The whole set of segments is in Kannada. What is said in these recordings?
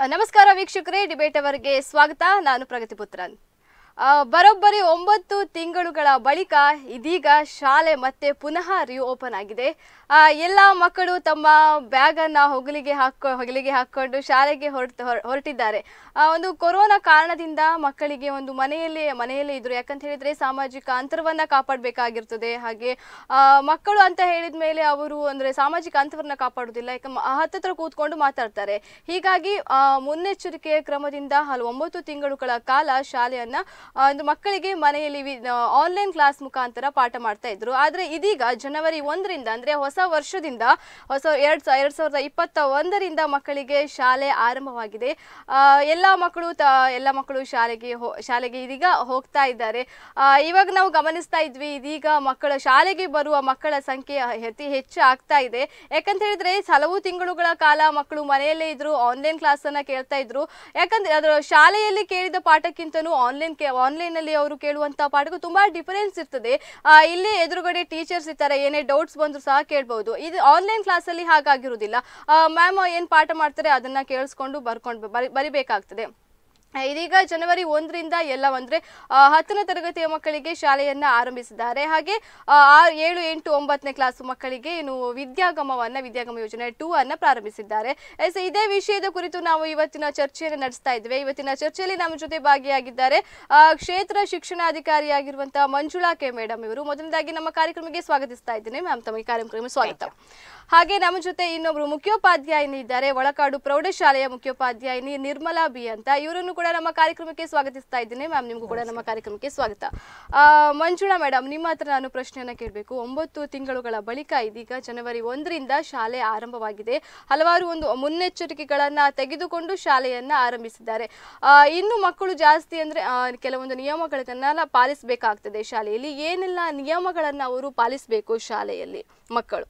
ನಮಸ್ಕಾರ ವೀಕ್ಷಕರೇ ಡಿಬೇಟ್ ಅವರಿಗೆ ಸ್ವಾಗತ ನಾನು ಪ್ರಗತಿ ಪುತ್ರನ್ ಆ, ಬರೋಬ್ಬರಿ ಒಂಬತ್ತು ತಿಂಗಳುಗಳ ಬಳಿಕ ಇದೀಗ ಶಾಲೆ ಮತ್ತೆ ಪುನಃ ರಿಓಪನ್ ಆಗಿದೆ ಆ, ಎಲ್ಲ ಮಕ್ಕಳು ತಮ್ಮ ಬ್ಯಾಗ್ ಅನ್ನ ಹೊಗಲಿಗೆ ಹಾಕೊ ಹೊಗಲಿಗೆ ಹಾಕೊಂಡು ಶಾಲೆಗೆ ಹೊರಟ ಹೊರಟಿದ್ದಾರೆ ಆ, ಒಂದು ಕೊರೋನಾ ಕಾರಣದಿಂದ ಮಕ್ಕಳಿಗೆ ಒಂದು ಮನೆಯಲ್ಲಿ ಮನೆಯಲ್ಲೇ ಇದ್ರು ಯಾಕಂತ ಹೇಳಿದ್ರೆ ಸಾಮಾಜಿಕ ಅಂತರವನ್ನ ಕಾಪಾಡಬೇಕಾಗಿರ್ತದೆ ಹಾಗೆ ಆ, ಮಕ್ಕಳು ಅಂತ ಹೇಳಿದ ಮೇಲೆ ಅವರು ಅಂದ್ರೆ ಸಾಮಾಜಿಕ ಅಂತರವನ್ನ ಕಾಪಾಡುದಿಲ್ಲ ಯಾಕಂದ್ರೆ ಹತ್ತತ್ರ ಕೂತ್ಕೊಂಡು ಮಾತಾಡ್ತಾರೆ ಹೀಗಾಗಿ ಆ, ಮುನ್ನೆಚ್ಚರಿಕೆಯ ಕ್ರಮದಿಂದ ಹಲವು ಒಂಬತ್ತು ತಿಂಗಳುಗಳ ಕಾಲ ಶಾಲೆಯನ್ನ ಆ, ಒಂದು ಮಕ್ಕಳಿಗೆ ಮನೆಯಲ್ಲಿ ಆನ್ಲೈನ್ ಕ್ಲಾಸ್ ಮುಖಾಂತರ ಪಾಠ ಮಾಡ್ತಾ ಇದ್ರು ಆದ್ರೆ ಇದೀಗ ಜನವರಿ ಒಂದರಿಂದ ಅಂದ್ರೆ ಹೊಸ ವರ್ಷದಿಂದ ಹೊಸ ಎರಡ್ ಸಾ- ಎರಡ್ ಸಾವಿರದ ಇಪ್ಪತ್ತ ಒಂದರಿಂದ ಮಕ್ಕಳಿಗೆ ಶಾಲೆ ಆರಂಭವಾಗಿದೆ ಆ, ಎಲ್ಲಾ ಮಕ್ಕಳು ತ ಎಲ್ಲ ಮಕ್ಕಳು ಶಾಲೆಗೆ ಹೋ- ಶಾಲೆಗೆ ಇದೀಗ ಹೋಗ್ತಾ ಇದ್ದಾರೆ ಆ, ಇವಾಗ ನಾವು ಗಮನಿಸ್ತಾ ಇದ್ವಿ ಇದೀಗ ಮಕ್ಕಳ ಶಾಲೆಗೆ ಬರುವ ಮಕ್ಕಳ ಸಂಖ್ಯೆ ಅತಿ ಹೆಚ್ಚು ಆಗ್ತಾ ಇದೆ ಯಾಕಂತ ಹೇಳಿದ್ರೆ ಹಲವು ತಿಂಗಳುಗಳ ಕಾಲ ಮಕ್ಕಳು ಮನೆಯಲ್ಲೇ ಇದ್ರು ಆನ್ಲೈನ್ ಕ್ಲಾಸ್ ಅನ್ನ ಕೇಳ್ತಾ ಇದ್ರು ಯಾಕಂದ್ರೆ ಅದರ ಶಾಲೆಯಲ್ಲಿ ಕೇಳಿದ ಪಾಠಕ್ಕಿಂತನೂ ಆನ್ಲೈನ್ ಆನ್ಲೈನ್ ಅಲ್ಲಿ ಅವರು ಕೇಳುವಂತ ಪಾಠಕ್ಕೂ ತುಂಬಾ ಡಿಫರೆನ್ಸ್ ಇರ್ತದೆ ಆ, ಇಲ್ಲಿ ಎದುರುಗಡೆ ಟೀಚರ್ಸ್ ಇರ್ತಾರೆ ಏನೇ ಡೌಟ್ಸ್ ಬಂದ್ರು ಸಹ ಕೇಳ್ಬಹುದು ಇದು ಆನ್ಲೈನ್ ಕ್ಲಾಸ್ ಅಲ್ಲಿ ಹಾಗಾಗಿರುವುದಿಲ್ಲ ಮ್ಯಾಮ್ ಏನ್ ಪಾಠ ಮಾಡ್ತಾರೆ ಅದನ್ನ ಕೇಳಿಸ್ಕೊಂಡು ಬರ್ಕೊಂಡು ಬರಿ ಬರಿಬೇಕಾಗ್ತದೆ ಆ, ಇದೀಗ ಜನವರಿ ಒಂದರಿಂದ ಎಲ್ಲ ಅಂದ್ರೆ ಆ, ಹತ್ತನೇ ತರಗತಿಯ ಮಕ್ಕಳಿಗೆ ಶಾಲೆಯನ್ನ ಆರಂಭಿಸಿದ್ದಾರೆ ಹಾಗೆ ಆ, ಆರು ಏಳು ಎಂಟು ಒಂಬತ್ತನೇ ಕ್ಲಾಸ್ ಮಕ್ಕಳಿಗೆ ಇನ್ನು ವಿದ್ಯಾಗಮವನ್ನ ವಿದ್ಯಾಗಮ ಯೋಜನೆ ಟೂ ಅನ್ನ ಪ್ರಾರಂಭಿಸಿದ್ದಾರೆ ಎಸ್ ಇದೇ ವಿಷಯದ ಕುರಿತು ನಾವು ಇವತ್ತಿನ ಚರ್ಚೆಯನ್ನು ನಡೆಸ್ತಾ ಇದ್ದೇವೆ ಇವತ್ತಿನ ಚರ್ಚೆಯಲ್ಲಿ ನಮ್ಮ ಜೊತೆ ಭಾಗಿಯಾಗಿದ್ದಾರೆ ಆ, ಕ್ಷೇತ್ರ ಶಿಕ್ಷಣಾಧಿಕಾರಿಯಾಗಿರುವಂತಹ ಮಂಜುಳಾ ಕೆ ಮೇಡಮ್ ಇವರು ಮೊದಲನೇದಾಗಿ ನಮ್ಮ ಕಾರ್ಯಕ್ರಮಕ್ಕೆ ಸ್ವಾಗತಿಸ್ತಾ ಇದ್ದೇನೆ ಮ್ಯಾಮ್ ತಮಗೆ ಕಾರ್ಯಕ್ರಮ ಸ್ವಾಗತ ಹಾಗೆ ನಮ್ಮ ಜೊತೆ ಇನ್ನೊಬ್ರು ಮುಖ್ಯೋಪಾಧ್ಯಾಯಿನಿ ಇದ್ದಾರೆ ಒಳಕಾಡು ಪ್ರೌಢಶಾಲೆಯ ಮುಖ್ಯೋಪಾಧ್ಯಾಯಿನಿ ನಿರ್ಮಲಾ ಬಿ ಅಂತ ಇವರನ್ನು ಕೂಡ ನಮ್ಮ ಕಾರ್ಯಕ್ರಮಕ್ಕೆ ಸ್ವಾಗತಿಸ್ತಾ ಇದ್ದೇನೆ ಮ್ಯಾಮ್ ನಿಮಗೂ ಕೂಡ ನಮ್ಮ ಕಾರ್ಯಕ್ರಮಕ್ಕೆ ಸ್ವಾಗತ ಆ, ಮಂಜುಳಾ ಮೇಡಮ್ ನಿಮ್ಮ ಹತ್ರ ನಾನು ಪ್ರಶ್ನೆಯನ್ನ ಕೇಳಬೇಕು ಒಂಬತ್ತು ತಿಂಗಳುಗಳ ಬಳಿಕ ಇದೀಗ ಜನವರಿ ಒಂದರಿಂದ ಶಾಲೆ ಆರಂಭವಾಗಿದೆ ಹಲವಾರು ಒಂದು ಮುನ್ನೆಚ್ಚರಿಕೆಗಳನ್ನ ತೆಗೆದುಕೊಂಡು ಶಾಲೆಯನ್ನ ಆರಂಭಿಸಿದ್ದಾರೆ ಆ, ಇನ್ನು ಮಕ್ಕಳು ಜಾಸ್ತಿ ಅಂದ್ರೆ ಆ, ಕೆಲವೊಂದು ನಿಯಮಗಳನ್ನೆಲ್ಲ ಪಾಲಿಸಬೇಕಾಗ್ತದೆ ಶಾಲೆಯಲ್ಲಿ ಏನೆಲ್ಲ ನಿಯಮಗಳನ್ನ ಅವರು ಪಾಲಿಸಬೇಕು ಶಾಲೆಯಲ್ಲಿ ಮಕ್ಕಳು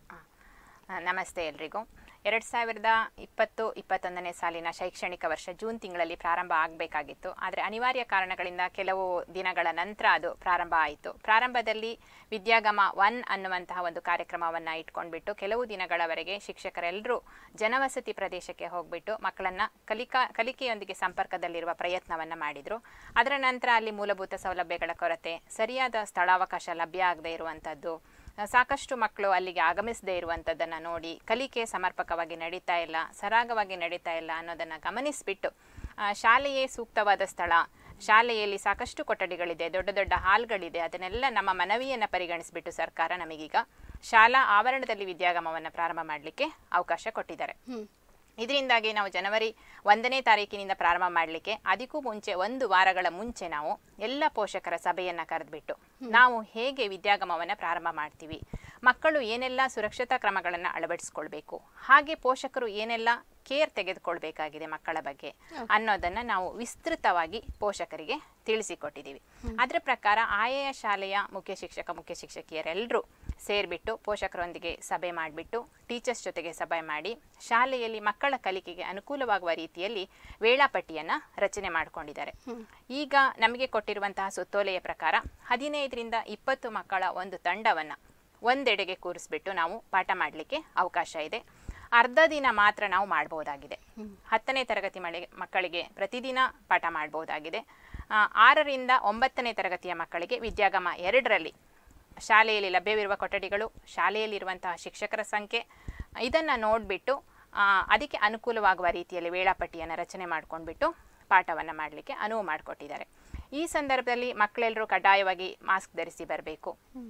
ಆ, ನಮಸ್ತೆ ಎಲ್ರಿಗೂ ಎರಡು ಸಾವಿರದ ಇಪ್ಪತ್ತು ಇಪ್ಪತ್ತೊಂದನೇ ಸಾಲಿನ ಶೈಕ್ಷಣಿಕ ವರ್ಷ ಜೂನ್ ತಿಂಗಳಲ್ಲಿ ಪ್ರಾರಂಭ ಆಗಬೇಕಾಗಿತ್ತು ಆದರೆ ಅನಿವಾರ್ಯ ಕಾರಣಗಳಿಂದ ಕೆಲವು ದಿನಗಳ ನಂತರ ಅದು ಪ್ರಾರಂಭ ಆಯಿತು ಪ್ರಾರಂಭದಲ್ಲಿ ವಿದ್ಯಾಗಮ ಒನ್ ಅನ್ನುವಂತಹ ಒಂದು ಕಾರ್ಯಕ್ರಮವನ್ನು ಇಟ್ಕೊಂಡ್ಬಿಟ್ಟು ಕೆಲವು ದಿನಗಳವರೆಗೆ ಶಿಕ್ಷಕರೆಲ್ಲರೂ ಜನವಸತಿ ಪ್ರದೇಶಕ್ಕೆ ಹೋಗ್ಬಿಟ್ಟು ಮಕ್ಕಳನ್ನ ಕಲಿಕಾ ಕಲಿಕೆಯೊಂದಿಗೆ ಸಂಪರ್ಕದಲ್ಲಿರುವ ಪ್ರಯತ್ನವನ್ನು ಮಾಡಿದರು ಅದರ ನಂತರ ಅಲ್ಲಿ ಮೂಲಭೂತ ಸೌಲಭ್ಯಗಳ ಕೊರತೆ ಸರಿಯಾದ ಸ್ಥಳಾವಕಾಶ ಲಭ್ಯ ಆಗದೇ ಇರುವಂಥದ್ದು ಸಾಕಷ್ಟು ಮಕ್ಕಳು ಅಲ್ಲಿಗೆ ಆಗಮಿಸದೇ ಇರುವಂಥದ್ದನ್ನು ನೋಡಿ ಕಲಿಕೆ ಸಮರ್ಪಕವಾಗಿ ನಡೀತಾ ಇಲ್ಲ ಸರಾಗವಾಗಿ ನಡೀತಾ ಇಲ್ಲ ಅನ್ನೋದನ್ನು ಗಮನಿಸಿಬಿಟ್ಟು ಆ, ಶಾಲೆಯೇ ಸೂಕ್ತವಾದ ಸ್ಥಳ ಶಾಲೆಯಲ್ಲಿ ಸಾಕಷ್ಟು ಕೊಠಡಿಗಳಿದೆ ದೊಡ್ಡ ದೊಡ್ಡ ಹಾಲ್ಗಳಿದೆ ಅದನ್ನೆಲ್ಲ ನಮ್ಮ ಮನವಿಯನ್ನು ಪರಿಗಣಿಸಿಬಿಟ್ಟು ಸರ್ಕಾರ ನಮಗೀಗ ಶಾಲಾ ಆವರಣದಲ್ಲಿ ವಿದ್ಯಾಗಮವನ್ನು ಪ್ರಾರಂಭ ಮಾಡಲಿಕ್ಕೆ ಅವಕಾಶ ಕೊಟ್ಟಿದ್ದಾರೆ ಇದರಿಂದಾಗಿ ನಾವು ಜನವರಿ ಒಂದನೇ ತಾರೀಕಿನಿಂದ ಪ್ರಾರಂಭ ಮಾಡಲಿಕ್ಕೆ ಅದಕ್ಕೂ ಮುಂಚೆ ಒಂದು ವಾರಗಳ ಮುಂಚೆ ನಾವು ಎಲ್ಲ ಪೋಷಕರ ಸಭೆಯನ್ನು ಕರೆದ್ಬಿಟ್ಟು ನಾವು ಹೇಗೆ ವಿದ್ಯಾಗಮವನ್ನು ಪ್ರಾರಂಭ ಮಾಡ್ತೀವಿ ಮಕ್ಕಳು ಏನೆಲ್ಲ ಸುರಕ್ಷತಾ ಕ್ರಮಗಳನ್ನು ಅಳವಡಿಸ್ಕೊಳ್ಬೇಕು ಹಾಗೆ ಪೋಷಕರು ಏನೆಲ್ಲ ಕೇರ್ ತೆಗೆದುಕೊಳ್ಬೇಕಾಗಿದೆ ಮಕ್ಕಳ ಬಗ್ಗೆ ಅನ್ನೋದನ್ನ ನಾವು ವಿಸ್ತೃತವಾಗಿ ಪೋಷಕರಿಗೆ ತಿಳಿಸಿಕೊಟ್ಟಿದ್ದೀವಿ ಅದರ ಪ್ರಕಾರ ಆಯಾ ಶಾಲೆಯ ಮುಖ್ಯ ಶಿಕ್ಷಕ ಮುಖ್ಯ ಶಿಕ್ಷಕಿಯರೆಲ್ಲರೂ ಸೇರಿಬಿಟ್ಟು ಪೋಷಕರೊಂದಿಗೆ ಸಭೆ ಮಾಡಿಬಿಟ್ಟು ಟೀಚರ್ಸ್ ಜೊತೆಗೆ ಸಭೆ ಮಾಡಿ ಶಾಲೆಯಲ್ಲಿ ಮಕ್ಕಳ ಕಲಿಕೆಗೆ ಅನುಕೂಲವಾಗುವ ರೀತಿಯಲ್ಲಿ ವೇಳಾಪಟ್ಟಿಯನ್ನು ರಚನೆ ಮಾಡಿಕೊಂಡಿದ್ದಾರೆ ಈಗ ನಮಗೆ ಕೊಟ್ಟಿರುವಂತಹ ಸುತ್ತೋಲೆಯ ಪ್ರಕಾರ ಹದಿನೈದರಿಂದ ಇಪ್ಪತ್ತು ಮಕ್ಕಳ ಒಂದು ತಂಡವನ್ನು ಒಂದೆಡೆಗೆ ಕೂರಿಸ್ಬಿಟ್ಟು ನಾವು ಪಾಠ ಮಾಡಲಿಕ್ಕೆ ಅವಕಾಶ ಇದೆ ಅರ್ಧ ದಿನ ಮಾತ್ರ ನಾವು ಮಾಡ್ಬೋದಾಗಿದೆ ಹತ್ತನೇ ತರಗತಿ ಮಳೆ ಮಕ್ಕಳಿಗೆ ಪ್ರತಿದಿನ ಪಾಠ ಮಾಡ್ಬೋದಾಗಿದೆ ಆ, ಆರರಿಂದ ಒಂಬತ್ತನೇ ತರಗತಿಯ ಮಕ್ಕಳಿಗೆ ವಿದ್ಯಾಗಮ ಎರಡರಲ್ಲಿ ಶಾಲೆಯಲ್ಲಿ ಲಭ್ಯವಿರುವ ಕೊಠಡಿಗಳು ಶಾಲೆಯಲ್ಲಿರುವಂತಹ ಶಿಕ್ಷಕರ ಸಂಖ್ಯೆ ಇದನ್ನು ನೋಡಿಬಿಟ್ಟು ಅದಕ್ಕೆ ಅನುಕೂಲವಾಗುವ ರೀತಿಯಲ್ಲಿ ವೇಳಾಪಟ್ಟಿಯನ್ನು ರಚನೆ ಮಾಡ್ಕೊಂಡ್ಬಿಟ್ಟು ಪಾಠವನ್ನು ಮಾಡಲಿಕ್ಕೆ ಅನುವು ಮಾಡಿಕೊಟ್ಟಿದ್ದಾರೆ ಈ ಸಂದರ್ಭದಲ್ಲಿ ಮಕ್ಕಳೆಲ್ಲರೂ ಕಡ್ಡಾಯವಾಗಿ ಮಾಸ್ಕ್ ಧರಿಸಿ ಬರಬೇಕು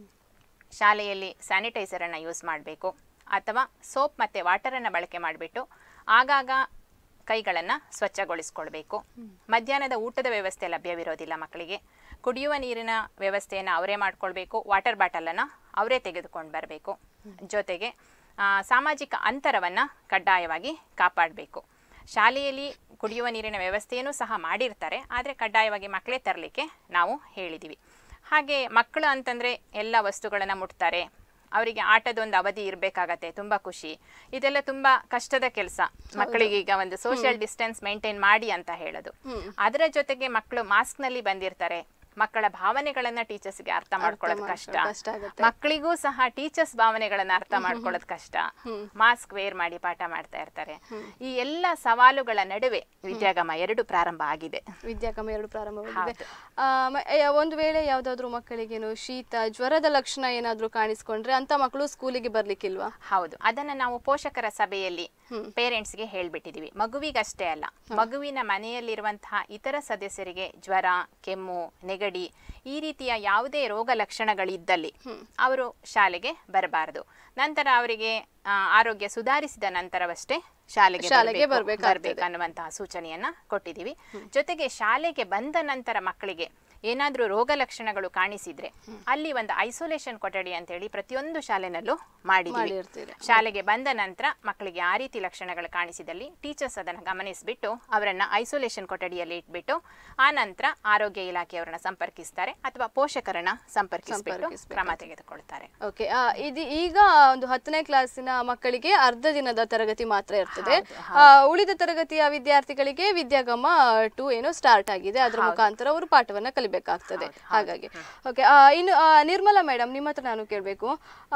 ಶಾಲೆಯಲ್ಲಿ ಸ್ಯಾನಿಟೈಸರನ್ನು ಯೂಸ್ ಮಾಡಬೇಕು ಅಥವಾ ಸೋಪ್ ಮತ್ತು ವಾಟರನ್ನು ಬಳಕೆ ಮಾಡಿಬಿಟ್ಟು ಆಗಾಗ ಕೈಗಳನ್ನು ಸ್ವಚ್ಛಗೊಳಿಸ್ಕೊಳ್ಬೇಕು ಮಧ್ಯಾಹ್ನದ ಊಟದ ವ್ಯವಸ್ಥೆ ಲಭ್ಯವಿರೋದಿಲ್ಲ ಮಕ್ಕಳಿಗೆ ಕುಡಿಯುವ ನೀರಿನ ವ್ಯವಸ್ಥೆಯನ್ನು ಅವರೇ ಮಾಡ್ಕೊಳ್ಬೇಕು ವಾಟರ್ ಬಾಟಲನ್ನು ಅವರೇ ತೆಗೆದುಕೊಂಡು ಬರಬೇಕು ಜೊತೆಗೆ ಆ, ಸಾಮಾಜಿಕ ಅಂತರವನ್ನು ಕಡ್ಡಾಯವಾಗಿ ಕಾಪಾಡಬೇಕು ಶಾಲೆಯಲ್ಲಿ ಕುಡಿಯುವ ನೀರಿನ ವ್ಯವಸ್ಥೆಯನ್ನು ಸಹ ಮಾಡಿರ್ತಾರೆ ಆದರೆ ಕಡ್ಡಾಯವಾಗಿ ಮಕ್ಕಳೇ ತರಲಿಕ್ಕೆ ನಾವು ಹೇಳಿದ್ದೀವಿ ಹಾಗೆ ಮಕ್ಕಳು ಅಂತಂದರೆ ಎಲ್ಲ ವಸ್ತುಗಳನ್ನು ಮುಟ್ತಾರೆ ಅವರಿಗೆ ಆಟದೊಂದು ಅವಧಿ ಇರಬೇಕಾಗತ್ತೆ ತುಂಬ ಖುಷಿ ಇದೆಲ್ಲ ತುಂಬ ಕಷ್ಟದ ಕೆಲಸ ಮಕ್ಕಳಿಗೆ ಈಗ ಒಂದು ಸೋಷಿಯಲ್ ಡಿಸ್ಟೆನ್ಸ್ ಮೇಂಟೈನ್ ಮಾಡಿ ಅಂತ ಹೇಳೋದು ಅದರ ಜೊತೆಗೆ ಮಕ್ಕಳು ಮಾಸ್ಕ್ನಲ್ಲಿ ಬಂದಿರ್ತಾರೆ ಮಕ್ಕಳ ಭಾವನೆಗಳನ್ನ ಟೀಚರ್ಸ್ಗೆ ಅರ್ಥ ಮಾಡ್ಕೊಳ್ಳೋದು ಕಷ್ಟ ಮಾಡ್ಕೊಳ್ಳೋದು ಕಷ್ಟ ಆಗುತ್ತೆ. ಮಕ್ಕಳಿಗೂ ಸಹ ಟೀಚರ್ಸ್ ಭಾವನೆಗಳನ್ನ ಅರ್ಥ ಮಾಡ್ಕೊಳ್ಳೋದು ಕಷ್ಟ ಮಾಸ್ಕ್ ವೇರ್ ಮಾಡಿ ಪಾಠ ಮಾಡ್ತಾ ಇರ್ತಾರೆ ಈ ಎಲ್ಲ ಸವಾಲುಗಳ ನಡುವೆ ವಿದ್ಯಾಗಮ ಎರಡು ಪ್ರಾರಂಭ ಆಗಿದೆ ವಿದ್ಯಾಗಮ ಎರಡು ಪ್ರಾರಂಭವಾಗಿದೆ ಆ, ಮ- ಯ- ಒಂದು ವೇಳೆ ಯಾವ್ದಾದ್ರು ಮಕ್ಕಳಿಗೇನು ಶೀತ ಜ್ವರದ ಲಕ್ಷಣ ಏನಾದ್ರೂ ಕಾಣಿಸ್ಕೊಂಡ್ರೆ ಅಂತ ಮಕ್ಕಳು ಸ್ಕೂಲಿಗೆ ಬರ್ಲಿಕ್ಕಿಲ್ವಾ ಹೌದು ಅದನ್ನ ನಾವು ಪೋಷಕರ ಸಭೆಯಲ್ಲಿ ಪೇರೆಂಟ್ಸ್ಗೆ ಹೇಳ್ಬಿಟ್ಟಿದೀವಿ ಮಗುವಿಗಷ್ಟೇ ಅಲ್ಲ ಮಗುವಿನ ಮನೆಯಲ್ಲಿರುವಂತಹ ಇತರ ಸದಸ್ಯರಿಗೆ ಜ್ವರ ಕೆಮ್ಮು ನೆಗಡಿ ಈ ರೀತಿಯ ಯಾವುದೇ ರೋಗ ಲಕ್ಷಣಗಳಿದ್ದಲ್ಲಿ ಅವರು ಶಾಲೆಗೆ ಬರಬಾರದು ನಂತರ ಅವರಿಗೆ ಆ, ಆರೋಗ್ಯ ಸುಧಾರಿಸಿದ ನಂತರವಷ್ಟೇ ಶಾಲೆಗೆ ಶಾಲೆಗೆ ಬರ್ಬೇಕು- ಬರ್ಬೇಕಾಗ್ತದೆ. ಬರ್ಬೇಕು ಅನ್ನುವಂತಹ ಸೂಚನೆಯನ್ನ ಕೊಟ್ಟಿದ್ದೀವಿ ಜೊತೆಗೆ ಶಾಲೆಗೆ ಬಂದ ನಂತರ ಮಕ್ಕಳಿಗೆ ಏನಾದ್ರೂ ರೋಗ ಲಕ್ಷಣಗಳು ಕಾಣಿಸಿದ್ರೆ ಅಲ್ಲಿ ಒಂದು ಐಸೋಲೇಷನ್ ಕೊಠಡಿ ಅಂತ ಹೇಳಿ ಪ್ರತಿಯೊಂದು ಶಾಲೆನಲ್ಲೂ ಮಾಡಿದ್ದೀವಿ ಮಾಡಿರ್ತೀರಿ. ಶಾಲೆಗೆ ಬಂದ ನಂತರ ಮಕ್ಕಳಿಗೆ ಆ ರೀತಿ ಲಕ್ಷಣಗಳು ಕಾಣಿಸಿದಲ್ಲಿ ಟೀಚರ್ಸ್ ಅದನ್ನು ಗಮನಿಸಿಬಿಟ್ಟು ಅವರನ್ನ ಐಸೋಲೇಷನ್ ಕೊಠಡಿಯಲ್ಲಿ ಇಟ್ಬಿಟ್ಟು ಆ ನಂತರ ಆರೋಗ್ಯ ಇಲಾಖೆಯವರನ್ನ ಸಂಪರ್ಕಿಸ್ತಾರೆ ಅಥವಾ ಪೋಷಕರನ್ನ ಸಂಪರ್ಕಿಸಿಬಿಟ್ಟು ಸಂಪರ್ಕಿಸ್ಬೇಕಾಗ್ತದೆ. ಕ್ರಮ ತೆಗೆದುಕೊಳ್ತಾರೆ ಓಕೆ ಇದು ಈಗ ಒಂದು ಹತ್ತನೇ ಕ್ಲಾಸಿನ ಮಕ್ಕಳಿಗೆ ಅರ್ಧ ದಿನದ ತರಗತಿ ಮಾತ್ರ ಇರ್ತದೆ ಆ, ಉಳಿದ ತರಗತಿಯ ವಿದ್ಯಾರ್ಥಿಗಳಿಗೆ ವಿದ್ಯಾಗಮ ಟು ಏನೋ ಸ್ಟಾರ್ಟ್ ಆಗಿದೆ ಅದರ ಮುಖಾಂತರ ಅವರು ಪಾಠವನ್ನ ಕಲಿಬೇಕಾಗ್ತದೆ ಹಾಗಾಗಿ ಓಕೆ ಇನ್ನು ಆ, ನಿರ್ಮಲಾ ಮೇಡಮ್ ನಿಮ್ಮ ಹತ್ರ ನಾನು ಕೇಳಬೇಕು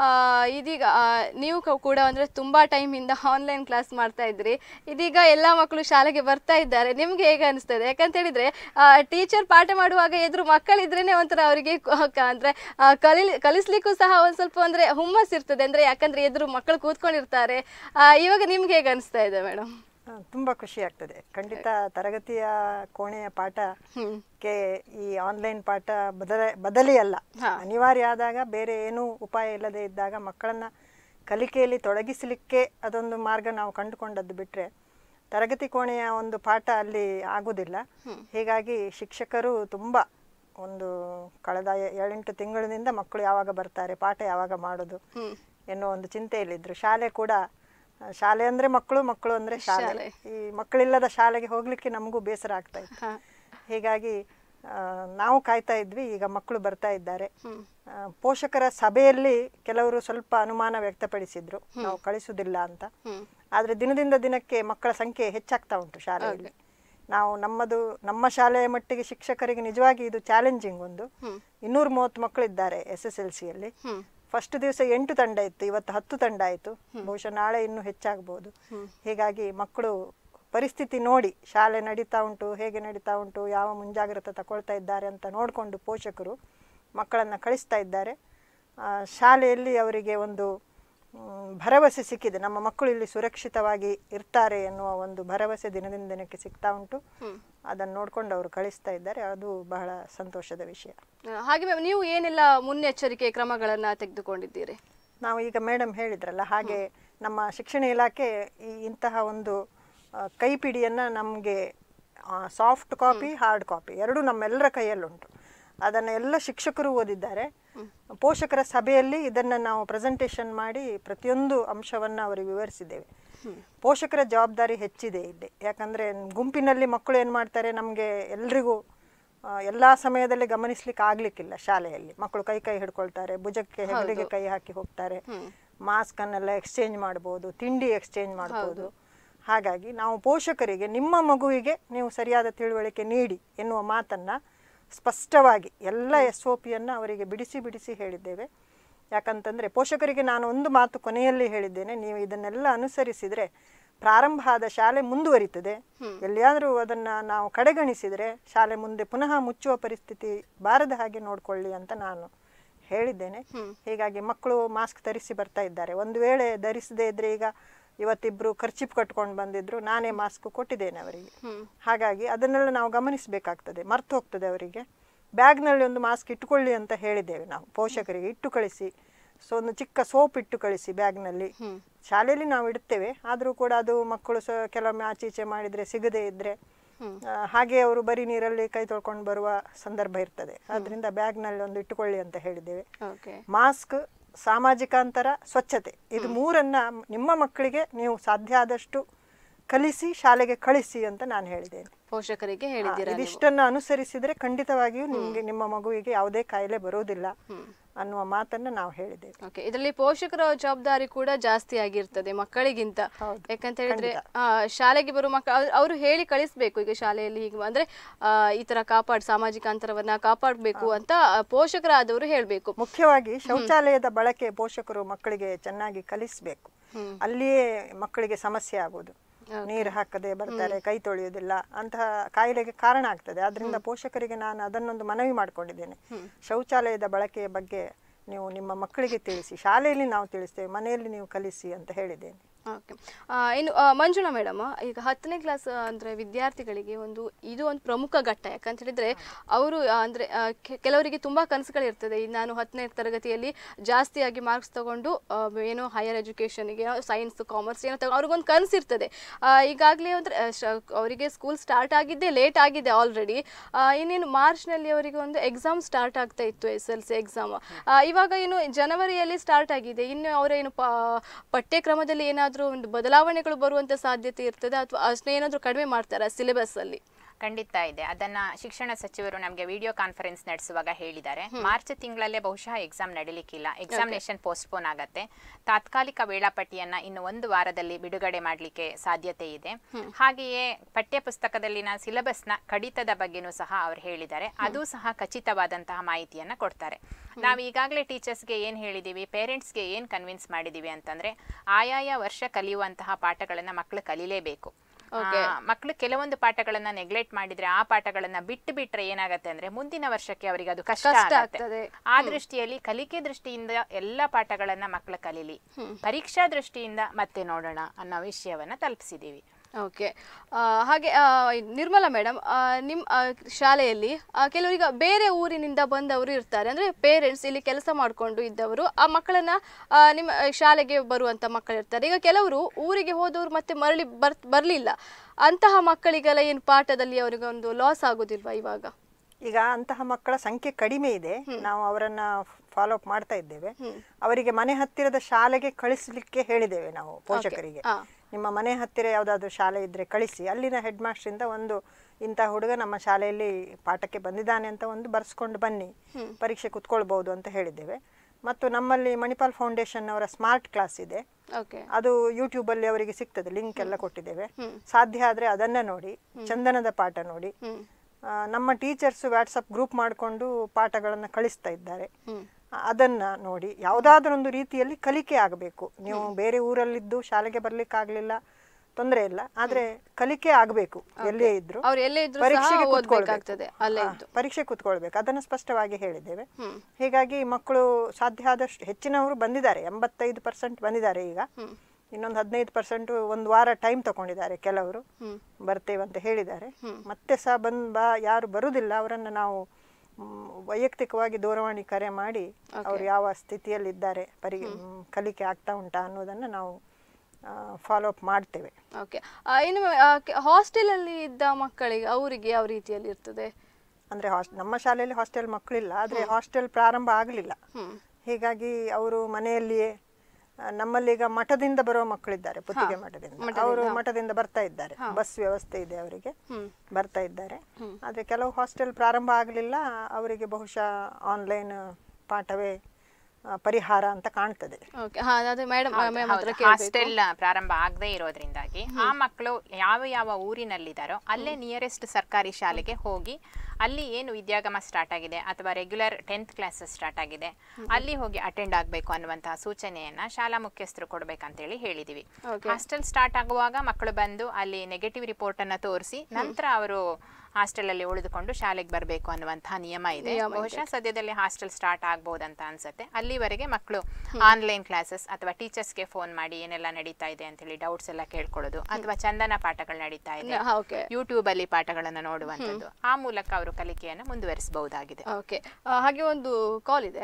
ಇದೀಗ ಆ, ನೀವು ಕ- ಕೂಡ ಅಂದ್ರೆ ತುಂಬಾ ಟೈಮ್ ಇಂದ ಆನ್ಲೈನ್ ಕ್ಲಾಸ್ ಮಾಡ್ತಾ ಇದ್ರಿ ಇದೀಗ ಎಲ್ಲಾ ಮಕ್ಕಳು ಶಾಲೆಗೆ ಬರ್ತಾ ಇದ್ದಾರೆ ನಿಮ್ಗೆ ಹೇಗೆ ಅನಿಸ್ತದೆ ಯಾಕಂತ ಹೇಳಿದ್ರೆ ಟೀಚರ್ ಪಾಠ ಮಾಡುವಾಗ ಎದುರು ಮಕ್ಕಳಿದ್ರೇನೆ ಒಂಥರ ಅವರಿಗೆ ಅಂದ್ರೆ ಆ, ಕಲಿ ಕಲಿಸ್ಲಿಕ್ಕೂ ಸಹ ಒಂದ್ ಸ್ವಲ್ಪ ಅಂದ್ರೆ ಹುಮ್ಮಸ್ ಇರ್ತದೆ ಅಂದ್ರೆ ಯಾಕಂದ್ರೆ ಎದುರು ಮಕ್ಕಳು ಕೂತ್ಕೊಂಡಿರ್ತಾರೆ ಆ, ಇವಾಗ ನಿಮ್ಗೆ ಹೇಗೆ ಅನಿಸ್ತಾ ಇದೆ ಮೇಡಮ್ ಆ, ತುಂಬಾ ಖುಷಿ ಆಗ್ತದೆ ಖಂಡಿತ ತರಗತಿಯ ಕೋಣೆಯ ಪಾಠಕ್ಕೆ ಈ ಆನ್ಲೈನ್ ಪಾಠ ಬದಲ ಬದಲಿ ಅಲ್ಲ ಅನಿವಾರ್ಯ ಆದಾಗ ಬೇರೆ ಏನೂ ಉಪಾಯ ಇಲ್ಲದೆ ಇದ್ದಾಗ ಮಕ್ಕಳನ್ನ ಕಲಿಕೆಯಲ್ಲಿ ತೊಡಗಿಸಲಿಕ್ಕೆ ಅದೊಂದು ಮಾರ್ಗ ನಾವು ಕಂಡುಕೊಂಡದ್ದು ಬಿಟ್ರೆ ತರಗತಿ ಕೋಣೆಯ ಒಂದು ಪಾಠ ಅಲ್ಲಿ ಆಗುದಿಲ್ಲ ಹೀಗಾಗಿ ಶಿಕ್ಷಕರು ತುಂಬಾ ಒಂದು ಕಳೆದ ಎ- ಏಳೆಂಟು ತಿಂಗಳಿನಿಂದ ಮಕ್ಕಳು ಯಾವಾಗ ಬರ್ತಾರೆ ಪಾಠ ಯಾವಾಗ ಮಾಡೋದು ಎನ್ನುವ ಒಂದು ಚಿಂತೆಯಲ್ಲಿದ್ರು ಶಾಲೆ ಕೂಡ ಆ, ಶಾಲೆ ಅಂದ್ರೆ ಮಕ್ಕಳು ಮಕ್ಕಳು ಅಂದ್ರೆ ಶಾಲೆ ಈ ಮಕ್ಕಳಿಲ್ಲದ ಶಾಲೆಗೆ ಹೋಗ್ಲಿಕ್ಕೆ ನಮಗೂ ಬೇಸರ ಆಗ್ತಾ ಇತ್ತು ಹೀಗಾಗಿ ಆ, ನಾವು ಕಾಯ್ತಾ ಇದ್ವಿ ಈಗ ಮಕ್ಕಳು ಬರ್ತಾ ಇದ್ದಾರೆ ಆ, ಪೋಷಕರ ಸಭೆಯಲ್ಲಿ ಕೆಲವರು ಸ್ವಲ್ಪ ಅನುಮಾನ ವ್ಯಕ್ತಪಡಿಸಿದ್ರು ನಾವು ಕಳಿಸುವುದಿಲ್ಲ ಅಂತ ಆದ್ರೆ ದಿನದಿಂದ ದಿನಕ್ಕೆ ಮಕ್ಕಳ ಸಂಖ್ಯೆ ಹೆಚ್ಚಾಗ್ತಾ ಉಂಟು ಶಾಲೆಯಲ್ಲಿ ನಾವು ನಮ್ಮದು ನಮ್ಮ ಶಾಲೆಯ ಮಟ್ಟಿಗೆ ಶಿಕ್ಷಕರಿಗೆ ನಿಜವಾಗಿ ಇದು ಚಾಲೆಂಜಿಂಗ್ ಒಂದು ಇನ್ನೂರ ಮೂವತ್ತು ಮಕ್ಕಳಿದ್ದಾರೆ ಎಸ್ ಎಸ್ ಎಲ್ ಸಿಯಲ್ಲಿ ಫಸ್ಟ್ ದಿವಸ ಎಂಟು ತಂಡ ಇತ್ತು ಇವತ್ತು ಹತ್ತು ತಂಡ ಆಯಿತು ಬಹುಶಃ ನಾಳೆ ಇನ್ನೂ ಹೆಚ್ಚಾಗಬಹುದು ಹೀಗಾಗಿ ಮಕ್ಕಳು ಪರಿಸ್ಥಿತಿ ನೋಡಿ ಶಾಲೆ ನಡೀತಾ ಉಂಟು ಹೇಗೆ ನಡೀತಾ ಉಂಟು ಯಾವ ಮುಂಜಾಗ್ರತೆ ತಗೊಳ್ತಾ ಇದ್ದಾರೆ ಅಂತ ನೋಡಿಕೊಂಡು ಪೋಷಕರು ಮಕ್ಕಳನ್ನು ಕಳಿಸ್ತಾ ಇದ್ದಾರೆ ಆ, ಶಾಲೆಯಲ್ಲಿ ಅವರಿಗೆ ಒಂದು ಮ್, ಭರವಸೆ ಸಿಕ್ಕಿದೆ ನಮ್ಮ ಮಕ್ಕಳು ಇಲ್ಲಿ ಸುರಕ್ಷಿತವಾಗಿ ಇರ್ತಾರೆ ಎನ್ನುವ ಒಂದು ಭರವಸೆ ದಿನದಿಂದ ದಿನಕ್ಕೆ ಸಿಗ್ತಾ ಉಂಟು ಅದನ್ನು ನೋಡ್ಕೊಂಡು ಅವರು ಕಳಿಸ್ತಾ ಇದ್ದಾರೆ ಅದು ಬಹಳ ಸಂತೋಷದ ವಿಷಯ ಆ, ಹಾಗೆ ಮ್ಯಾಮ್ ನೀವು ಏನೆಲ್ಲ ಮುನ್ನೆಚ್ಚರಿಕೆ ಕ್ರಮಗಳನ್ನ ತೆಗೆದುಕೊಂಡಿದ್ದೀರಿ ನಾವು ಈಗ ಮೇಡಮ್ ಹೇಳಿದ್ರಲ್ಲ ಹಾಗೆ ನಮ್ಮ ಶಿಕ್ಷಣ ಇಲಾಖೆ ಈ ಇಂತಹ ಒಂದು ಆ, ಕೈಪಿಡಿಯನ್ನ ನಮಗೆ ಸಾಫ್ಟ್ ಕಾಪಿ ಹಾರ್ಡ್ ಕಾಪಿ ಎರಡೂ ನಮ್ಮೆಲ್ಲರ ಕೈಯಲ್ಲುಂಟು ಅದನ್ನು ಎಲ್ಲ ಶಿಕ್ಷಕರು ಓದಿದ್ದಾರೆ ಪೋಷಕರ ಸಭೆಯಲ್ಲಿ ಇದನ್ನು ನಾವು ಪ್ರೆಸೆಂಟೇಷನ್ ಮಾಡಿ ಪ್ರತಿಯೊಂದು ಅಂಶವನ್ನು ಅವರಿಗೆ ವಿವರಿಸಿದ್ದೇವೆ ಪೋಷಕರ ಜವಾಬ್ದಾರಿ ಹೆಚ್ಚಿದೆ ಇಲ್ಲಿ ಯಾಕಂದರೆ ಗುಂಪಿನಲ್ಲಿ ಮಕ್ಕಳು ಏನು ಮಾಡ್ತಾರೆ ನಮಗೆ ಎಲ್ರಿಗೂ ಆ, ಎಲ್ಲಾ ಸಮಯದಲ್ಲಿ ಗಮನಿಸ್ಲಿಕ್ಕೆ ಆಗ್ಲಿಕ್ಕಿಲ್ಲ ಶಾಲೆಯಲ್ಲಿ ಮಕ್ಕಳು ಕೈ ಕೈ ಹಿಡ್ಕೊಳ್ತಾರೆ ಭುಜಕ್ಕೆ ಹೆಗಲಿಗೆ ಕೈ ಹಾಕಿ ಹೋಗ್ತಾರೆ ಮಾಸ್ಕ್ ಅನ್ನೆಲ್ಲ ಎಕ್ಸ್ಚೇಂಜ್ ಮಾಡ್ಬೋದು ತಿಂಡಿ ಎಕ್ಸ್ಚೇಂಜ್ ಮಾಡ್ಬೋದು ಹಾಗಾಗಿ ನಾವು ಪೋಷಕರಿಗೆ ನಿಮ್ಮ ಮಗುವಿಗೆ ನೀವು ಸರಿಯಾದ ತಿಳುವಳಿಕೆ ನೀಡಿ ಎನ್ನುವ ಮಾತನ್ನ ಸ್ಪಷ್ಟವಾಗಿ ಎಲ್ಲ ಎಸ್ ಒ ಪಿಯನ್ನು ಅವರಿಗೆ ಬಿಡಿಸಿ ಬಿಡಿಸಿ ಹೇಳಿದ್ದೇವೆ ಯಾಕಂತಂದ್ರೆ ಪೋಷಕರಿಗೆ ನಾನು ಒಂದು ಮಾತು ಕೊನೆಯಲ್ಲಿ ಹೇಳಿದ್ದೇನೆ ನೀವು ಇದನ್ನೆಲ್ಲ ಅನುಸರಿಸಿದ್ರೆ ಪ್ರಾರಂಭ ಆದ ಶಾಲೆ ಮುಂದುವರಿತದೆ ಎಲ್ಲಿಯಾದರೂ ಅದನ್ನ ನಾವು ಕಡೆಗಣಿಸಿದ್ರೆ ಶಾಲೆ ಮುಂದೆ ಪುನಃ ಮುಚ್ಚುವ ಪರಿಸ್ಥಿತಿ ಬಾರದ ಹಾಗೆ ನೋಡ್ಕೊಳ್ಳಿ ಅಂತ ನಾನು ಹೇಳಿದ್ದೇನೆ ಹೀಗಾಗಿ ಮಕ್ಕಳು ಮಾಸ್ಕ್ ಧರಿಸಿ ಬರ್ತಾ ಇದ್ದಾರೆ ಒಂದು ವೇಳೆ ಧರಿಸದೇ ಇದ್ರೆ ಈಗ ಇವತ್ತಿಬ್ರು ಖರ್ಚಿಪ್ ಕಟ್ಕೊಂಡು ಬಂದಿದ್ರು ನಾನೇ ಮಾಸ್ಕ್ ಕೊಟ್ಟಿದ್ದೇನೆ ಅವರಿಗೆ ಹಾಗಾಗಿ ಅದನ್ನೆಲ್ಲ ನಾವು ಗಮನಿಸಬೇಕಾಗ್ತದೆ ಮರ್ತು ಹೋಗ್ತದೆ ಅವರಿಗೆ ಬ್ಯಾಗ್ನಲ್ಲಿ ಒಂದು ಮಾಸ್ಕ್ ಇಟ್ಟುಕೊಳ್ಳಿ ಅಂತ ಹೇಳಿದ್ದೇವೆ ನಾವು ಪೋಷಕರಿಗೆ ಇಟ್ಟು ಕಳಿಸಿ ಸೊ ಒಂದು ಚಿಕ್ಕ ಸೋಪ್ ಇಟ್ಟು ಕಳಿಸಿ ಬ್ಯಾಗ್ನಲ್ಲಿ ಶಾಲೆಯಲ್ಲಿ ನಾವು ಇಡ್ತೇವೆ ಆದರೂ ಕೂಡ ಅದು ಮಕ್ಕಳು ಸಹ ಕೆಲವೊಮ್ಮೆ ಆಚೆ ಈಚೆ ಮಾಡಿದ್ರೆ ಸಿಗದೇ ಇದ್ರೆ ಆ, ಹಾಗೆ ಅವರು ಬರೀ ನೀರಲ್ಲಿ ಕೈ ತೊಳ್ಕೊಂಡು ಬರುವ ಸಂದರ್ಭ ಇರ್ತದೆ ಅದರಿಂದ ಬ್ಯಾಗ್ನಲ್ಲಿ ಒಂದು ಇಟ್ಟುಕೊಳ್ಳಿ ಅಂತ ಹೇಳಿದ್ದೇವೆ ಓಕೆ ಮಾಸ್ಕ್ ಸಾಮಾಜಿಕ ಅಂತರ ಸ್ವಚ್ಛತೆ ಇದು ಮೂರನ್ನ ನಿಮ್ಮ ಮಕ್ಕಳಿಗೆ ನೀವು ಸಾಧ್ಯ ಆದಷ್ಟು ಕಲಿಸಿ ಶಾಲೆಗೆ ಕಳಿಸಿ ಅಂತ ನಾನು ಹೇಳಿದ್ದೇನೆ ಪೋಷಕರಿಗೆ ಹೇಳಿದ್ದೀರಾ ನೀವು? ಇದಿಷ್ಟನ್ನು ಅನುಸರಿಸಿದ್ರೆ ಖಂಡಿತವಾಗಿಯೂ ನಿಮ್ಗೆ ನಿಮ್ಮ ಮಗುವಿಗೆ ಯಾವುದೇ ಕಾಯಿಲೆ ಬರೋದಿಲ್ಲ ಅನ್ನುವ ಮಾತನ್ನ ನಾವು ಹೇಳಿದ್ದೇವೆ ಓಕೆ ಇದರಲ್ಲಿ ಪೋಷಕರ ಜವಾಬ್ದಾರಿ ಕೂಡ ಜಾಸ್ತಿ ಆಗಿರ್ತದೆ ಮಕ್ಕಳಿಗಿಂತ ಯಾಕಂತ ಹೇಳಿದ್ರೆ ಆ, ಶಾಲೆಗೆ ಬರುವ ಮಕ್ಕಳು ಅವರು ಹೇಳಿ ಕಳಿಸ್ಬೇಕು ಈಗ ಶಾಲೆಯಲ್ಲಿ ಹೀಗೆ ಅಂದ್ರೆ ಆ, ಈ ತರ ಕಾಪಾಡ್ ಸಾಮಾಜಿಕ ಅಂತರವನ್ನ ಕಾಪಾಡಬೇಕು ಅಂತ ಆ, ಪೋಷಕರಾದವರು ಹೇಳ್ಬೇಕು ಮುಖ್ಯವಾಗಿ ಶೌಚಾಲಯದ ಬಳಕೆ ಪೋಷಕರು ಮಕ್ಕಳಿಗೆ ಚೆನ್ನಾಗಿ ಕಲಿಸ್ಬೇಕು ಅಲ್ಲಿಯೇ ಮಕ್ಕಳಿಗೆ ಸಮಸ್ಯೆ ಆಗುವುದು ನೀರು ಹಾಕದೆ ಬರ್ತಾರೆ ಕೈ ತೊಳೆಯುವುದಿಲ್ಲ ಅಂತಹ ಕಾಯಿಲೆಗೆ ಕಾರಣ ಆಗ್ತದೆ ಆದ್ರಿಂದ ಪೋಷಕರಿಗೆ ನಾನು ಅದನ್ನೊಂದು ಮನವಿ ಮಾಡಿಕೊಂಡಿದ್ದೇನೆ ಶೌಚಾಲಯದ ಬಳಕೆಯ ಬಗ್ಗೆ ನೀವು ನಿಮ್ಮ ಮಕ್ಕಳಿಗೆ ತಿಳಿಸಿ ಶಾಲೆಯಲ್ಲಿ ನಾವು ತಿಳಿಸ್ತೇವೆ ಮನೆಯಲ್ಲಿ ನೀವು ಕಲಿಸಿ ಅಂತ ಹೇಳಿದ್ದೇನೆ ಓಕೆ ಇನ್ನು ಆ, ಮಂಜುಳಾ ಮೇಡಮ್ ಈಗ ಹತ್ತನೇ ಕ್ಲಾಸ್ ಅಂದ್ರೆ ವಿದ್ಯಾರ್ಥಿಗಳಿಗೆ ಒಂದು ಇದು ಒಂದು ಪ್ರಮುಖ ಘಟ್ಟ ಯಾಕಂತ ಹೇಳಿದ್ರೆ ಅವರು ಅಂದ್ರೆ ಆ, ಕೆ- ಕೆಲವರಿಗೆ ತುಂಬಾ ಕನಸುಗಳಿರ್ತದೆ ಈಗ ನಾನು ಹತ್ತನೇ ತರಗತಿಯಲ್ಲಿ ಜಾಸ್ತಿಯಾಗಿ ಮಾರ್ಕ್ಸ್ ತಗೊಂಡು ಆ, ಏನೋ ಹೈಯರ್ ಎಜುಕೇಷನ್ಗೆ ಸೈನ್ಸ್ ಕಾಮರ್ಸ್ ಏನೋ ತಗೊ ಅವ್ರಿಗೊಂದು ಕನಸಿರ್ತದೆ ಈಗಾಗಲೇ ಅಂದ್ರೆ ಆ, ಶ- ಅವರಿಗೆ ಸ್ಕೂಲ್ ಸ್ಟಾರ್ಟ್ ಆಗಿದ್ದೇ ಲೇಟ್ ಆಗಿದೆ ಆಲ್ರೆಡಿ ಇನ್ನೇನು ಮಾರ್ಚ್ನಲ್ಲಿ ಅವರಿಗೆ ಒಂದು ಎಕ್ಸಾಮ್ ಸ್ಟಾರ್ಟ್ ಆಗ್ತಾ ಇತ್ತು ಎಸ್ ಎಲ್ ಸಿ ಎಕ್ಸಾಮ್ ಇವಾಗ ಏನು ಜನವರಿಯಲ್ಲಿ ಸ್ಟಾರ್ಟ್ ಆಗಿದೆ ಇನ್ನು ಅವರ ಏನು ಪ ಪಠ್ಯಕ್ರಮದಲ್ಲಿ ಏನಾದರೂ ಒಂದು ಬದಲಾವಣೆಗಳು ಬರುವಂತ ಸಾಧ್ಯತೆ ಇರ್ತದೆ ಅಥವಾ ಅಷ್ಟೇ ಏನಾದರೂ ಕಡಿಮೆ ಮಾಡ್ತಾರಾ ಸಿಲೆಬಸ್ ಅಲ್ಲಿ ಖಂಡಿತ ಇದೆ ಅದನ್ನ ಶಿಕ್ಷಣ ಸಚಿವರು ನಮಗೆ ವಿಡಿಯೋ ಕಾನ್ಫರೆನ್ಸ್ ನಡೆಸುವಾಗ ಹೇಳಿದ್ದಾರೆ ಮಾರ್ಚ್ ತಿಂಗಳಲ್ಲೇ ಬಹುಶಃ ಎಕ್ಸಾಮ್ ನಡೀಲಿಕ್ಕಿಲ್ಲ ಎಕ್ಸಾಮಿನೇಷನ್ ಪೋಸ್ಟ್ಪೋನ್ ಆಗತ್ತೆ ತಾತ್ಕಾಲಿಕ ವೇಳಾಪಟ್ಟಿಯನ್ನ ಇನ್ನು ಒಂದು ವಾರದಲ್ಲಿ ಬಿಡುಗಡೆ ಮಾಡಲಿಕ್ಕೆ ಸಾಧ್ಯತೆ ಇದೆ ಹಾಗೆಯೇ ಪಠ್ಯ ಪುಸ್ತಕದಲ್ಲಿನ ಸಿಲೆಬಸ್ನ ಕಡಿತದ ಬಗ್ಗೆನೂ ಸಹ ಅವರು ಹೇಳಿದ್ದಾರೆ ಅದು ಸಹ ಖಚಿತವಾದಂತಹ ಮಾಹಿತಿಯನ್ನ ಕೊಡ್ತಾರೆ ನಾವು ಈಗಾಗಲೇ ಟೀಚರ್ಸ್ಗೆ ಏನ್ ಹೇಳಿದೀವಿ ಪೇರೆಂಟ್ಸ್ಗೆ ಏನ್ ಕನ್ವಿನ್ಸ್ ಮಾಡಿದೀವಿ ಅಂತಂದ್ರೆ ಆಯಾಯ ವರ್ಷ ಕಲಿಯುವಂತಹ ಪಾಠಗಳನ್ನ ಮಕ್ಕಳು ಕಲಿಲೇಬೇಕು ಮಕ್ಕಳು ಕೆಲವೊಂದು ಪಾಠಗಳನ್ನ ನೆಗ್ಲೆಕ್ಟ್ ಮಾಡಿದ್ರೆ ಆ ಪಾಠಗಳನ್ನ ಬಿಟ್ಟು ಬಿಟ್ರೆ ಏನಾಗತ್ತೆ ಅಂದ್ರೆ ಮುಂದಿನ ವರ್ಷಕ್ಕೆ ಅವರಿಗೆ ಅದು ಕಷ್ಟ ಕಷ್ಟ ಆಗತ್ತೆ ಆಗ್ತದೆ. ಆ ದೃಷ್ಟಿಯಲ್ಲಿ ಕಲಿಕೆ ದೃಷ್ಟಿಯಿಂದ ಎಲ್ಲಾ ಪಾಠಗಳನ್ನ ಮಕ್ಕಳು ಕಲೀಲಿ ಪರೀಕ್ಷಾ ದೃಷ್ಟಿಯಿಂದ ಮತ್ತೆ ನೋಡೋಣ ಅನ್ನೋ ವಿಷಯವನ್ನ ತಲುಪಿಸಿದೀವಿ ಓಕೆ ಹಾಗೆ ಆ, ನಿರ್ಮಲಾ ಮೇಡಮ್ ನಿಮ್ಮ ಶಾಲೆಯಲ್ಲಿ ಆ, ಕೆಲವರಿಗೆ ಬೇರೆ ಊರಿನಿಂದ ಬಂದವರು ಇರ್ತಾರೆ ಅಂದ್ರೆ ಪೇರೆಂಟ್ಸ್ ಇಲ್ಲಿ ಕೆಲಸ ಮಾಡಿಕೊಂಡು ಇದ್ದವರು ಆ ಮಕ್ಕಳನ್ನ ಆ, ನಿಮ್ಮ ಶಾಲೆಗೆ ಬರುವಂತ ಮಕ್ಕಳು ಇರ್ತಾರೆ ಈಗ ಕೆಲವರು ಊರಿಗೆ ಹೋದವರು ಮತ್ತೆ ಮರಳಿ ಬರ್ ಬರಲಿಲ್ಲ ಅಂತಹ ಮಕ್ಕಳಿಗೆಲ್ಲ ಏನು ಪಾಠದಲ್ಲಿ ಅವರಿಗೆ ಒಂದು ಲಾಸ್ ಆಗೋದಿಲ್ವಾ ಇವಾಗ ಈಗ ಅಂತಹ ಮಕ್ಕಳ ಸಂಖ್ಯೆ ಕಡಿಮೆ ಇದೆ ನಾವು ಅವರನ್ನ ಫಾಲೋ ಅಪ್ ಮಾಡ್ತಾ ಇದ್ದೇವೆ ಅವರಿಗೆ ಮನೆ ಹತ್ತಿರದ ಶಾಲೆಗೆ ಕಳಿಸ್ಲಿಕ್ಕೆ ಹೇಳಿದ್ದೇವೆ ನಾವು ಪೋಷಕರಿಗೆ ಆ. ನಿಮ್ಮ ಮನೆ ಹತ್ತಿರ ಯಾವುದಾದ್ರೂ ಶಾಲೆ ಇದ್ರೆ ಕಳಿಸಿ ಅಲ್ಲಿನ ಹೆಡ್ ಮಾಸ್ಟ್ರಿಂದ ಒಂದು ಇಂಥ ಹುಡುಗ ನಮ್ಮ ಶಾಲೆಯಲ್ಲಿ ಪಾಠಕ್ಕೆ ಬಂದಿದ್ದಾನೆ ಅಂತ ಒಂದು ಬರ್ಸ್ಕೊಂಡು ಬನ್ನಿ ಪರೀಕ್ಷೆ ಕುತ್ಕೊಳ್ಬಹುದು ಅಂತ ಹೇಳಿದ್ದೇವೆ ಮತ್ತು ನಮ್ಮಲ್ಲಿ ಮಣಿಪಾಲ್ ಫೌಂಡೇಶನ್ ಅವರ ಸ್ಮಾರ್ಟ್ ಕ್ಲಾಸ್ ಇದೆ ಓಕೆ ಅದು ಯೂಟ್ಯೂಬ್ ಅಲ್ಲಿ ಅವರಿಗೆ ಸಿಗ್ತದೆ ಲಿಂಕ್ ಎಲ್ಲ ಕೊಟ್ಟಿದ್ದೇವೆ ಸಾಧ್ಯ ಆದ್ರೆ ಅದನ್ನ ನೋಡಿ ಚಂದನದ ಪಾಠ ನೋಡಿ ಆ, ನಮ್ಮ ಟೀಚರ್ಸ್ ವಾಟ್ಸಪ್ ಗ್ರೂಪ್ ಮಾಡಿಕೊಂಡು ಪಾಠಗಳನ್ನ ಕಳಿಸ್ತಾ ಇದ್ದಾರೆ ಆ, ಅದನ್ನ ನೋಡಿ ಯಾವುದಾದ್ರೂ ಒಂದು ರೀತಿಯಲ್ಲಿ ಕಲಿಕೆ ಆಗಬೇಕು ನೀವು ಬೇರೆ ಊರಲ್ಲಿದ್ದು ಶಾಲೆಗೆ ಬರ್ಲಿಕ್ಕಾಗ್ಲಿಲ್ಲ ತೊಂದರೆ ಇಲ್ಲ ಆದ್ರೆ ಕಲಿಕೆ ಆಗಬೇಕು ಎಲ್ಲೇ ಇದ್ರು ಅವ್ರು ಎಲ್ಲೇ ಇದ್ರೂ ಸಹ ಪರೀಕ್ಷೆಗೆ ಓದ್ಬೇಕಾಗ್ತದೆ, ಕೂತ್ಕೊಳ್ಬೇಕು. ಅಲ್ಲೇ ಆ, ಇದ್ದು. ಪರೀಕ್ಷೆ ಕೂತ್ಕೊಳ್ಬೇಕು ಅದನ್ನು ಸ್ಪಷ್ಟವಾಗಿ ಹೇಳಿದ್ದೇವೆ ಹೀಗಾಗಿ ಮಕ್ಕಳು ಸಾಧ್ಯ ಆದಷ್ಟು ಹೆಚ್ಚಿನವರು ಬಂದಿದ್ದಾರೆ ಎಂಬತ್ತೈದು ಪರ್ಸೆಂಟ್ ಬಂದಿದ್ದಾರೆ ಈಗ ಇನ್ನೊಂದು ಹದಿನೈದು ಪರ್ಸೆಂಟ್ ಒಂದು ವಾರ ಟೈಮ್ ತಗೊಂಡಿದ್ದಾರೆ ಕೆಲವರು ಬರ್ತೇವೆ ಅಂತ ಹೇಳಿದ್ದಾರೆ ಮತ್ತೆ ಸಹ ಬಂದ್ ಬಾ ಯಾರು ಬರುವುದಿಲ್ಲ ಅವರನ್ನು ನಾವು ಮ್, ವೈಯಕ್ತಿಕವಾಗಿ ದೂರವಾಣಿ ಕರೆ ಮಾಡಿ ಅವರು ಯಾವ ಸ್ಥಿತಿಯಲ್ಲಿದ್ದಾರೆ ಪರಿ ಮ್, ಕಲಿಕೆ ಆಗ್ತಾ ಉಂಟಾ ಅನ್ನೋದನ್ನು ನಾವು ಫಾಲೋ ಅಪ್ ಮಾಡ್ತೇವೆ ಓಕೆ ಇನ್ನು ಹಾಸ್ಟೆಲ್ ಅಲ್ಲಿ ಇದ್ದ ಮಕ್ಕಳಿಗೆ ಅವರಿಗೆ ಯಾವ ರೀತಿಯಲ್ಲಿ ಇರ್ತದೆ ಅಂದ್ರೆ ಹಾಸ್ ನಮ್ಮ ಶಾಲೆಯಲ್ಲಿ ಹಾಸ್ಟೆಲ್ ಮಕ್ಕಳಿಲ್ಲ ಆದ್ರೆ ಹಾಸ್ಟೆಲ್ ಪ್ರಾರಂಭ ಆಗಲಿಲ್ಲ ಹೀಗಾಗಿ ಅವರು ಮನೆಯಲ್ಲಿಯೇ ಆ, ನಮ್ಮಲ್ಲಿ ಈಗ ಮಠದಿಂದ ಬರುವ ಮಕ್ಕಳಿದ್ದಾರೆ ಪುತ್ತಿಗೆ ಮಠದಿಂದ ಅವರು ಮಠದಿಂದ ಬರ್ತಾ ಇದ್ದಾರೆ ಬಸ್ ವ್ಯವಸ್ಥೆ ಇದೆ ಅವರಿಗೆ ಬರ್ತಾ ಇದ್ದಾರೆ ಆದ್ರೆ ಕೆಲವು ಹಾಸ್ಟೆಲ್ ಪ್ರಾರಂಭ ಆಗಲಿಲ್ಲ ಅವರಿಗೆ ಬಹುಶಃ ಆನ್ಲೈನ್ ಪಾಠವೇ ಆ, ಪರಿಹಾರ ಅಂತ ಕಾಣ್ತದೆ ಓಕೆ ಹಾ ಅದೇ ಮೇಡಮ್ ಮ್ಯಾಮ್ ಹತ್ರ ಕೇಳ್ಬೇಕು ಹಾಸ್ಟೆಲ್ ಪ್ರಾರಂಭ ಆಗದೆ ಇರೋದ್ರಿಂದಾಗಿ ಆ ಮಕ್ಕಳು ಯಾವ ಯಾವ ಊರಿನಲ್ಲಿದ್ದಾರೋ ಅಲ್ಲೇ ನಿಯರೆಸ್ಟ್ ಸರ್ಕಾರಿ ಶಾಲೆಗೆ ಹೋಗಿ ಅಲ್ಲಿ ಏನು ವಿದ್ಯಾಗಮ ಸ್ಟಾರ್ಟ್ ಆಗಿದೆ ಅಥವಾ ರೆಗ್ಯುಲರ್ ಟೆಂತ್ ಕ್ಲಾಸಸ್ ಸ್ಟಾರ್ಟ್ ಆಗಿದೆ ಅಲ್ಲಿ ಹೋಗಿ ಅಟೆಂಡ್ ಆಗಬೇಕು ಅನ್ನುವಂತಹ ಸೂಚನೆಯನ್ನ ಶಾಲಾ ಮುಖ್ಯಸ್ಥರು ಕೊಡ್ಬೇಕಂತೇಳಿ ಹೇಳಿದೀವಿ ಹಾಸ್ಟೆಲ್ ಸ್ಟಾರ್ಟ್ ಆಗುವಾಗ ಮಕ್ಕಳು ಬಂದು ಅಲ್ಲಿ ನೆಗೆಟಿವ್ ರಿಪೋರ್ಟ್ ಅನ್ನ ತೋರಿಸಿ ನಂತರ ಅವರು ಹಾಸ್ಟೆಲ್ ಅಲ್ಲಿ ಉಳಿದುಕೊಂಡು ಶಾಲೆಗೆ ಬರಬೇಕು ಅನ್ನುವಂತಹ ನಿಯಮ ಇದೆ ಬಹುಶಃ ಸದ್ಯದಲ್ಲಿ ಹಾಸ್ಟೆಲ್ ಸ್ಟಾರ್ಟ್ ಆಗ್ಬೋದಂತ ಅನ್ಸುತ್ತೆ ಅಲ್ಲಿವರೆಗೆ ಮಕ್ಕಳು ಆನ್ಲೈನ್ ಕ್ಲಾಸಸ್ ಅಥವಾ ಟೀಚರ್ಸ್ಗೆ ಫೋನ್ ಮಾಡಿ ಏನೆಲ್ಲ ನಡೀತಾ ಇದೆ ಅಂತ ಹೇಳಿ ಡೌಟ್ಸ್ ಎಲ್ಲ ಕೇಳ್ಕೊಳ್ಳೋದು ಅಥವಾ ಚಂದನ ಪಾಠಗಳು ನಡೀತಾ ಇದೆ ಹಾ ಓಕೆ ಯೂಟ್ಯೂಬ್ ಅಲ್ಲಿ ಪಾಠಗಳನ್ನು ನೋಡುವಂಥದ್ದು ಆ ಮೂಲಕ ಅವರು ಕಲಿಕೆಯನ್ನು ಮುಂದುವರಿಸಬಹುದಾಗಿದೆ ಓಕೆ ಹಾಗೆ ಒಂದು ಕಾಲ್ ಇದೆ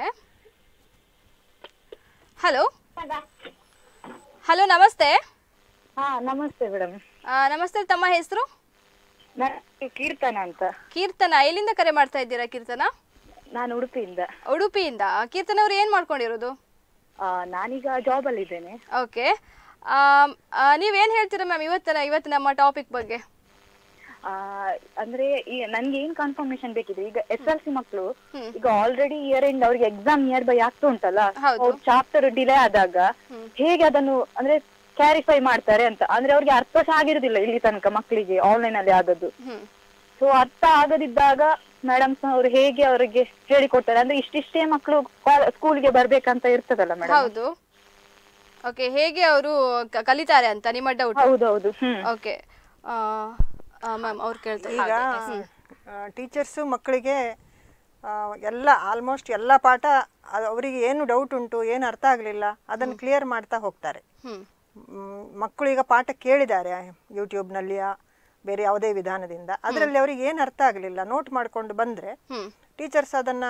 ಹಲೋ ಹಲೋ ನಮಸ್ತೆ ಹಾ ನಮಸ್ತೆ ಮೇಡಮ್ ಆ, ನಮಸ್ತೆ ತಮ್ಮ ಹೆಸರು ನಾನು ಕೀರ್ತನ ಅಂತ ಕೀರ್ತನ ಎಲ್ಲಿಂದ ಕರೆ ಮಾಡ್ತಾ ಇದ್ದೀರಾ ಕೀರ್ತನ ನಾನು ಉಡುಪಿಯಿಂದ ಉಡುಪಿಯಿಂದ ಕೀರ್ತನ ಅವ್ರು ಏನ್ ಮಾಡ್ಕೊಂಡಿರೋದು ಆ, ನಾನೀಗ ಜಾಬ್ ಅಲ್ಲಿ ಇದ್ದೇನೆ ಓಕೆ ನೀವೇನ್ ಹೇಳ್ತೀರಾ ಮ್ಯಾಮ್ ಇವತ್ತಿನ ಇವತ್ತು ನಮ್ಮ ಟಾಪಿಕ್ ಬಗ್ಗೆ ಆ, ಅಂದ್ರೆ ಈ ನನ್ಗೆ ಏನ್ ಕನ್ಫರ್ಮೇಶನ್ ಬೇಕಿದೆ ಈಗ ಎಸ್ ಎಲ್ ಸಿ ಮಕ್ಕಳು ಈಗ ಆಲ್ರೆಡಿ ಇಯರ್ ಎಂಡ್ ಅವ್ರಿಗೆ ಎಕ್ಸಾಮ್ ನಿಯರ್ ಬೈ ಆಗ್ತಾ ಉಂಟಲ್ಲ ಹೌದು. ಚಾಪ್ಟರ್ ಡಿಲೇ ಆದಾಗ ಹೇಗೆ ಅದನ್ನು ಅಂದ್ರೆ ಕ್ಲಾರಿಫೈ ಮಾಡ್ತಾರೆ ಅಂತ ಅಂದ್ರೆ ಅವ್ರಿಗೆ ಅರ್ಥ ಸಹ ಆಗಿರುದಿಲ್ಲ ಇಲ್ಲಿ ತನಕ ಮಕ್ಕಳಿಗೆ ಆನ್ಲೈನ್ ಅಲ್ಲಿ ಆದದ್ದು ಹ್ಮ್ ಸೊ ಅರ್ಥ ಆಗದಿದ್ದಾಗ ಮೇಡಮ್ಸ್ ಅವರು ಹೇಗೆ ಅವರಿಗೆ ಹೇಳಿಕೊಡ್ತಾರೆ ಅಂದ್ರೆ ಇಷ್ಟಿಷ್ಟೇ ಮಕ್ಕಳು ಸ್ಕೂಲ್ಗೆ ಬರ್ಬೇಕಂತ ಇರ್ತದಲ್ಲ ಮೇಡಮ್ ಹೌದು ಓಕೆ ಹೇಗೆ ಅವರು ಕಲಿತಾರೆ ಅಂತ ನಿಮ್ಮ ಡೌಟ್ ಹೌದೌದು ಹ್ಮ್ ಓಕೆ ಮ್ಯಾಮ್ ಅವ್ರು ಕೇಳ್ತಾರೆ ಈಗ ಟೀಚರ್ಸು ಮಕ್ಕಳಿಗೆ ಆ, ಎಲ್ಲ ಆಲ್ಮೋಸ್ಟ್ ಎಲ್ಲ ಪಾಠ ಅದ್- ಅವರಿಗೆ ಏನು ಡೌಟ್ ಉಂಟು ಏನು ಅರ್ಥ ಆಗಲಿಲ್ಲ ಅದನ್ನು ಕ್ಲಿಯರ್ ಮಾಡ್ತಾ ಹೋಗ್ತಾರೆ ಹ್ಮ್ ಮ್, ಮಕ್ಕಳು ಈಗ ಪಾಠ ಕೇಳಿದ್ದಾರೆ ಯೂಟ್ಯೂಬ್ನಲ್ಲಿ ಬೇರೆ ಯಾವುದೇ ವಿಧಾನದಿಂದ ಅದರಲ್ಲಿ ಅವರಿಗೆ ಏನು ಅರ್ಥ ಆಗಲಿಲ್ಲ ನೋಟ್ ಮಾಡ್ಕೊಂಡು ಬಂದರೆ ಹ್ಮ್ ಟೀಚರ್ಸ್ ಅದನ್ನು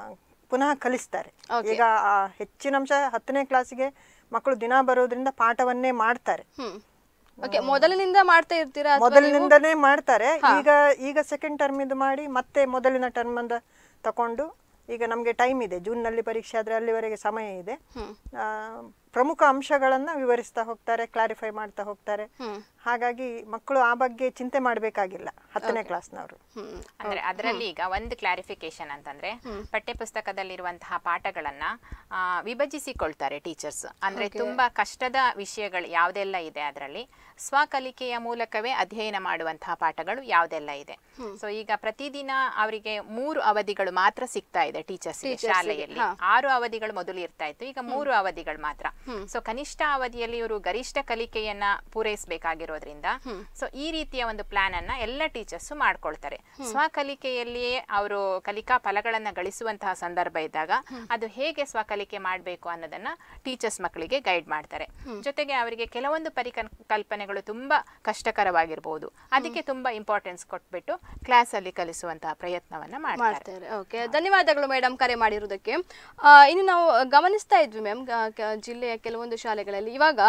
ಪುನಃ ಕಲಿಸ್ತಾರೆ ಈಗ ಆ ಹೆಚ್ಚಿನ ಅಂಶ ಹತ್ತನೇ ಕ್ಲಾಸಿಗೆ ಮಕ್ಕಳು ದಿನ ಬರೋದ್ರಿಂದ ಪಾಠವನ್ನೇ ಮಾಡ್ತಾರೆ ಹ್ಮ್ ಓಕೆ ಮೊದಲಿನಿಂದ ಮಾಡ್ತಾ ಇರ್ತೀರಾ ಅಥವಾ ಮೊದಲಿನಿಂದನೇ ಮಾಡ್ತಾರೆ ಈಗ ಈಗ ಸೆಕೆಂಡ್ ಟರ್ಮ್ ಇದು ಮಾಡಿ ಮತ್ತೆ ಮೊದಲಿನ ಟರ್ಮ್ ಅಂದ ತಕೊಂಡು ಈಗ ನಮಗೆ ಟೈಮ್ ಇದೆ ಜೂನ್ನಲ್ಲಿ ಪರೀಕ್ಷೆ ಆದರೆ ಅಲ್ಲಿವರೆಗೆ ಸಮಯ ಇದೆ ಆ, ಪ್ರಮುಖ ಅಂಶಗಳನ್ನು ವಿವರಿಸ್ತಾ ಹೋಗ್ತಾರೆ ಕ್ಲಾರಿಫೈ ಮಾಡ್ತಾ ಹೋಗ್ತಾರೆ ಹಾಗಾಗಿ ಮಕ್ಕಳು ಆ ಬಗ್ಗೆ ಚಿಂತೆ ಮಾಡಬೇಕಾಗಿಲ್ಲ ಹತ್ತನೇ ಕ್ಲಾಸ್ನವರು ಹ್ಮ್ ಅಂದ್ರೆ ಅದರಲ್ಲಿ ಈಗ ಒಂದು ಕ್ಲಾರಿಫಿಕೇಶನ್ ಅಂತಂದ್ರೆ ಪಠ್ಯಪುಸ್ತಕದಲ್ಲಿರುವಂತಹ ಪಾಠಗಳನ್ನ ಆ, ವಿಭಜಿಸಿಕೊಳ್ತಾರೆ ಟೀಚರ್ಸ್ ಅಂದ್ರೆ ತುಂಬಾ ಕಷ್ಟದ ವಿಷಯಗಳು ಯಾವುದೆಲ್ಲ ಇದೆ ಅದರಲ್ಲಿ ಸ್ವಕಲಿಕೆಯ ಮೂಲಕವೇ ಅಧ್ಯಯನ ಮಾಡುವಂತಹ ಪಾಠಗಳು ಯಾವುದೆಲ್ಲ ಇದೆ ಸೊ ಈಗ ಪ್ರತಿದಿನ ಅವರಿಗೆ ಮೂರು ಅವಧಿಗಳು ಮಾತ್ರ ಸಿಗ್ತಾ ಇದೆ ಟೀಚರ್ಸ್ ಶಾಲೆಯಲ್ಲಿ ಆರು ಅವಧಿಗಳು ಮೊದಲು ಇರ್ತಾ ಇತ್ತು ಈಗ ಮೂರು ಅವಧಿಗಳು ಮಾತ್ರ ಸೊ ಕನಿಷ್ಠ ಅವಧಿಯಲ್ಲಿ ಇವರು ಗರಿಷ್ಠ ಕಲಿಕೆಯನ್ನ ಪೂರೈಸಬೇಕಾಗಿರೋದ್ರಿಂದ ಸೊ ಈ ರೀತಿಯ ಒಂದು ಪ್ಲಾನ್ ಅನ್ನ ಎಲ್ಲ ಟೀಚರ್ಸ್ ಮಾಡ್ಕೊಳ್ತಾರೆ ಸ್ವಕಲಿಕೆಯಲ್ಲಿಯೇ ಅವರು ಕಲಿಕಾ ಫಲಗಳನ್ನ ಗಳಿಸುವಂತಹ ಸಂದರ್ಭ ಇದ್ದಾಗ ಅದು ಹೇಗೆ ಸ್ವಕಲಿಕೆ ಮಾಡಬೇಕು ಅನ್ನೋದನ್ನ ಟೀಚರ್ಸ್ ಮಕ್ಕಳಿಗೆ ಗೈಡ್ ಮಾಡ್ತಾರೆ ಜೊತೆಗೆ ಅವರಿಗೆ ಕೆಲವೊಂದು ಪರಿಕಲ್ಪನೆಗಳು ತುಂಬಾ ಕಷ್ಟಕರವಾಗಿರ್ಬೋದು ಅದಕ್ಕೆ ತುಂಬಾ ಇಂಪಾರ್ಟೆನ್ಸ್ ಕೊಟ್ಬಿಟ್ಟು ಕ್ಲಾಸ್ ಅಲ್ಲಿ ಕಲಿಸುವಂತಹ ಪ್ರಯತ್ನವನ್ನ ಮಾಡ್ತಾರೆ ಮಾಡ್ತಾರೆ ಓಕೆ ಧನ್ಯವಾದಗಳು ಮೇಡಮ್ ಕರೆ ಮಾಡಿರೋದಕ್ಕೆ ಆ, ಇನ್ನು ನಾವು ಗಮನಿಸ್ತಾ ಇದ್ವಿ ಮ್ಯಾಮ್ ಜಿಲ್ಲೆಯ ಕೆಲವೊಂದು ಶಾಲೆಗಳಲ್ಲಿ ಇವಾಗ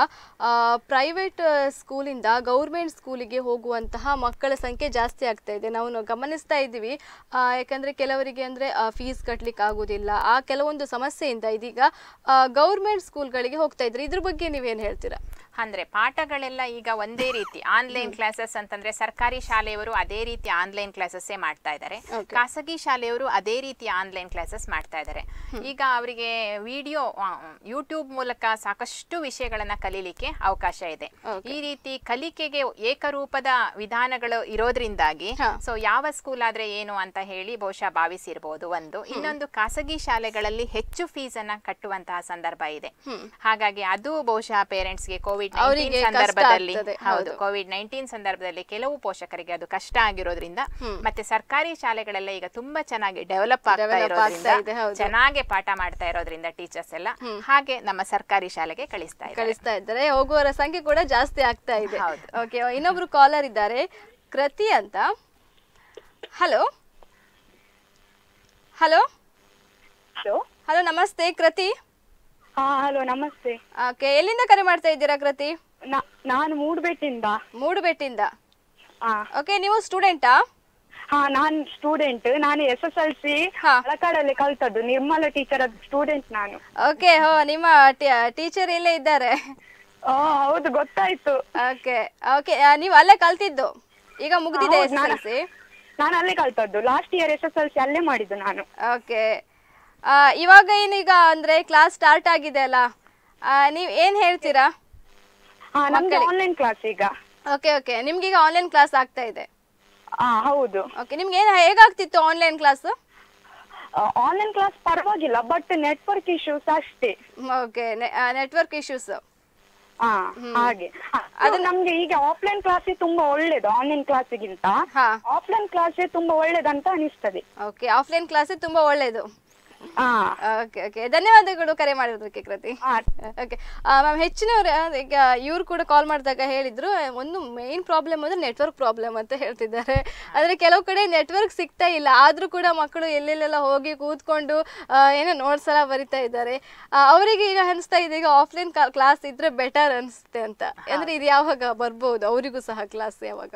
ಪ್ರೈವೇಟ್ ಸ್ಕೂಲಿಂದ ಗೌರ್ಮೆಂಟ್ ಸ್ಕೂಲಿಗೆ ಹೋಗುವಂತಹ ಮಕ್ಕಳ ಸಂಖ್ಯೆ ಜಾಸ್ತಿ ಆಗ್ತಾ ಇದೆ ನಾವು ನಾವು ಗಮನಿಸ್ತಾ ಇದ್ದೀವಿ ಆ, ಯಾಕಂದ್ರೆ ಕೆಲವರಿಗೆ ಅಂದ್ರೆ ಫೀಸ್ ಕಟ್ಲಿಕ್ಕೆ ಆಗುದಿಲ್ಲ ಆ ಕೆಲವೊಂದು ಸಮಸ್ಯೆಯಿಂದ ಇದೀಗ ಗೌರ್ಮೆಂಟ್ ಸ್ಕೂಲ್ಗಳಿಗೆ ಹೋಗ್ತಾ ಇದ್ರು ಇದ್ರ ಬಗ್ಗೆ ನೀವೇನು ಹೇಳ್ತೀರಾ ಅಂದ್ರೆ ಪಾಠಗಳೆಲ್ಲ ಈಗ ಒಂದೇ ರೀತಿ ಆನ್ಲೈನ್ ಕ್ಲಾಸಸ್ ಅಂತಂದ್ರೆ ಸರ್ಕಾರಿ ಶಾಲೆಯವರು ಅದೇ ರೀತಿ ಆನ್ಲೈನ್ ಕ್ಲಾಸಸ್ಸೇ ಮಾಡ್ತಾ ಇದ್ದಾರೆ ಖಾಸಗಿ ಶಾಲೆಯವರು ಅದೇ ರೀತಿ ಆನ್ಲೈನ್ ಕ್ಲಾಸಸ್ ಮಾಡ್ತಾ ಇದ್ದಾರೆ ಈಗ ಅವರಿಗೆ ವಿಡಿಯೋ ಯೂಟ್ಯೂಬ್ ಮೂಲಕ ಸಾಕಷ್ಟು ವಿಷಯಗಳನ್ನ ಕಲೀಲಿಕ್ಕೆ ಅವಕಾಶ ಇದೆ ಈ ರೀತಿ ಕಲಿಕೆಗೆ ಏಕರೂಪದ ವಿಧಾನಗಳು ಇರೋದ್ರಿಂದಾಗಿ ಸೊ ಯಾವ ಸ್ಕೂಲ್ ಆದ್ರೆ ಏನು ಅಂತ ಹೇಳಿ ಬಹುಶಃ ಭಾವಿಸಿರ್ಬೋದು ಒಂದು ಇನ್ನೊಂದು ಖಾಸಗಿ ಶಾಲೆಗಳಲ್ಲಿ ಹೆಚ್ಚು ಫೀಸ್ ಅನ್ನ ಕಟ್ಟುವಂತಹ ಸಂದರ್ಭ ಇದೆ ಹಾಗಾಗಿ ಅದು ಬಹುಶಃ ಪೇರೆಂಟ್ಸ್ಗೆ ಕೋವಿಡ್ ಅವರಿಗೆ ಕಷ್ಟ ಸಂದರ್ಭದಲ್ಲಿ ಆಗ್ತದೆ, ಹೌದು ಕೋವಿಡ್ ನೈನ್ಟೀನ್ ಸಂದರ್ಭದಲ್ಲಿ ಕೆಲವು ಪೋಷಕರಿಗೆ ಅದು ಕಷ್ಟ ಆಗಿರೋದ್ರಿಂದ ಮತ್ತೆ ಸರ್ಕಾರಿ ಶಾಲೆಗಳೆಲ್ಲ ಈಗ ತುಂಬಾ ಚೆನ್ನಾಗಿ ಡೆವಲಪ್ ಆಗ್ತಾ Develop ಇರೋದ್ರಿಂದ ಆಗ್ತಾ ಇದೆ, ಹೌದು. ಚೆನ್ನಾಗಿ ಪಾಠ ಮಾಡ್ತಾ ಇರೋದ್ರಿಂದ ಟೀಚರ್ಸ್ ಎಲ್ಲ ಹಾಗೆ ನಮ್ಮ ಸರ್ಕಾರಿ ಶಾಲೆಗೆ ಕಳಿಸ್ತಾ ಇದ್ದಾರೆ ಕಳಿಸ್ತಾ ಇದ್ದಾರೆ ಹೋಗುವವರ ಸಂಖ್ಯೆ ಕೂಡ ಜಾಸ್ತಿ ಆಗ್ತಾ ಇದೆ ಹೌದು. ಓಕೆ ಇನ್ನೊಬ್ರು ಕಾಲರ್ ಇದ್ದಾರೆ ಕೃತಿ ಅಂತ ಹಲೋ ಹಲೋ ಹಲೋ ಹಲೋ ನಮಸ್ತೆ ಕೃತಿ ಹಾ ಹಲೋ ನಮಸ್ತೆ ಓಕೆ ಎಲ್ಲಿಂದ ಕರೆ ಮಾಡ್ತಾ ಇದ್ದೀರಾ ಕೃತಿ ನಾ- ನಾನು ಮೂಡ್ಬೆಟ್ಟಿಂದ ಮೂಡುಬೆಟ್ಟಿಂದ ಹಾ ಓಕೆ ನೀವು ಸ್ಟೂಡೆಂಟಾ ಹಾ ನಾನ್ ಸ್ಟೂಡೆಂಟ್ ನಾನು ಎಸ್ ಎಸ್ ಎಲ್ ಸಿ ಹಾ. ಹಳಕಾಡಲ್ಲಿ ಕಲ್ತದ್ದು ನಿರ್ಮಲ ಟೀಚರ್ ಸ್ಟೂಡೆಂಟ್ ನಾನು ಓಕೆ ಹೋ ನಿಮ್ಮ ಟೀಚರ್ ಇಲ್ಲೇ ಇದ್ದಾರೆ ಆ ಹೌದು ಗೊತ್ತಾಯ್ತು ಓಕೆ ಓಕೆ ನೀವು ಅಲ್ಲೇ ಕಲ್ತಿದ್ದು ಈಗ ಮುಗ್ದಿದೆ ಹೌದು, ಎಸ್ ಎಲ್ ನಾನು- ಸಿ ನಾನು ಅಲ್ಲೇ ಕಲ್ತದ್ದು last year S S L C ಅಲ್ಲೇ ಮಾಡಿದ್ದು ನಾನು ಓಕೆ ಇವಾಗ ಏನೀಗ ಅಂದ್ರೆ ಕ್ಲಾಸ್ ಸ್ಟಾರ್ಟ್ ಆಗಿದೆ ಅಲ್ಲ ನೀವು ಏನ್ ಹೇಳ್ತೀರಾ ಹಾ ನಮ್ಗೆ ಆನ್ಲೈನ್ ಕ್ಲಾಸ್ ಈಗ ಓಕೆ ಓಕೆ ನಿಮ್ಗೆ ಈಗ ಆನ್ಲೈನ್ ಕ್ಲಾಸ್ ಆಗ್ತಾ ಇದೆ ಹಾ ಹೌದು ಓಕೆ ನಿಮ್ಗೆ ಏನು ಹೇಗಾಗ್ತಿತ್ತು ಆನ್ಲೈನ್ ಕ್ಲಾಸ್ ಆನ್ಲೈನ್ ಕ್ಲಾಸ್ ಪರವಾಗಿಲ್ಲ ಬಟ್ ನೆಟ್ವರ್ಕ್ ಇಶ್ಯೂಸ್ ಅಷ್ಟೇ ಓಕೆ ನೆಟ್ವರ್ಕ್ ಇಶ್ಯೂಸ್ ಹಾ ಹಾಗೆ ಅದು ನಮ್ಗೆ ಈಗ ಆಫ್ಲೈನ್ ಕ್ಲಾಸ್ ತುಂಬಾ ಒಳ್ಳೇದು ಆನ್ಲೈನ್ ಕ್ಲಾಸಿಗಿಂತ ಹಾ ಆಫ್ಲೈನ್ ಕ್ಲಾಸ್ ತುಂಬಾ ಒಳ್ಳೇದಂತ ಅನಿಸ್ತದೆ ಓಕೆ ಆಫ್ಲೈನ್ ಕ್ಲಾಸ್ ತುಂಬಾ ಒಳ್ಳೇದು ಹಾ ಓಕೆ ಓಕೆ ಧನ್ಯವಾದಗಳು ಕರೆ ಮಾಡಿರೋದಕ್ಕೆ ಕೃತಿ ಹಾ ಓಕೆ ಮ್ಯಾಮ್ ಹೆಚ್ಚಿನವ್ರು ಆ, ಈಗ ಇವ್ರು ಕೂಡ ಕಾಲ್ ಮಾಡಿದಾಗ ಹೇಳಿದ್ರು ಒಂದು ಮೇನ್ ಪ್ರಾಬ್ಲಮ್ ಅಂದ್ರೆ ನೆಟ್ವರ್ಕ್ ಪ್ರಾಬ್ಲಮ್ ಅಂತ ಹೇಳ್ತಿದ್ದಾರೆ ಆದರೆ ಕೆಲವು ಕಡೆ ನೆಟ್ವರ್ಕ್ ಸಿಗ್ತಾ ಇಲ್ಲ ಆದರೂ ಕೂಡ ಮಕ್ಕಳು ಎಲ್ಲೆಲ್ಲೆಲ್ಲ ಹೋಗಿ ಕೂತ್ಕೊಂಡು ಆ, ಏನೋ ನೋಟ್ಸ್ ಎಲ್ಲ ಬರಿತಾ ಇದ್ದಾರೆ ಆ, ಅವರಿಗೆ ಈಗ ಅನಿಸ್ತಾ ಇದೆ ಈಗ ಆಫ್ಲೈನ್ ಕ್ಲಾಸ್ ಇದ್ರೆ ಬೆಟರ್ ಅನಿಸುತ್ತೆ ಅಂತ ಅಂದ್ರೆ ಇದು ಯಾವಾಗ ಬರ್ಬೋದು ಅವರಿಗೂ ಸಹ ಕ್ಲಾಸ್ ಯಾವಾಗ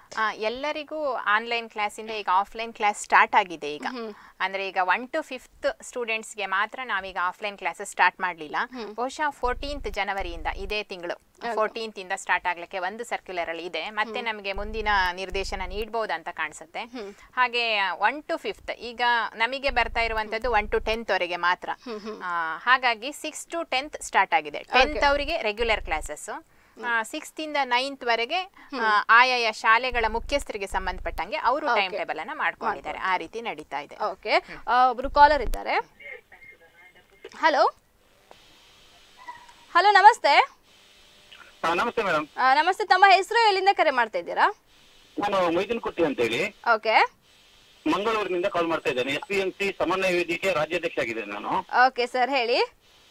ಆ, ಎಲ್ಲರಿಗೂ ಆನ್ಲೈನ್ ಕ್ಲಾಸಿಂದ ಈಗ ಆಫ್ಲೈನ್ ಕ್ಲಾಸ್ ಸ್ಟಾರ್ಟ್ ಆಗಿದೆ ಈಗ ಅಂದ್ರೆ ಈಗ ಒನ್ ಟು ಫಿಫ್ತ್ ಸ್ಟೂಡೆಂಟ್ಸ್ಗೆ ಮಾತ್ರ ನಾವೀಗ ಆಫ್ಲೈನ್ ಕ್ಲಾಸಸ್ ಸ್ಟಾರ್ಟ್ ಮಾಡಲಿಲ್ಲ ಬಹುಶಃ ಫೋರ್ಟೀನ್ತ್ ಜನವರಿಯಿಂದ ಇದೇ ತಿಂಗಳು ಫೋರ್ಟೀನ್ತ್ ಇಂದ ಸ್ಟಾರ್ಟ್ ಆಗ್ಲಿಕ್ಕೆ ಒಂದು ಸರ್ಕ್ಯುಲರ್ ಅಲ್ಲಿ ಇದೆ ಮತ್ತೆ ನಮಗೆ ಮುಂದಿನ ನಿರ್ದೇಶನ ನೀಡಬಹುದು ಅಂತ ಕಾಣಿಸುತ್ತೆ ಹಾಗೆ ಒನ್ ಟು ಫಿಫ್ತ್ ಈಗ ನಮಗೆ ಬರ್ತಾ ಇರುವಂತದ್ದು ಒನ್ ಟು ಟೆಂತ್ ವರೆಗೆ ಮಾತ್ರ ಆ, ಹಾಗಾಗಿ ಸಿಕ್ಸ್ ಟು ಟೆಂತ್ ಸ್ಟಾರ್ಟ್ ಆಗಿದೆ ಟೆಂತ್ ಅವರಿಗೆ ರೆಗ್ಯುಲರ್ ಕ್ಲಾಸಸ್ ಸಿಕ್ಸ್ತ್ ಇಂದ ನೈನ್ತ್ ವರೆಗೆ ಆ, ಆಯಾಯ ಶಾಲೆಗಳ ಮುಖ್ಯಸ್ಥರಿಗೆ ಸಂಬಂಧಪಟ್ಟಂಗೆ ಅವರು ಟೈಮ್ ಟೇಬಲ್ ಅನ್ನ ಮಾಡ್ಕೊಂಡಿದ್ದಾರೆ ಆ ರೀತಿ ನಡೀತಾ ಇದೆ ಓಕೆ ಒಬ್ರು ಕಾಲರ್ ಇದ್ದಾರೆ ಹಲೋ ಹಲೋ ನಮಸ್ತೆ ಹಾ ನಮಸ್ತೆ ಮೇಡಮ್ ಆ, ನಮಸ್ತೆ ತಮ್ಮ ಹೆಸರು ಎಲ್ಲಿಂದ ಕರೆ ಮಾಡ್ತಾ ಇದ್ದೀರಾ ನಾನು ಮೊಯ್ದಿನ್ ಕುಟ್ಟಿ ಅಂತ ಹೇಳಿ ಓಕೆ ಮಂಗಳೂರಿನಿಂದ ಕಾಲ್ ಮಾಡ್ತಾ ಇದ್ದೇನೆ ಎಸ್ ಪಿ ಎಂ ಸಿ ಸಮನ್ವಯ ವೇದಿಕೆ ರಾಜ್ಯಾಧ್ಯಕ್ಷ ಆಗಿದ್ದೇನೆ ನಾನು ಓಕೆ ಸರ್ ಹೇಳಿ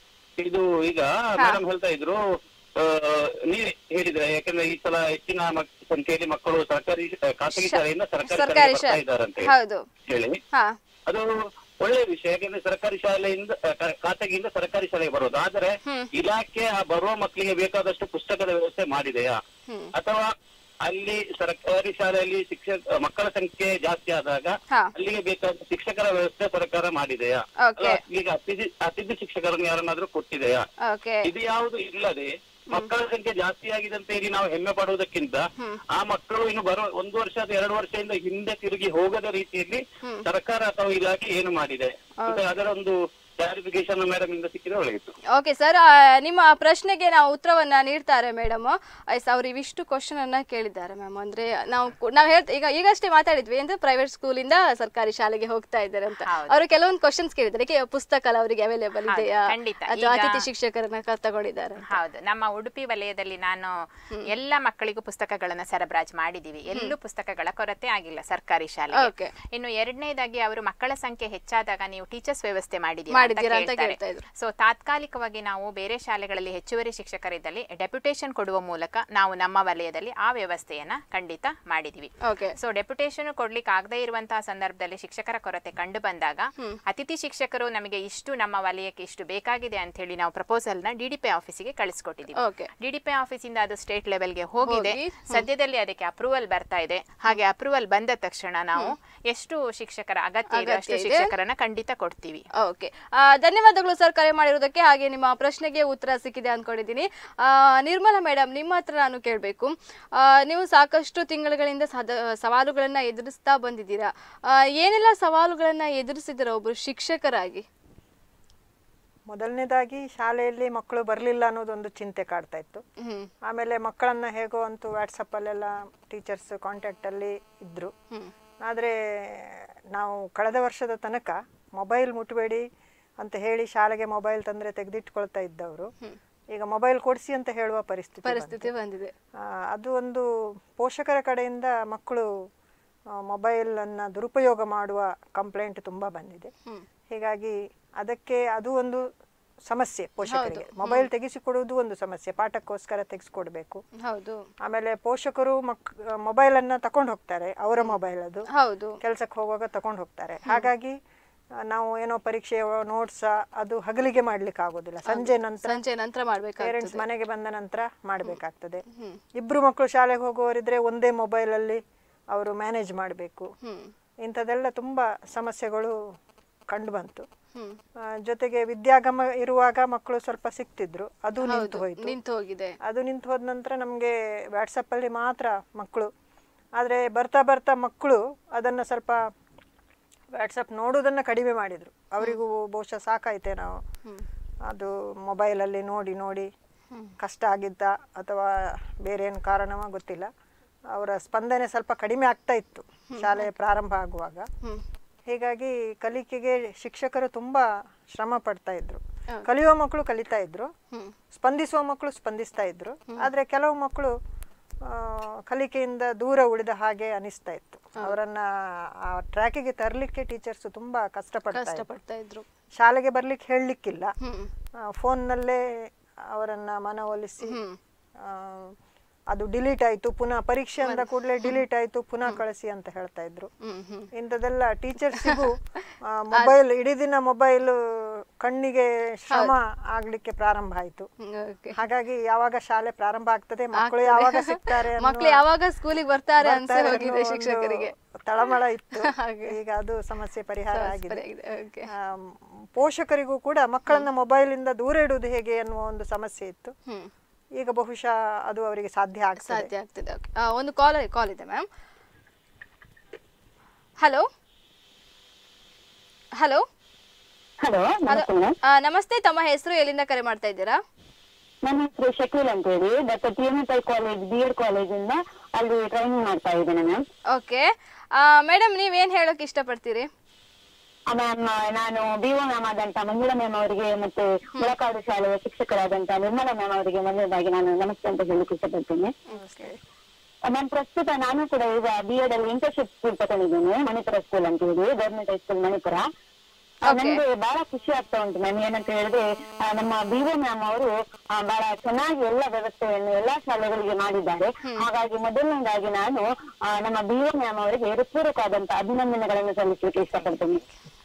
ಇದು ಈಗ ಮೇಡಮ್ ಹೇಳ್ತಾ ಇದ್ರು ಆ, ನೀವ್ ಹೇಳಿದ್ರೆ ಯಾಕಂದ್ರೆ ಈ ಸಲ ಹೆಚ್ಚಿನ ಮಕ್- ಸಂಖ್ಯೆಯಲ್ಲಿ ಮಕ್ಕಳು ಸರ್ಕಾರಿ ಆ, ಖಾಸಗಿ ಶಾಲೆಯಿಂದ ಸರ್ಕಾರಿ ಸರ್ಕಾರಿ ಶಾಲೆಗೆ ಬರ್ತಾ ಶಾ- ಇದ್ದಾರಂತೆ ಹೌದು ಹೇಳಿ ಹಾ ಅದು ಒಳ್ಳೆಯ ವಿಷಯ ಯಾಕಂದ್ರೆ ಸರ್ಕಾರಿ ಶಾಲೆಯಿಂದ ಆ, ಖಾ- ಖಾಸಗಿಯಿಂದ ಸರ್ಕಾರಿ ಶಾಲೆಗೆ ಬರೋದು ಆದರೆ ಇಲಾಖೆ ಆ ಬರುವ ಮಕ್ಕಳಿಗೆ ಬೇಕಾದಷ್ಟು ಪುಸ್ತಕದ ವ್ಯವಸ್ಥೆ ಮಾಡಿದೆಯಾ ಅಥವಾ ಅಲ್ಲಿ ಸರ್ಕಾರಿ ಶಾಲೆಯಲ್ಲಿ ಶಿಕ್ಷಕ ಮಕ್ಕಳ ಸಂಖ್ಯೆ ಜಾಸ್ತಿ ಆದಾಗ ಹಾ. ಅಲ್ಲಿಗೆ ಬೇಕಾದ ಶಿಕ್ಷಕರ ವ್ಯವಸ್ಥೆ ಸರ್ಕಾರ ಮಾಡಿದೆಯಾ Okay. ಅಲ್ಲ, ಈಗ ಅತಿಥಿ ಅತಿಥಿ ಶಿಕ್ಷಕರನ್ನು ಯಾರನ್ನಾದ್ರೂ ಕೊಟ್ಟಿದೆಯಾ ಓಕೆ ಇದು ಯಾವುದು ಇಲ್ಲದೆ ಮಕ್ಕಳ ಸಂಖ್ಯೆ ಜಾಸ್ತಿ ಆಗಿದೆ ಅಂತ ಹೇಳಿ ನಾವು ಹೆಮ್ಮೆ ಪಡುವುದಕ್ಕಿಂತ ಆ ಮಕ್ಕಳು ಇನ್ನು ಬರುವ ಒಂದು ವರ್ಷ ಅಥವಾ ಎರಡು ವರ್ಷದಿಂದ ಹಿಂದೆ ತಿರುಗಿ ಹೋಗದ ರೀತಿಯಲ್ಲಿ ಸರ್ಕಾರ ಅಥವಾ ಇಲಾಖೆ ಏನು ಮಾಡಿದೆ ಮತ್ತೆ ಅದರ ಒಂದು ಕ್ಲಾರಿಫಿಕೇಶನ್ ಮೇಡಮ್ ಇಂದ ಸಿಕ್ಕಿದ್ರೆ ಒಳ್ಳೆಯಿತ್ತು ಓಕೆ ಸರ್ ನಿಮ್ಮ ಪ್ರಶ್ನೆಗೆ ನಾವು ಉತ್ತರವನ್ನ ನೀಡ್ತಾರೆ ಮೇಡಮ್ ಎಸ್ ಅವ್ರು ಇವಿಷ್ಟು ಕ್ವಶನ್ ಅನ್ನ ಕೇಳಿದ್ದಾರೆ ಮ್ಯಾಮ್ ಅಂದ್ರೆ ನಾವು ಕು- ನಾವು ಹೇಳ್ತಾ ಈಗ ಈಗಷ್ಟೇ ಮಾತಾಡಿದ್ವಿ ಅಂದ್ರೆ ಪ್ರೈವೇಟ್ ಸ್ಕೂಲಿಂದ ಸರ್ಕಾರಿ ಶಾಲೆಗೆ ಹೋಗ್ತಾ ಇದ್ದಾರೆ ಅಂತ ಹೌದು. ಅವರು ಕೆಲವೊಂದು ಕ್ವಶನ್ಸ್ ಕೇಳಿದ್ದಾರೆ ಕೆ- ಪುಸ್ತಕ ಎಲ್ಲ ಅವರಿಗೆ ಅವೈಲೇಬಲ್ ಹೌದು, ಇದೆಯಾ ಖಂಡಿತ. ಅಥವಾ ಈಗ- ಅತಿಥಿ ಶಿಕ್ಷಕರನ್ನ ಕ- ತಗೊಂಡಿದ್ದಾರೆ ಹೌದು ನಮ್ಮ ಉಡುಪಿ ವಲಯದಲ್ಲಿ ನಾನು ಎಲ್ಲ ಮಕ್ಕಳಿಗೂ ಪುಸ್ತಕಗಳನ್ನ ಸರಬರಾಜು ಮಾಡಿದೀವಿ ಎಲ್ಲೂ ಪುಸ್ತಕಗಳ ಕೊರತೆ ಆಗಿಲ್ಲ ಸರ್ಕಾರಿ ಶಾಲೆ Okay. ಇನ್ನು ಎರಡನೇದಾಗಿ ಅವರು ಮಕ್ಕಳ ಸಂಖ್ಯೆ ಹೆಚ್ಚಾದಾಗ ನೀವು ಟೀಚರ್ಸ್ ವ್ಯವಸ್ಥೆ ಮಾಡಿದ್ದೀರಾ ಅಂತ ಕೇಳ್ತಾ ಇದ್ರು. ಸೊ ತಾತ್ಕಾಲಿಕವಾಗಿ ನಾವು ಬೇರೆ ಶಾಲೆಗಳಲ್ಲಿ ಹೆಚ್ಚುವರಿ ಶಿಕ್ಷಕರಿದ್ದಲ್ಲಿ ಡೆಪ್ಯುಟೇಷನ್ ಕೊಡುವ ಮೂಲಕ ನಾವು ನಮ್ಮ ವಲಯದಲ್ಲಿ ಆ ವ್ಯವಸ್ಥೆಯನ್ನ ಖಂಡಿತ ಮಾಡಿದೀವಿ ಓಕೆ ಸೊ ಡೆಪ್ಯುಟೇಷನ್ ಕೊಡ್ಲಿಕ್ಕೆ ಆಗದೇ ಇರುವಂತಹ ಸಂದರ್ಭದಲ್ಲಿ ಶಿಕ್ಷಕರ ಕೊರತೆ ಕಂಡು ಬಂದಾಗ ಅತಿಥಿ ಶಿಕ್ಷಕರು ನಮಗೆ ಇಷ್ಟು ನಮ್ಮ ವಲಯಕ್ಕೆ ಇಷ್ಟು ಬೇಕಾಗಿದೆ ಅಂತ ಹೇಳಿ ನಾವು ಪ್ರಪೋಸಲ್ ನ ಡಿಡಿಪಿ ಆಫೀಸಿಗೆ ಕಳಿಸ್ಕೊಟ್ಟಿದ್ದೀವಿ Okay. ಡಿಡಿಪಿ ಆಫೀಸಿಂದ ಅದು ಸ್ಟೇಟ್ ಲೆವೆಲ್ಗೆ ಹೋಗಿದೆ ಹೋಗಿ, ಸದ್ಯದಲ್ಲಿ ಅದಕ್ಕೆ ಅಪ್ರೂವಲ್ ಬರ್ತಾ ಇದೆ ಹಾಗೆ ಅಪ್ರೂವಲ್ ಬಂದ ತಕ್ಷಣ ನಾವು ಎಷ್ಟು ಶಿಕ್ಷಕರ ಅಗತ್ಯ ಇದೆ ಅಷ್ಟು ಅಗತ್ಯ ಇದೆ. ಶಿಕ್ಷಕರನ್ನ ಖಂಡಿತ ಕೊಡ್ತೀವಿ ಓಕೆ ಧನ್ಯವಾದಗಳು ಸರ್ ಕರೆ ಮಾಡಿರೋದಕ್ಕೆ ಹಾಗೆ ನಿಮ್ಮ ಪ್ರಶ್ನೆಗೆ ಉತ್ತರ ಸಿಕ್ಕಿದೆ ಅಂದ್ಕೊಂಡಿದ್ದೀನಿ ಆ, ನಿರ್ಮಲಾ ಮೇಡಮ್ ನಿಮ್ಮ ಹತ್ರ ನಾನು ಕೇಳಬೇಕು ನೀವು ಸಾಕಷ್ಟು ತಿಂಗಳುಗಳಿಂದ ಸದ ಸವಾಲುಗಳನ್ನು ಎದುರಿಸ್ತಾ ಬಂದಿದ್ದೀರಾ ಆ, ಏನೆಲ್ಲ ಸವಾಲುಗಳನ್ನು ಎದುರಿಸಿದ್ದೀರಾ ಒಬ್ಬರು ಶಿಕ್ಷಕರಾಗಿ ಮೊದಲನೇದಾಗಿ ಶಾಲೆಯಲ್ಲಿ ಮಕ್ಕಳು ಬರಲಿಲ್ಲ ಅನ್ನೋದೊಂದು ಚಿಂತೆ ಕಾಡ್ತಾ ಇತ್ತು ಹ್ಮ್ ಆಮೇಲೆ ಮಕ್ಕಳನ್ನ ಹೇಗೋ ಅಂತೂ ವಾಟ್ಸಪ್ಪಲ್ಲೆಲ್ಲ ಟೀಚರ್ಸ್ ಕಾಂಟ್ಯಾಕ್ಟಲ್ಲಿ ಇದ್ದರು ಆದರೆ ನಾವು ಕಳೆದ ವರ್ಷದ ತನಕ ಮೊಬೈಲ್ ಮುಟ್ಟಬೇಡಿ ಅಂತ ಹೇಳಿ ಶಾಲೆಗೆ ಮೊಬೈಲ್ ತಂದರೆ ತೆಗೆದಿಟ್ಕೊಳ್ತಾ ಇದ್ದವರು ಈಗ ಮೊಬೈಲ್ ಕೊಡಿಸಿ ಅಂತ ಹೇಳುವ ಪರಿಸ್ಥಿತಿ ಬಂತು. ಪರಿಸ್ಥಿತಿ ಬಂದಿದೆ ಆ, ಅದು ಒಂದು ಪೋಷಕರ ಕಡೆಯಿಂದ ಮಕ್ಕಳು ಮೊಬೈಲನ್ನು ದುರುಪಯೋಗ ಮಾಡುವ ಕಂಪ್ಲೇಂಟ್ ತುಂಬ ಬಂದಿದೆ ಹೀಗಾಗಿ ಅದಕ್ಕೆ ಅದು ಒಂದು ಸಮಸ್ಯೆ ಪೋಷಕರಿಗೆ ಮೊಬೈಲ್ ತೆಗೆಸಿಕೊಡುವುದು ಒಂದು ಸಮಸ್ಯೆ ಪಾಠಕ್ಕೋಸ್ಕರ ತೆಗೆಸ್ಕೊಡ್ಬೇಕು ಹೌದು ಆಮೇಲೆ ಪೋಷಕರು ಮಕ್ ಮೊಬೈಲನ್ನು ತಕೊಂಡು ಹೋಗ್ತಾರೆ ಅವರ ಮೊಬೈಲ್ ಅದು ಹೌದು ಕೆಲಸಕ್ಕೆ ಹೋಗುವಾಗ ತಕೊಂಡು ಹೋಗ್ತಾರೆ ಹಾಗಾಗಿ ಆ, ನಾವು ಏನೋ ಪರೀಕ್ಷೆ ನೋಟ್ಸ ಅದು ಹಗಲಿಗೆ ಮಾಡ್ಲಿಕ್ಕೆ ಆಗೋದಿಲ್ಲ ಸಂಜೆ ನಂತರ ಸಂಜೆ ನಂತರ ಮಾಡ್ಬೇಕಾಗ್ತದೆ ಪೇರೆಂಟ್ಸ್ ಮನೆಗೆ ಬಂದ ನಂತರ ಮಾಡಬೇಕಾಗ್ತದೆ ಇಬ್ರು ಮಕ್ಕಳು ಶಾಲೆಗೆ ಹೋಗುವವರಿದ್ರೆ ಒಂದೇ ಮೊಬೈಲಲ್ಲಿ ಅವರು ಮ್ಯಾನೇಜ್ ಮಾಡಬೇಕು ಹ್ಮ್ ಇಂಥದ್ದೆಲ್ಲ ತುಂಬ ಸಮಸ್ಯೆಗಳು ಕಂಡು ಬಂತು ಹ್ಮ್ ಆ, ಜೊತೆಗೆ ವಿದ್ಯಾಗಮ ಇರುವಾಗ ಮಕ್ಕಳು ಸ್ವಲ್ಪ ಸಿಕ್ತಿದ್ರು ಅದು ನಿಂತು ಹೌದು ಹೋಯ್ತು ನಿಂತು ಹೋಗಿದೆ ಅದು ನಿಂತು ಹೋದ ನಂತರ ನಮಗೆ ವಾಟ್ಸಪ್ಪಲ್ಲಿ ಮಾತ್ರ ಮಕ್ಕಳು ಆದರೆ ಬರ್ತಾ ಬರ್ತಾ ಮಕ್ಕಳು ಅದನ್ನು ಸ್ವಲ್ಪ ವಾಟ್ಸಪ್ ನೋಡೋದನ್ನು ಕಡಿಮೆ ಮಾಡಿದರು ಅವರಿಗೂ ಬಹುಶಃ ಸಾಕಾಯ್ತೆ ನಾವು ಅದು ಮೊಬೈಲಲ್ಲಿ ನೋಡಿ ನೋಡಿ ಕಷ್ಟ ಆಗಿದ್ದ ಅಥವಾ ಬೇರೆ ಏನು ಕಾರಣವ ಗೊತ್ತಿಲ್ಲ ಅವರ ಸ್ಪಂದನೆ ಸ್ವಲ್ಪ ಕಡಿಮೆ ಆಗ್ತಾ ಇತ್ತು ಶಾಲೆ ಪ್ರಾರಂಭ ಆಗುವಾಗ ಹ್ಮ್ ಹೀಗಾಗಿ ಕಲಿಕೆಗೆ ಶಿಕ್ಷಕರು ತುಂಬ ಶ್ರಮ ಪಡ್ತಾ ಇದ್ರು ಕಲಿಯುವ ಮಕ್ಕಳು ಕಲಿತಾ ಇದ್ರು ಹ್ಮ್ ಸ್ಪಂದಿಸುವ ಮಕ್ಕಳು ಸ್ಪಂದಿಸ್ತಾ ಇದ್ರು ಆದರೆ ಕೆಲವು ಮಕ್ಕಳು ಆ, ಕಲಿಕೆಯಿಂದ ದೂರ ಉಳಿದ ಹಾಗೆ ಅನಿಸ್ತಾ ಇತ್ತು ಅವರನ್ನ ಆ ಟ್ರ್ಯಾಕಿಗೆ ತರಲಿಕ್ಕೆ ಟೀಚರ್ಸ್ ತುಂಬಾ ಕಷ್ಟಪಡ್ತಾ ಇದ್ರು. ಕಷ್ಟಪಡ್ತಾ ಇದ್ರು ಶಾಲೆಗೆ ಬರ್ಲಿಕ್ಕೆ ಹೇಳಲಿಕ್ಕಿಲ್ಲ ಹ್ಮ್ ಫೋನ್ನಲ್ಲೇ ಅವರನ್ನ ಮನವೊಲಿಸಿ ಹ್ಮ್. ಆ, ಅದು ಡಿಲೀಟ್ ಆಯ್ತು ಪುನಃ ಪರೀಕ್ಷೆ ಅಂದ ಕೂಡಲೇ ಡಿಲೀಟ್ ಆಯ್ತು ಪುನಃ ಕಳಿಸಿ ಅಂತ ಹೇಳ್ತಾ ಇದ್ರು ಹ್ಮ್ ಹ್ಮ್ ಇಂಥದ್ದೆಲ್ಲ ಟೀಚರ್ಸಿಗೂ ಮೊಬೈಲ್ ಇಡೀ ದಿನ ಮೊಬೈಲ್ ಕಣ್ಣಿಗೆ ಶ್ರಮ ಆಗ್ಲಿಕ್ಕೆ ಪ್ರಾರಂಭ ಆಯ್ತು ಓಕೆ ಹಾಗಾಗಿ ಯಾವಾಗ ಶಾಲೆ ಪ್ರಾರಂಭ ಆಗ್ತದೆ ಮಕ್ಕಳು ಯಾವಾಗ ಸಿಗ್ತಾರೆ ಅನ್ನುವ- ಮಕ್ಳು ಯಾವಾಗ ಸ್ಕೂಲಿಗೆ ಬರ್ತಾರೆ ಅನ್ಸಿ ಬರ್ತಾರೆ ಹೋಗಿದೆ ಅನ್ನೋ ಒಂದು ಶಿಕ್ಷಕರಿಗೆ ತಳಮಳ ಇತ್ತು ಹಾಗೆ. ಈಗ ಅದು ಸಮಸ್ಯೆ ಪರಿಹಾರ ಆಗಿದೆ ಆಗಿದೆ ಓಕೆ ಆಮ್, ಪೋಷಕರಿಗೂ ಕೂಡ ಮಕ್ಕಳನ್ನ ಮೊಬೈಲ್ ಇಂದ ದೂರ ಇಡುವುದು ಹೇಗೆ ಅನ್ನುವ ಒಂದು ಸಮಸ್ಯೆ ಇತ್ತು ಹ್ಮ್ ಈಗ ಬಹುಶಃ ಅದು ಅವರಿಗೆ ಸಾಧ್ಯ ಆಗ್ತದೆ ಸಾಧ್ಯ ಆಗ್ತದೆ ಓಕೆ ಒಂದು ಕಾಲ್ ಕಾಲ್ ಇದೆ ಮ್ಯಾಮ್ ಹಲೋ ಹಲೋ ಹಲೋ ನಮಸ್ತೆ ಮೇಡಮ್ ನಮಸ್ತೆ ತಮ್ಮ ಹೆಸರು ಎಲ್ಲಿಂದ ಕರೆ ಮಾಡ್ತಾ ಇದ್ದೀರಾ ನನ್ನ ಹೆಸರು ಶಕೀಲ್ ಅಂತ ಹೇಳಿ doctor T M I college B Ed ಕಾಲೇಜಿಂದ ಅಲ್ಲಿ ಟ್ರೈನಿಂಗ್ ಮಾಡ್ತಾ ಇದ್ದೇನೆ ಮ್ಯಾಮ್ ಓಕೆ ಮೇಡಮ್ ನೀವೇನ್ ಹೇಳೋಕೆ ಇಷ್ಟಪಡ್ತೀರಿ ಮ್ಯಾಮ್ ನಾನು ಬಿ ಒ ಮ್ಯಾಮ್ ಆದಂತ ಮಂಜುಳಾ ಮ್ಯಾಮ್ ಅವರಿಗೆ ಮತ್ತೆ ಮುಳಕಾಡು ಶಾಲೆಯ ಶಿಕ್ಷಕರಾದಂತ ನಿರ್ಮಲಾ ಮ್ಯಾಮ್ ಅವರಿಗೆ ಮೊದಲನೇದಾಗಿ ನಾನು ನಮಸ್ತೆ ಅಂತ ಹೇಳಲಿಕ್ಕೆ ಇಷ್ಟಪಡ್ತೇನೆ ಮ್ಯಾಮ್ ಪ್ರಸ್ತುತ ನಾನು ಕೂಡ ಈಗ ಬಿ ಎಡ್ ಅಲ್ಲಿ ಇಂಟರ್ನ್ಶಿಪ್ ಸ್ಕೂಲ್ ತಗೊಂಡಿದ್ದೇನೆ ಮಣಿಪುರ ಸ್ಕೂಲ್ ಅಂತ ಹೇಳಿ ಗವರ್ಮೆಂಟ್ ಹೈಸ್ಕೂಲ್ ಮಣಿಪುರ ಆ, ನನ್ಗೆ ಬಹಳ ಖುಷಿ ಆಗ್ತಾ ಉಂಟು ಮ್ಯಾಮ್ ಏನಂತ ಹೇಳಿದ್ರೆ ಆ, ನಮ್ಮ ಬಿ ಒ ಮ್ಯಾಮ್ ಅವರು ಆ, ಬಹಳ ಚೆನ್ನಾಗಿ ಎಲ್ಲ ವ್ಯವಸ್ಥೆಯನ್ನು ಎಲ್ಲಾ ಶಾಲೆಗಳಿಗೆ ಮಾಡಿದ್ದಾರೆ ಹಾಗಾಗಿ ಮೊದಲನೇದಾಗಿ ನಾನು ಆ, ನಮ್ಮ ಬಿ ಒ ಮ್ಯಾಮ್ ಅವರಿಗೆ ಹೃತ್ಪೂರ್ವಕವಾದಂತ ಅಭಿನಂದನೆಗಳನ್ನು ಸಲ್ಲಿಸಲಿಕ್ಕೆ ಇಷ್ಟಪಡ್ತೇನೆ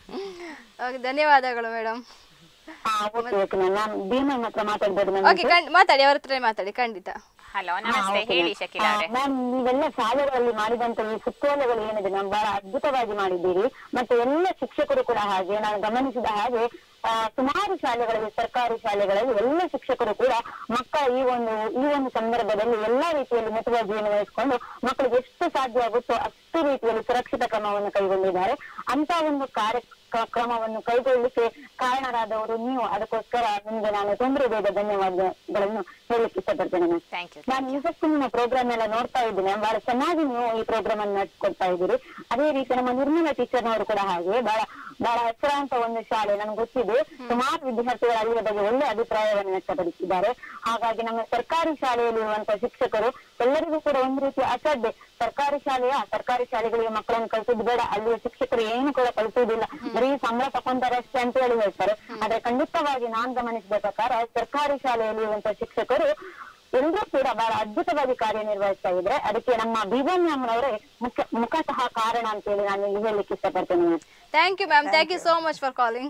ಓಕೆ ಧನ್ಯವಾದಗಳು ಮೇಡಮ್ ಹಾ ಓಕೆ ಓಕೆ ಮ್ಯಾಮ್ ನಾನು ಬಿ ಮ್ಯಾಮ್ ಹತ್ರ ಮಾತಾಡ್ಬೋದು ಮ್ಯಾಮ್ ಓಕೆ ಮಾತಾಡಿ ಅವ್ರ ಹತ್ರ ಮಾತಾಡಿ ಖಂಡಿತ ಹಲೋ ನಮಸ್ತೆ ಹೇಳಿ ಶಕೀಲ ಅವರೇ ಮ್ಯಾಮ್ ನೀವೆಲ್ಲ ಶಾಲೆಗಳಲ್ಲಿ ಮಾಡಿದಂತ ಈ ಸುತ್ತೋಲೆಗಳು ಏನಿದೆ ಮ್ಯಾಮ್ ಬಹಳ ಅದ್ಭುತವಾಗಿ ಮಾಡಿದ್ದೀರಿ ಮತ್ತೆ ಎಲ್ಲ ಶಿಕ್ಷಕರು ಕೂಡ ಹಾಗೆ ನಾನು ಗಮನಿಸಿದ ಹಾಗೆ ಆ, ಸುಮಾರು ಶಾಲೆಗಳಲ್ಲಿ ಸರ್ಕಾರಿ ಶಾಲೆಗಳಲ್ಲಿ ಎಲ್ಲ ಶಿಕ್ಷಕರು ಕೂಡ ಮಕ್ಕಳ ಈ ಒಂದು ಈ ಒಂದು ಸಂದರ್ಭದಲ್ಲಿ ಎಲ್ಲಾ ರೀತಿಯಲ್ಲಿ ಮುತುವರ್ಜಿಯನ್ನು ವಹಿಸಿಕೊಂಡು ಮಕ್ಕಳಿಗೆ ಎಷ್ಟು ಸಾಧ್ಯ ಆಗುತ್ತೋ ಅಷ್ಟು ರೀತಿಯಲ್ಲಿ ಸುರಕ್ಷಿತ ಕ್ರಮವನ್ನು ಕೈಗೊಂಡಿದ್ದಾರೆ ಅಂತ ಒಂದು ಕಾರ್ಯ ಕ- ಕ್ರಮವನ್ನು ಕೈಗೊಳ್ಳಲಿಕ್ಕೆ ಕಾರಣರಾದವರು ನೀವು ಅದಕ್ಕೋಸ್ಕರ ನಿಮ್ಗೆ ನಾನು ತೊಂದರೆ ಬೇಗ ಧನ್ಯವಾದಗಳನ್ನು ಹೇಳಲಿಕ್ಕೆ ಇಷ್ಟಪಡ್ತೇನೆ ಮ್ಯಾಮ್ ಥ್ಯಾಂಕ್ ಯು ನಾನು ಇವತ್ತು ನಿಮ್ಮ ಪ್ರೋಗ್ರಾಮ್ ಎಲ್ಲ ನೋಡ್ತಾ ಇದ್ದೀನಿ ಬಹಳ ಚೆನ್ನಾಗಿ ನೀವು ಈ ಪ್ರೋಗ್ರಾಮ್ ಅನ್ನು ನಡೆಸ್ಕೊಡ್ತಾ ಇದ್ದೀರಿ ಅದೇ ರೀತಿ ನಮ್ಮ ನಿರ್ಮಲಾ ಟೀಚರ್ನವರು ಕೂಡ ಹಾಗೆ ಬಹಳ ಬಹಳ ಹೆಸರಾಂತ ಒಂದು ಶಾಲೆ ನಮ್ಗೆ ಗೊತ್ತಿದೆ ಸುಮಾರು ವಿದ್ಯಾರ್ಥಿಗಳು ಅಲ್ಲಿಯ ಬಗ್ಗೆ ಒಳ್ಳೆ ಅಭಿಪ್ರಾಯವನ್ನು ವ್ಯಕ್ತಪಡಿಸಿದ್ದಾರೆ ಹಾಗಾಗಿ ನಮ್ಮ ಸರ್ಕಾರಿ ಶಾಲೆಯಲ್ಲಿರುವಂತಹ ಶಿಕ್ಷಕರು ಎಲ್ಲರಿಗೂ ಕೂಡ ಒಂದು ರೀತಿ ಅಸಡ್ಡೆ ಸರ್ಕಾರಿ ಶಾಲೆಯ ಸರ್ಕಾರಿ ಶಾಲೆಗಳಿಗೆ ಮಕ್ಕಳನ್ನು ಕಳಿಸೋದು ಬೇಡ ಅಲ್ಲಿಯ ಶಿಕ್ಷಕರು ಏನು ಕೂಡ ಕಲಿಸೋದಿಲ್ಲ ಬರೀ ಸಂಬಳ ತಕೊಂತಾರೆ ಅಷ್ಟೇ ಅಂತ ಹೇಳಿ ಹೇಳ್ತಾರೆ ಆದ್ರೆ ಖಂಡಿತವಾಗಿ ನಾನ್ ಗಮನಿಸಿದ ಪ್ರಕಾರ ಸರ್ಕಾರಿ ಶಾಲೆಯಲ್ಲಿರುವಂತಹ ಶಿಕ್ಷಕರು ಎಲ್ಲರೂ ಕೂಡ ಬಹಳ ಅದ್ಭುತವಾಗಿ ಕಾರ್ಯನಿರ್ವಹಿಸ್ತಾ ಇದ್ರೆ ಅದಕ್ಕೆ ನಮ್ಮ ಬಿಬನ್ ಮ್ಯಾಮ್ ಅವರೇ ಮುಖ್ಯ ಮುಖತಃ ಕಾರಣ ಅಂತ ಹೇಳಿ ನಾನು ಇಲ್ಲಿ ಹೇಳಲಿಕ್ಕೆ ಇಷ್ಟಪಡ್ತೇನೆ ma'am thank you ma'am thank you so much for calling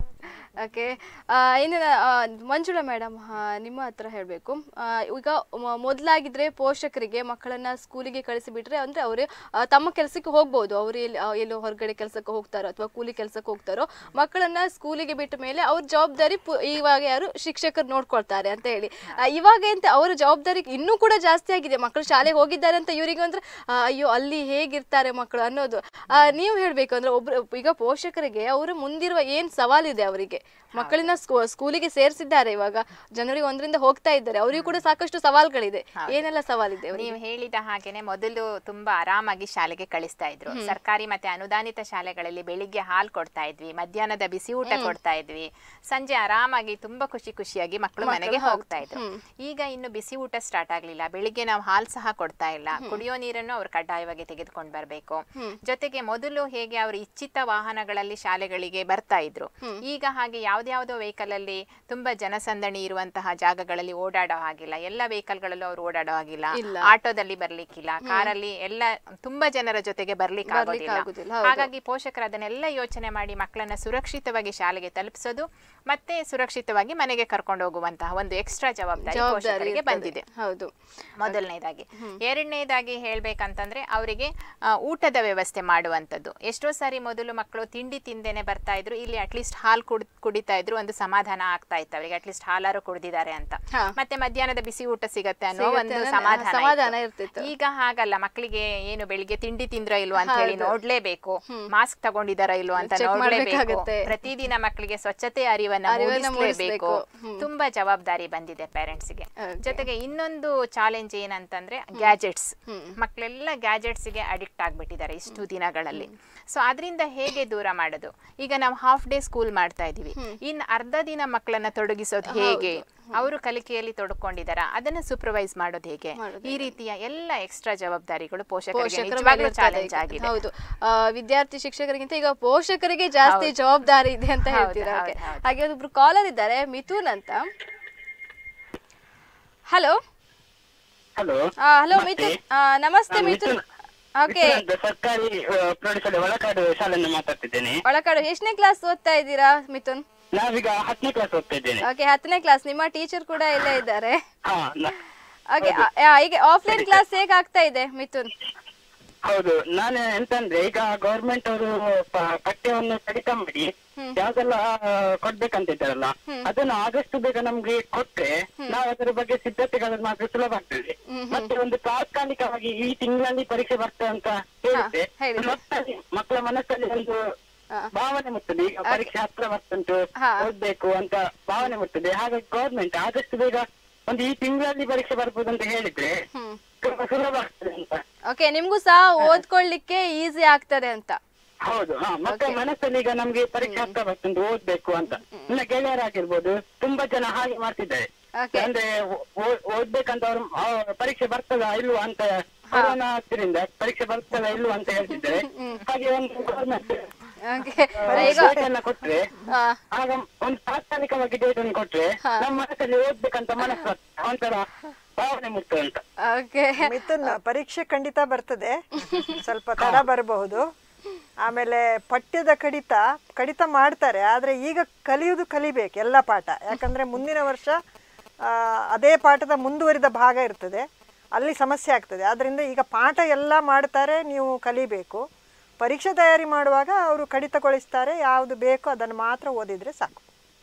okay ಇನ್ನು ಆ, ಮಂಜುಳಾ ಮೇಡಮ್ ನಿಮ್ಮ ಹತ್ರ ಹೇಳಬೇಕು ಈಗ ಮ- ಮೊದಲಾಗಿದ್ರೆ ಪೋಷಕರಿಗೆ ಮಕ್ಕಳನ್ನ ಸ್ಕೂಲಿಗೆ ಕಳಿಸಿಬಿಟ್ರೆ ಅಂದರೆ ಅವರು ತಮ್ಮ ಕೆಲಸಕ್ಕೆ ಹೋಗ್ಬೋದು ಅವರು ಎಲ್ಲಿ ಆ, ಎಲ್ಲೋ ಹೊರಗಡೆ ಕೆಲಸಕ್ಕೆ ಹೋಗ್ತಾರೋ ಅಥವಾ ಕೂಲಿ ಕೆಲಸಕ್ಕೆ ಹೋಗ್ತಾರೋ ಮಕ್ಕಳನ್ನ ಸ್ಕೂಲಿಗೆ ಬಿಟ್ಟ ಮೇಲೆ ಅವ್ರ ಜವಾಬ್ದಾರಿ ಪು- ಇವಾಗ ಯಾರು ಶಿಕ್ಷಕರು ನೋಡ್ಕೊಳ್ತಾರೆ ಅಂತ ಹೇಳಿ ಆ, ಇವಾಗ ಎಂತ ಅವರ ಜವಾಬ್ದಾರಿ ಇನ್ನೂ ಕೂಡ ಜಾಸ್ತಿ ಆಗಿದೆ ಮಕ್ಕಳು ಶಾಲೆಗೆ ಹೋಗಿದ್ದಾರೆ ಅಂತ ಇವರಿಗೆ ಅಂದ್ರೆ ಆ, ಅಯ್ಯೋ ಅಲ್ಲಿ ಹೇಗಿರ್ತಾರೆ ಮಕ್ಕಳು ಅನ್ನೋದು ಆ, ನೀವು ಹೇಳ್ಬೇಕು ಅಂದ್ರೆ ಒಬ್ರು ಈಗ ಪೋಷಕರಿಗೆ ಅವರು ಮುಂದಿರುವ ಏನ್ ಸವಾಲಿದೆ ಅವರಿಗೆ ಮಕ್ಕಳನ್ನ ಸ್ಕೂ- ಸ್ಕೂಲಿಗೆ ಸೇರಿಸಿದ್ದಾರೆ ಇವಾಗ ಜನವರಿ ಒಂದರಿಂದ ಹೋಗ್ತಾ ಇದ್ದಾರೆ ಅವರಿಗೂ ಕೂಡ ಸಾಕಷ್ಟು ಸವಾಲ್ಗಳಿದೆ ಏನೆಲ್ಲ ಸವಾಲಿದೆ ಅವರಿಗೆ ನೀವು ಹೇಳಿದ ಹಾಗೇನೆ ಮೊದಲು ತುಂಬಾ ಆರಾಮಾಗಿ ಶಾಲೆಗೆ ಕಳಿಸ್ತಾ ಇದ್ರು ಸರ್ಕಾರಿ ಮತ್ತೆ ಅನುದಾನಿತ ಶಾಲೆಗಳಲ್ಲಿ ಬೆಳಿಗ್ಗೆ ಹಾಲು ಕೊಡ್ತಾ ಇದ್ವಿ ಮಧ್ಯಾಹ್ನದ ಬಿಸಿ ಊಟ ಕೊಡ್ತಾ ಇದ್ವಿ ಸಂಜೆ ಆರಾಮಾಗಿ ತುಂಬಾ ಖುಷಿ ಖುಷಿಯಾಗಿ ಮಕ್ಕಳು ಮನೆಗೆ ಹೋಗ್ತಾ ಇದ್ರು ಈಗ ಇನ್ನು ಬಿಸಿ ಊಟ ಸ್ಟಾರ್ಟ್ ಆಗ್ಲಿಲ್ಲ ಬೆಳಿಗ್ಗೆ ನಾವು ಹಾಲು ಸಹ ಕೊಡ್ತಾ ಇಲ್ಲ ಕುಡಿಯೋ ನೀರನ್ನು ಅವ್ರು ಕಡ್ಡಾಯವಾಗಿ ತೆಗೆದುಕೊಂಡು ಬರಬೇಕು ಜೊತೆಗೆ ಮೊದಲು ಹೇಗೆ ಅವರು ಇಚ್ಛಿತ ವಾಹನಗಳಲ್ಲಿ ಶಾಲೆಗಳಿಗೆ ಬರ್ತಾ ಇದ್ರು ಈಗ ಹಾಗೆ ಯಾವ್ದ್ಯಾವ್ದೋ ವೆಹಿಕಲ್ ಅಲ್ಲಿ ತುಂಬಾ ಜನಸಂದಣಿ ಇರುವಂತಹ ಜಾಗಗಳಲ್ಲಿ ಓಡಾಡೋ ಹಾಗಿಲ್ಲ ಎಲ್ಲ ವೆಹಿಕಲ್ ಗಳಲ್ಲೂ ಅವ್ರು ಓಡಾಡೋ ಹಾಗಿಲ್ಲ ಇಲ್ಲ. ಆಟೋದಲ್ಲಿ ಬರ್ಲಿಕ್ಕಿಲ್ಲ ಕಾರಲ್ಲಿ ಎಲ್ಲ ತುಂಬಾ ಜನರ ಜೊತೆಗೆ ಬರ್ಲಿಕ್ಕೆ ಬರ್ಲಿಕ್ಕೆ ಆಗುದಿಲ್ಲ, ಆಗೋದಿಲ್ಲ ಹೌದು. ಹಾಗಾಗಿ ಪೋಷಕರು ಅದನ್ನೆಲ್ಲ ಯೋಚನೆ ಮಾಡಿ ಮಕ್ಕಳನ್ನ ಸುರಕ್ಷಿತವಾಗಿ ಶಾಲೆಗೆ ತಲುಪಿಸೋದು ಮತ್ತೆ ಸುರಕ್ಷಿತವಾಗಿ ಮನೆಗೆ ಕರ್ಕೊಂಡು ಹೋಗುವಂತಹ ಒಂದು ಎಕ್ಸ್ಟ್ರಾ ಜವಾಬ್ದಾರಿ ಜವಾಬ್ದಾರಿ ಪೋಷಕರಿಗೆ ಇರ್ತದೆ. ಬಂದಿದೆ ಹೌದು ಮೊದಲನೇದಾಗಿ ಎರಡನೇದಾಗಿ ಹೇಳ್ಬೇಕಂತಂದ್ರೆ ಅವರಿಗೆ ಆ, ಊಟದ ವ್ಯವಸ್ಥೆ ಮಾಡುವಂಥದ್ದು ಎಷ್ಟೋ ಸಾರಿ ಮೊದಲು ಮಕ್ಕಳು ತಿಂಡಿ ತಿಂದೇನೆ ಬರ್ತಾ ಇದ್ರು ಇಲ್ಲಿ ಅಟ್ಲೀಸ್ಟ್ ಹಾಲು ಕುಡ್ ಕುಡಿತಾ ಇದ್ರು ಒಂದು ಸಮಾಧಾನ ಆಗ್ತಾ ಇತ್ತು ಅವರಿಗೆ ಅಟ್ಲೀಸ್ಟ್ ಹಾಲಾರು ಕುಡಿದಿದ್ದಾರೆ ಅಂತ ಹಾ. ಮತ್ತೆ ಮಧ್ಯಾಹ್ನದ ಬಿಸಿ ಊಟ ಸಿಗತ್ತೆ ಅನ್ನೋ ಸಿಗತ್ತೆ ಒಂದು ಅನ್ನೋ ಸಮಾಧಾನ ಸಮಾಧಾನ ಇತ್ತು. ಇರ್ತಿತ್ತು. ಈಗ ಹಾಗಲ್ಲ ಮಕ್ಕಳಿಗೆ ಏನು ಬೆಳಿಗ್ಗೆ ತಿಂಡಿ ತಿಂದ್ರೋ ಇಲ್ವೋ ಅಂತ ಹೇಳಿ ನೋಡ್ಲೇಬೇಕು ಮಾಸ್ಕ್ ತಗೊಂಡಿದಾರ ಇಲ್ವೋ ಅಂತ Check ನೋಡ್ಲೇಬೇಕು ಮಾಡ್ಬೇಕಾಗತ್ತೆ. ಪ್ರತಿದಿನ ಮಕ್ಕಳಿಗೆ ಸ್ವಚ್ಛತೆ ಅರಿವನ್ನ ಅರಿವನ್ನ ಮೂಡಿಸ್ಲೇಬೇಕು ಮೂಡಿಸ್ಬೇಕು. ತುಂಬಾ ಜವಾಬ್ದಾರಿ ಬಂದಿದೆ ಪೇರೆಂಟ್ಸ್ಗೆ Okay. ಜೊತೆಗೆ ಇನ್ನೊಂದು ಚಾಲೆಂಜ್ ಏನಂತಂದ್ರೆ ಗ್ಯಾಜೆಟ್ಸ್ ಮಕ್ಕಳೆಲ್ಲ ಗ್ಯಾಜೆಟ್ಸ್ ಗೆ ಅಡಿಕ್ಟ್ ಆಗ್ಬಿಟ್ಟಿದ್ದಾರೆ ಇಷ್ಟು ದಿನಗಳಲ್ಲಿ ಸೊ ಅದರಿಂದ ಹೇಗೆ ದೂರ ಮಾಡೋದು ಈಗ ನಾವು ಹಾಫ್ ಡೇ ಸ್ಕೂಲ್ ಮಾಡ್ತಾ ಇದೀವಿ ಇನ್ ಅರ್ಧ ದಿನ ಮಕ್ಕಳನ್ನ ತೊಡಗಿಸೋದು ಹೇಗೆ ಅವರು ಕಲಿಕೆಯಲ್ಲಿ ತೊಡಕೊಂಡಿದಾರ ಅದನ್ನ ಸೂಪರ್ವೈಸ್ ಮಾಡೋದು ಹೇಗೆ ಈ ರೀತಿಯ ಎಲ್ಲ ಎಕ್ಸ್ಟ್ರಾ ಜವಾಬ್ದಾರಿಗಳು ಪೋಷಕರಿಗೆ ಪೋಷಕರ ಮೇಲೆ ನಿಜವಾಗ್ಲೂ ಇರ್ತದೆ ಚಾಲೆಂಜ್ ಈಗ. ಆಗಿದೆ ಹೌದು ಆ, ವಿದ್ಯಾರ್ಥಿ ಶಿಕ್ಷಕರಿಗಿಂತ ಈಗ ಪೋಷಕರಿಗೆ ಜಾಸ್ತಿ ಜವಾಬ್ದಾರಿ ಇದೆ ಅಂತ ಹೌದು, ಹೇಳ್ತೀರಾ ಹೌದು, Okay. ಹೌದು. ಹಾಗೆ ಒಬ್ರು ಕಾಲರ್ ಇದ್ದಾರೆ ಮಿಥುನ್ ಅಂತ ಹಲೋ ಹಲೋ ಹಲೋ ಮಿಥುನ್ ಆ, ನಮಸ್ತೆ ಮಿಥುನ್ ಓಕೆ ಸರ್ಕಾರಿ ಪ್ರೌಢಶಾಲೆ ಒಳಕಾಡು ಶಾಲೆಯಿಂದ ಮಾತಾಡ್ತಿದ್ದೇನೆ ಒಳಕಡು ಎಷ್ಟನೇ ಕ್ಲಾಸ್ ಓದ್ತಾ ಇದ್ದೀರಾ ಮಿಥುನ್ ನಾವೀಗ ಹತ್ತನೇ ಕ್ಲಾಸ್ ಓದ್ತಾ ಇದ್ದೇನೆ ಓಕೆ ಹತ್ತನೇ ಕ್ಲಾಸ್ ನಿಮ್ಮ ಟೀಚರ್ ಕೂಡ ಇಲ್ಲೇ ಇದ್ದಾರೆ ಹಾ ನ- ಓಕೆ ಈಗ ಆಫ್ಲೈನ್ ಕ್ಲಾಸ್ ಹೇಗೆ ಆಗ್ತಾ ಇದೆ ಮಿಥುನ್ ಹೌದು ನಾನು ಎಂತಂದ್ರೆ ಈಗ ಗವರ್ಮೆಂಟ್ ಅವರು ಪ- ಪಠ್ಯವನ್ನು ಕಡಿತ ಮಾಡಿ ಯಾವ್ದೆಲ್ಲ ಕೊಡ್ಬೇಕಂತ ಇದ್ದಾರಲ್ಲ ಅದನ್ನು ಆದಷ್ಟು ಬೇಗ ನಮ್ಗೆ ಕೊಟ್ರೆ ನಾವು ಅದರ ಬಗ್ಗೆ ಸಿದ್ಧತೆಗಳನ್ನು ಮಾಡ್ಲಿಕ್ಕೆ ಸುಲಭ ಆಗ್ತದೆ ಮತ್ತೆ ಒಂದು ತಾತ್ಕಾಲಿಕವಾಗಿ ಈ ತಿಂಗಳಲ್ಲಿ ಪರೀಕ್ಷೆ ಬರ್ತದೆ ಅಂತ ಹೇಳಿದ್ರೆ ಹೇಳಿದ್ರೆ. ಮಕ್ಕಳಲ್ಲಿ- ಮಕ್ಕಳ ಮನಸ್ಸಲ್ಲಿ ಒಂದು ಭಾವನೆ ಮುಟ್ಟದೆ ಈಗ ಪರೀಕ್ಷೆ ಹತ್ರ ಬರ್ತುಂಟು ಹಾ. ಓದ್ಬೇಕು ಅಂತ ಭಾವನೆ ಮುಟ್ಟದೆ ಹಾಗಾಗಿ ಗವರ್ಮೆಂಟ್ ಆದಷ್ಟು ಬೇಗ ಒಂದು ಈ ತಿಂಗಳಲ್ಲಿ ಪರೀಕ್ಷೆ ಬರ್ಬೋದು ಅಂತ ಹೇಳಿದ್ರೆ ತುಂಬಾ ಸುಲಭ ಆಗ್ತದೆ ಅಂತ ಓಕೆ ನಿಮ್ಗೂ ಸಹ ಓದ್ಕೊಳ್ಳಿಕ್ಕೆ ಈಸಿ ಆಗ್ತದೆ ಅಂತ ಹೌದು ಹಾ ಮಕ್ಕಳ ಮನಸ್ಸಲ್ಲಿ ಈಗ ನಮ್ಗೆ ಪರೀಕ್ಷೆ ಹತ್ರ ಬರ್ತುಂಟು ಓದ್ಬೇಕು ಅಂತ ನನ್ನ ಗೆಳೆಯರಾಗಿರ್ಬೋದು ತುಂಬಾ ಜನ ಹಾಗೆ ಮಾಡ್ತಿದ್ದಾರೆ Okay. ಅಂದ್ರೆ ಓ- ಓ- ಓದ್ಬೇಕಂತ ಅವ್ರು ಆ, ಪರೀಕ್ಷೆ ಬರ್ತದ ಇಲ್ವಾ ಅಂತ ಕೊರೋನಾ ಹತ್ತಿರಿಂದ ಪರೀಕ್ಷೆ ಬರ್ತದ ಇಲ್ವಾ ಅಂತ ಹೇಳ್ತಿದ್ದಾರೆ ಹಾಗೆ ಒಂದು ಗವರ್ಮೆಂಟ್ ಓಕೆ ಈಗ ಡೇಟ್ ಅನ್ನ ಕೊಟ್ರೆ ಆ, ಆಗ ಒಂದು ತಾತ್ಕಾಲಿಕವಾಗಿ ಡೇಟ್ ಅನ್ನು ಕೊಟ್ರೆ ನಮ್ಮ ಮನಸ್ಸಲ್ಲಿ ಓದ್ಬೇಕಂತ ಮನಸ್ಸು ಬರ್ತದೆ. ಒಂಥರ ಭಾವನೆ ಮುಟ್ಟು ಅಂತ ಓಕೆ ಮಿಥುನ್ ಪರೀಕ್ಷೆ ಖಂಡಿತ ಬರ್ತದೆ ಸ್ವಲ್ಪ ತಡ ಬರಬಹುದು ಆಮೇಲೆ ಪಠ್ಯದ ಕಡಿತ ಕಡಿತ ಮಾಡ್ತಾರೆ ಆದರೆ ಈಗ ಕಲಿಯುವುದು ಕಲಿಬೇಕು ಎಲ್ಲ ಪಾಠ ಯಾಕಂದರೆ ಮುಂದಿನ ವರ್ಷ ಆ, ಅದೇ ಪಾಠದ ಮುಂದುವರಿದ ಭಾಗ ಇರ್ತದೆ ಅಲ್ಲಿ ಸಮಸ್ಯೆ ಆಗ್ತದೆ ಆದ್ದರಿಂದ ಈಗ ಪಾಠ ಎಲ್ಲ ಮಾಡ್ತಾರೆ ನೀವು ಕಲಿಬೇಕು ಪರೀಕ್ಷೆ ತಯಾರಿ ಮಾಡುವಾಗ ಅವರು ಕಡಿತಗೊಳಿಸ್ತಾರೆ ಯಾವುದು ಬೇಕೋ ಅದನ್ನು ಮಾತ್ರ ಓದಿದರೆ ಸಾಕು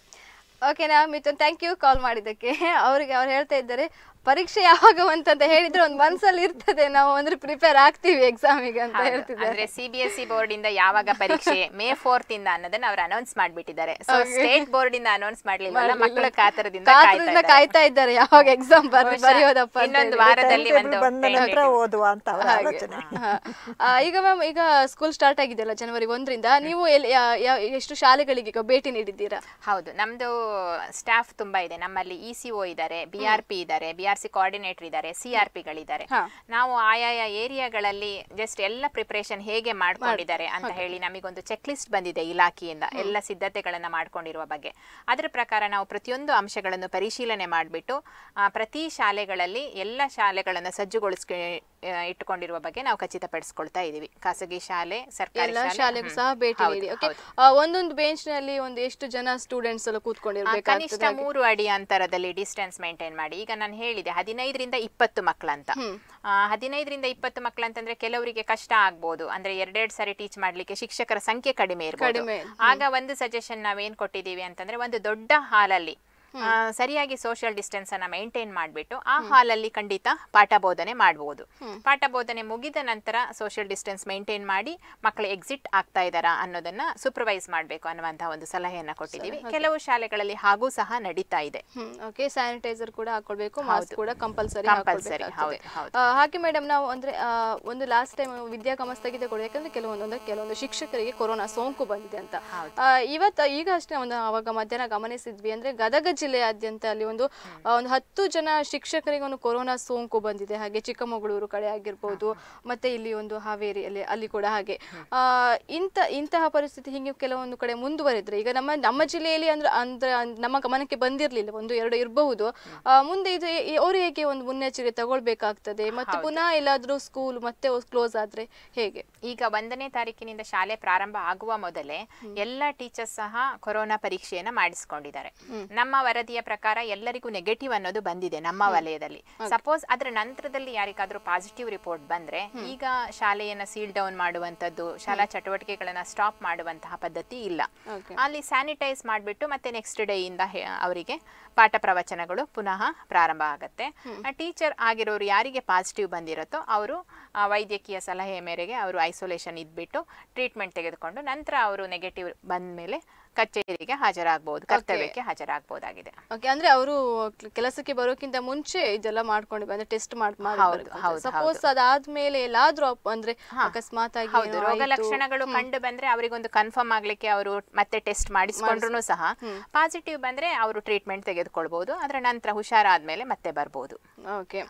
ಓಕೆನಾ ಮಿಥುನ್ ಥ್ಯಾಂಕ್ ಯು ಕಾಲ್ ಮಾಡಿದ್ದಕ್ಕೆ ಅವ್ರಿಗೆ ಅವ್ರು ಹೇಳ್ತಾ ಇದ್ದಾರೆ ಪರೀಕ್ಷೆ ಯಾವಾಗ ಅಂತಂತ ಹೇಳಿದ್ರೆ ಒಂದು ಮನ್ಸಲ್ಲಿ ಇರ್ತದೆ ನಾವು ಅಂದ್ರೆ ಪ್ರಿಪೇರ್ ಆಗ್ತೀವಿ ಎಕ್ಸಾಮಿಗೆ ಅಂತ ಹೇಳ್ತಿದ್ದಾರೆ ಅಂದ್ರೆ ಸಿಬಿಎಸ್ಇ ಬೋರ್ಡ್ ಇಂದ ಯಾವಾಗ ಪರೀಕ್ಷೆ ಮೇ ಫೋರ್ತ್ ಇಂದ ಅನ್ನೋದನ್ನ ಅವ್ರು ಅನೌನ್ಸ್ ಮಾಡ್ಬಿಟ್ಟಿದ್ದಾರೆ ಸೊ ಸ್ಟೇಟ್ ಬೋರ್ಡ್ ಇಂದ ಅನೌನ್ಸ್ ಮಾಡ್ಲಿಲ್ಲ ಮಕ್ಕಳ ಕಾತರದಿಂದ ಕಾತರದಿಂದ ಕಾಯ್ತಾ ಇದ್ದಾರೆ ಯಾವಾಗ ಎಕ್ಸಾಮ್ ಬರ್ ಬಹುಶಃ ಬರೆಯೋದಪ್ಪ ಅಂತ ಇನ್ನೊಂದು ಹೇಳಿ. ವಾರದಲ್ಲಿ Timetable ಒಂದು ಬಂದ ನಂತರ ಓದುವ ಅಂತ ಅವರ ಆಲೋಚನೆ ಹಾ. ಆ, ಈಗ ಮ್ಯಾಮ್ ಈಗ ಸ್ಕೂಲ್ ಸ್ಟಾರ್ಟ್ ಆಗಿದೆಯಲ್ಲ ಜನವರಿ ಒಂದರಿಂದ ನೀವು ಎಲ್ಲಿ ಯಾ- ಯಾ- ಎಷ್ಟು ಶಾಲೆಗಳಿಗೆ ಈಗ ಭೇಟಿ ನೀಡಿದ್ದೀರಾ ಹೌದು ನಮ್ದು ಸ್ಟಾಫ್ ತುಂಬಾ ಇದೆ ನಮ್ಮಲ್ಲಿ ಇ ಸಿ ಒ ಇದ್ದಾರೆ ಬಿ ಆರ್ ಪಿ ಇದ್ದಾರೆ ಬಿ ಆರ್ ಸಿ ಕೋಆರ್ಡಿನೇಟರ್ ಇದ್ದಾರೆ ಸಿ ಆರ್ ಪಿಗಳಿದ್ದಾರೆ ಹಾ. ನಾವು ಆಯಾಯ ಏರಿಯಾಗಳಲ್ಲಿ ಜಸ್ಟ್ ಎಲ್ಲ ಪ್ರಿಪರೇಷನ್ ಹೇಗೆ ಮಾಡ್ಕೊಂಡಿದ್ದಾರೆ ಅಂತ ಹೇಳಿ ನಮಗೊಂದು ಚೆಕ್ ಲಿಸ್ಟ್ ಬಂದಿದೆ ಇಲಾಖೆಯಿಂದ ಎಲ್ಲ ಸಿದ್ಧತೆಗಳನ್ನ ಮಾಡ್ಕೊಂಡಿರುವ ಬಗ್ಗೆ ಅದರ ಪ್ರಕಾರ ನಾವು ಪ್ರತಿಯೊಂದು ಅಂಶಗಳನ್ನು ಪರಿಶೀಲನೆ ಮಾಡಿಬಿಟ್ಟು ಪ್ರತಿ ಶಾಲೆಗಳಲ್ಲಿ ಎಲ್ಲ ಶಾಲೆಗಳನ್ನು ಸಜ್ಜುಗೊಳಿಸ್ಕೊ ಆ, ಇಟ್ಟುಕೊಂಡಿರುವ ಬಗ್ಗೆ ನಾವು ಖಚಿತಪಡಿಸ್ಕೊಳ್ತಾ ಇದೀವಿ ಖಾಸಗಿ ಶಾಲೆ ಸರ್ಕಾರಿ ಎಲ್ಲ ಶಾಲೆ ಶಾಲೆಗೂ ಹ್ಮ್. ಸಹ ಭೇಟಿ ಹೌದು, ನೀಡಿ ಓಕೆ ಹೌದು. ಒಂದೊಂದು ಬೆಂಚ್ ನಲ್ಲಿ ಒಂದು ಎಷ್ಟು ಜನ ಸ್ಟೂಡೆಂಟ್ಸ್ ಎಲ್ಲ ಆ, ಕೂತ್ಕೊಂಡಿರ್ಬೇಕಾಗ್ತದೆ ಕನಿಷ್ಠ ಮೂರು ಅಡಿ ಅಂತರದಲ್ಲಿ ಡಿಸ್ಟೆನ್ಸ್ ಮೇಂಟೈನ್ ಮಾಡಿ ಈಗ ನಾನು ಹೇಳಿದೆ ಹದಿನೈದರಿಂದ ಇಪ್ಪತ್ತು ಮಕ್ಕಳಂತ ಆ, ಹದಿನೈದರಿಂದ ಇಪ್ಪತ್ತು ಮಕ್ಕಳಂತಂದ್ರೆ ಕೆಲವರಿಗೆ ಕಷ್ಟ ಆಗ್ಬೋದು ಅಂದ್ರೆ ಎರಡೆರಡು ಸರಿ ಟೀಚ್ ಮಾಡ್ಲಿಕ್ಕೆ ಶಿಕ್ಷಕರ ಸಂಖ್ಯೆ ಕಡಿಮೆ ಇರ್ಬೋದು ಕಡಿಮೆ, ಆಗ ಒಂದು ಸಜೆಷನ್ ನಾವೇನ್ ಕೊಟ್ಟಿದ್ದೀವಿ ಅಂತಂದ್ರೆ ಒಂದು ದೊಡ್ಡ ಹಾಲಲ್ಲಿ ಆ, ಸರಿಯಾಗಿ ಸೋಷಿಯಲ್ ಡಿಸ್ಟೆನ್ಸ್ ಅನ್ನ ಮೇಂಟೈನ್ ಮಾಡಿಬಿಟ್ಟು ಆ ಹಾಲಲ್ಲಿ ಖಂಡಿತ ಪಾಠ ಬೋಧನೆ ಮಾಡಬಹುದು ಪಾಠ ಬೋಧನೆ ಮುಗಿದ ನಂತರ ಸೋಷಿಯಲ್ ಡಿಸ್ಟೆನ್ಸ್ ಮೇಂಟೈನ್ ಮಾಡಿ ಮಕ್ಕಳು ಎಕ್ಸಿಟ್ ಆಗ್ತಾ ಇದ್ದಾರಾ ಅನ್ನೋದನ್ನ ಸೂಪರ್ವೈಸ್ ಮಾಡಬೇಕು ಅನ್ನುವಂತಹ ಒಂದು ಸಲಹೆಯನ್ನ ಕೊಟ್ಟಿದ್ದೀವಿ ಕೆಲವು ಶಾಲೆಗಳಲ್ಲಿ ಹಾಗೂ ಸಹ ನಡೀತಾ ಇದೆ ಹ್ಮ್ ಓಕೆ ಸ್ಯಾನಿಟೈಸರ್ ಕೂಡ ಹಾಕೊಳ್ಬೇಕು ಮಾಸ್ಕ್ ಕೂಡ ಕಂಪಲ್ಸರಿ Compulsory, ಹೌದು, ಹೌದು. ಹಾಗೆ ಮೇಡಮ್ ನಾವು ಅಂದ್ರೆ ಆ, ಒಂದು ಲಾಸ್ಟ್ ಟೈಮ್ ವಿದ್ಯಾಕಮ ಸ್ಥಗಿತ ಕೊಡಿ ಯಾಕಂದ್ರೆ ಕೆಲವೊಂದು ಅಂದ್ರೆ ಕೆಲವೊಂದು ಶಿಕ್ಷಕರಿಗೆ ಕೊರೋನಾ ಸೋಂಕು ಬಂದಿದೆ ಅಂತ ಆ, ಇವತ್ತು ಈಗ ಅಷ್ಟೇ ಒಂದು ಅವಾಗ ಮಧ್ಯಾಹ್ನ ಗಮನಿಸಿದ್ವಿ ಅಂದ್ರೆ ಗದಗ ಜಿಲ್ಲೆಯಾದ್ಯಂತ ಅಲ್ಲಿ ಒಂದು ಆ, ಒಂದು ಹತ್ತು ಜನ ಶಿಕ್ಷಕರಿಗೆ ಒಂದು ಕೊರೋನಾ ಸೋಂಕು ಬಂದಿದೆ ಹಾಗೆ ಚಿಕ್ಕಮಗಳೂರು ಕಡೆ ಆಗಿರ್ಬೋದು ಮತ್ತೆ ಇಲ್ಲಿ ಒಂದು ಹಾವೇರಿಯಲ್ಲಿ ಅಲ್ಲಿ ಕೂಡ ಹಾಗೆ ಆ, ಇಂಥ ಇಂತಹ ಪರಿಸ್ಥಿತಿ ಹಿಂಗೆ ಕೆಲವೊಂದು ಕಡೆ ಮುಂದುವರಿದ್ರೆ ಈಗ ನಮ್ಮ ನಮ್ಮ ಜಿಲ್ಲೆಯಲ್ಲಿ ಅಂದ್ರೆ ಅಂದ್ರೆ ನಮ್ಮ ಗಮನಕ್ಕೆ ಬಂದಿರಲಿಲ್ಲ ಒಂದು ಎರಡು ಇರಬಹುದು ಆ, ಮುಂದೆ ಇದು ಎ- ಅವರು ಹೇಗೆ ಒಂದು ಮುನ್ನೆಚ್ಚರಿಕೆ ತಗೊಳ್ಬೇಕಾಗ್ತದೆ ಮತ್ತೆ ಪುನಃ ಎಲ್ಲಾದ್ರೂ ಸ್ಕೂಲ್ ಮತ್ತೆ ಕ್ಲೋಸ್ ಆದ್ರೆ ಹೇಗೆ ಈಗ ಒಂದನೇ ತಾರೀಕಿನಿಂದ ಶಾಲೆ ಪ್ರಾರಂಭ ಆಗುವ ಮೊದಲೇ ಎಲ್ಲ ಟೀಚರ್ಸ್ ಸಹ ಕೊರೋನಾ ಪರೀಕ್ಷೆಯನ್ನ ಮಾಡಿಸ್ಕೊಂಡಿದ್ದಾರೆ ನಮ್ಮ ವರದಿಯ ಪ್ರಕಾರ ಎಲ್ಲರಿಗೂ ನೆಗೆಟಿವ್ ಅನ್ನೋದು ಬಂದಿದೆ ನಮ್ಮ ವಲಯದಲ್ಲಿ ಸಪೋಸ್ ಅದರ ನಂತರದಲ್ಲಿ ಯಾರಿಗಾದ್ರೂ ಪಾಸಿಟಿವ್ ರಿಪೋರ್ಟ್ ಬಂದ್ರೆ ಈಗ ಶಾಲೆಯನ್ನ ಸೀಲ್ ಡೌನ್ ಮಾಡುವಂತದ್ದು ಶಾಲಾ ಚಟುವಟಿಕೆಗಳನ್ನ ಸ್ಟಾಪ್ ಮಾಡುವಂತಹ ಪದ್ಧತಿ ಇಲ್ಲ Okay. ಅಲ್ಲಿ ಸ್ಯಾನಿಟೈಸ್ ಮಾಡಿಬಿಟ್ಟು ಮತ್ತೆ ನೆಕ್ಸ್ಟ್ ಡೇ ಇಂದ ಹೆ- ಅವರಿಗೆ ಪಾಠ ಪ್ರವಚನಗಳು ಪುನಃ ಪ್ರಾರಂಭ ಆಗುತ್ತೆ ಟೀಚರ್ ಆಗಿರೋರು ಯಾರಿಗೆ ಪಾಸಿಟಿವ್ ಬಂದಿರುತ್ತೋ ಅವರು ವೈದ್ಯಕೀಯ ಸಲಹೆಯ ಮೇರೆಗೆ ಅವರು ಐಸೋಲೇಷನ್ ಇದ್ಬಿಟ್ಟು ಟ್ರೀಟ್ಮೆಂಟ್ ತೆಗೆದುಕೊಂಡು ನಂತರ ಅವರು ನೆಗೆಟಿವ್ ಬಂದ ಮೇಲೆ ಕಚೇರಿಗೆ ಹಾಜರಾಗಬಹುದು ಕರ್ತವ್ಯಕ್ಕೆ ಹಾಜರಾಗಬಹುದಾಗಿದೆ ಓಕೆ ಅಂದ್ರೆ ಅವರು ಕೆಲಸಕ್ಕೆ ಬರೋಕ್ಕಿಂತ ಮುಂಚೆ ಇದೆಲ್ಲ ಮಾಡ್ಕೊಂಡು ಅಂದ್ರೆ ಟೆಸ್ಟ್ ಹೌದು, ಮಾಡಿ ಹೌದು, ಸಪೋಸ್ ಅದಾದ್ಮೇಲೆ ಎಲ್ಲಾದ್ರೂ ಅಪ್- ಅಂದ್ರೆ ಅಕಸ್ಮಾತ್ ಆಗಿ ಹೌದು ಏನೋ ರೋಗ ಆಯ್ತು. ಲಕ್ಷಣಗಳು ಕಂಡು ಬಂದ್ರೆ ಅವರಿಗೊಂದು ಕನ್ಫರ್ಮ್ ಆಗ್ಲಿಕ್ಕೆ ಅವರು ಮತ್ತೆ ಟೆಸ್ಟ್ ಮಾಡಿಸ್ಕೊಂಡ್ರು ಸಹ ಪಾಸಿಟಿವ್ ಬಂದ್ರೆ ಅವರು ಟ್ರೀಟ್ಮೆಂಟ್ ತೆಗೆದುಕೊಳ್ಬಹುದು ಅದರ ನಂತರ ಹುಷಾರಾದ್ಮೇಲೆ ಮತ್ತೆ ಬರ್ಬೋದು ಓಕೆ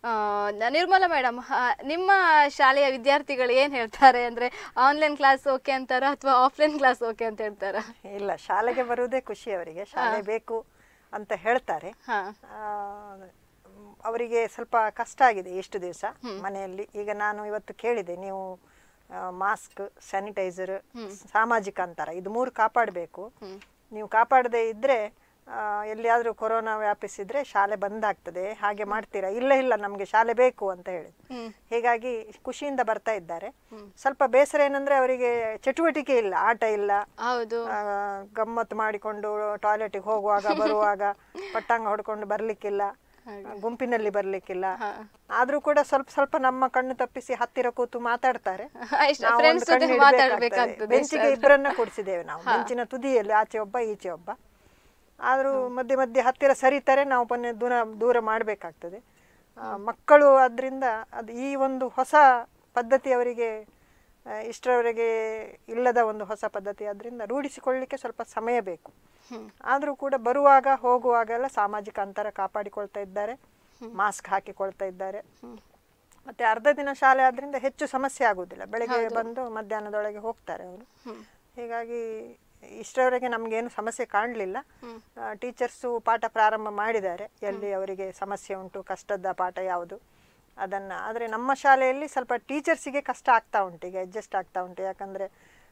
ನಿರ್ಮಲಾ ಮೇಡಮ್ ನಿಮ್ಮ ಶಾಲೆಯ ವಿದ್ಯಾರ್ಥಿಗಳು ಏನ್ ಹೇಳ್ತಾರೆ ಅಂದ್ರೆ ಆನ್ಲೈನ್ ಕ್ಲಾಸ್ ಓಕೆ ಅಂತಾರ ಅಥವಾ ಆಫ್ಲೈನ್ ಕ್ಲಾಸ್ ಓಕೆ ಅಂತ ಹೇಳ್ತಾರ ಇಲ್ಲ ಶಾಲೆಗೆ ಬರುವುದೇ ಖುಷಿ ಅವರಿಗೆ ಶಾಲೆ ಬೇಕು ಅಂತ ಹೇಳ್ತಾರೆ ಹಾ ಆ, ಅವರಿಗೆ ಸ್ವಲ್ಪ ಕಷ್ಟ ಆಗಿದೆ ಎಷ್ಟು ದಿವಸ ಮನೆಯಲ್ಲಿ ಈಗ ನಾನು ಇವತ್ತು ಕೇಳಿದೆ ನೀವು ಮಾಸ್ಕ್ ಸ್ಯಾನಿಟೈಸರ್ ಸಾಮಾಜಿಕ ಅಂತರ ಇದು ಮೂರು ಕಾಪಾಡಬೇಕು ನೀವು ಕಾಪಾಡದೇ ಇದ್ರೆ ಆ, ಎಲ್ಲಿಯಾದ್ರೂ ಕೊರೋನಾ ವ್ಯಾಪಿಸಿದ್ರೆ ಶಾಲೆ ಬಂದಾಗ್ತದೆ ಹಾಗೆ ಮಾಡ್ತೀರಾ ಇಲ್ಲ ಇಲ್ಲ ನಮಗೆ ಶಾಲೆ ಬೇಕು ಅಂತ ಹೇಳಿ ಹೀಗಾಗಿ ಖುಷಿಯಿಂದ ಬರ್ತಾ ಇದ್ದಾರೆ ಸ್ವಲ್ಪ ಬೇಸರ ಏನಂದ್ರೆ ಅವರಿಗೆ ಚಟುವಟಿಕೆ ಇಲ್ಲ ಆಟ ಇಲ್ಲ ಹೌದು ಆ, ಗಮ್ಮತ್ತು ಮಾಡಿಕೊಂಡು ಟಾಯ್ಲೆಟಿಗೆ ಹೋಗುವಾಗ ಬರುವಾಗ ಪಟ್ಟಾಂಗ ಹೊಡ್ಕೊಂಡು ಬರ್ಲಿಕ್ಕಿಲ್ಲ ಗುಂಪಿನಲ್ಲಿ ಬರ್ಲಿಕ್ಕಿಲ್ಲ ಆದ್ರೂ ಕೂಡ ಸ್ವಲ್ಪ ಸ್ವಲ್ಪ ನಮ್ಮ ಕಣ್ಣು ತಪ್ಪಿಸಿ ಹತ್ತಿರ ಕೂತು ಮಾತಾಡ್ತಾರೆ ಇಷ್ಟ ನಾವು friends ಒಂದು ಕಣ್ಣು ಜೊತೆ ಇಡ್ಬೇಕಾಗ್ತದೆ. ಮಾತಾಡ್ಬೇಕಾಗ್ತದೆ ಬೆಂಚಿಗೆ ಇಬ್ಬರನ್ನ ಕೂಡಿಸಿದ್ದೇವೆ ನಾವು ಬೆಂಚಿನ ತುದಿಯಲ್ಲಿ ಆಚೆ ಒಬ್ಬ ಈಚೆ ಒಬ್ಬ ಆದ್ರೂ ಮಧ್ಯೆ ಮಧ್ಯೆ ಹತ್ತಿರ ಸರಿತಾರೆ ನಾವು ಪೊನ್ನೆ ದೂರ ದೂರ ಮಾಡಬೇಕಾಗ್ತದೆ ಮಕ್ಕಳು ಅದರಿಂದ ಅದು ಈ ಒಂದು ಹೊಸ ಪದ್ಧತಿ ಅವರಿಗೆ ಆ, ಇಷ್ಟರವರೆಗೆ ಇಲ್ಲದ ಒಂದು ಹೊಸ ಪದ್ಧತಿ ಅದರಿಂದ ರೂಢಿಸಿಕೊಳ್ಳಿಕ್ಕೆ ಸ್ವಲ್ಪ ಸಮಯ ಬೇಕು ಆದರೂ ಕೂಡ ಬರುವಾಗ ಹೋಗುವಾಗೆಲ್ಲ ಸಾಮಾಜಿಕ ಅಂತರ ಕಾಪಾಡಿಕೊಳ್ತಾ ಇದ್ದಾರೆ ಮಾಸ್ಕ್ ಹಾಕಿಕೊಳ್ತಾ ಇದ್ದಾರೆ ಮತ್ತೆ ಅರ್ಧ ದಿನ ಶಾಲೆ ಆದ್ರಿಂದ ಹೆಚ್ಚು ಸಮಸ್ಯೆ ಆಗುವುದಿಲ್ಲ ಬೆಳಗ್ಗೆ ಬಂದು ಮಧ್ಯಾಹ್ನದೊಳಗೆ ಹೋಗ್ತಾರೆ ಅವರು ಹೀಗಾಗಿ ಇಷ್ಟರವರೆಗೆ ನಮಗೇನು ಸಮಸ್ಯೆ ಕಾಣಲಿಲ್ಲ ಟೀಚರ್ಸು ಪಾಠ ಪ್ರಾರಂಭ ಮಾಡಿದ್ದಾರೆ ಎಲ್ಲಿ ಅವರಿಗೆ ಸಮಸ್ಯೆ ಉಂಟು ಕಷ್ಟದ ಪಾಠ ಯಾವುದು ಅದನ್ನು ಆದರೆ ನಮ್ಮ ಶಾಲೆಯಲ್ಲಿ ಸ್ವಲ್ಪ ಟೀಚರ್ಸಿಗೆ ಕಷ್ಟ ಆಗ್ತಾ ಉಂಟು ಈಗ ಅಡ್ಜಸ್ಟ್ ಆಗ್ತಾ ಉಂಟು ಯಾಕಂದರೆ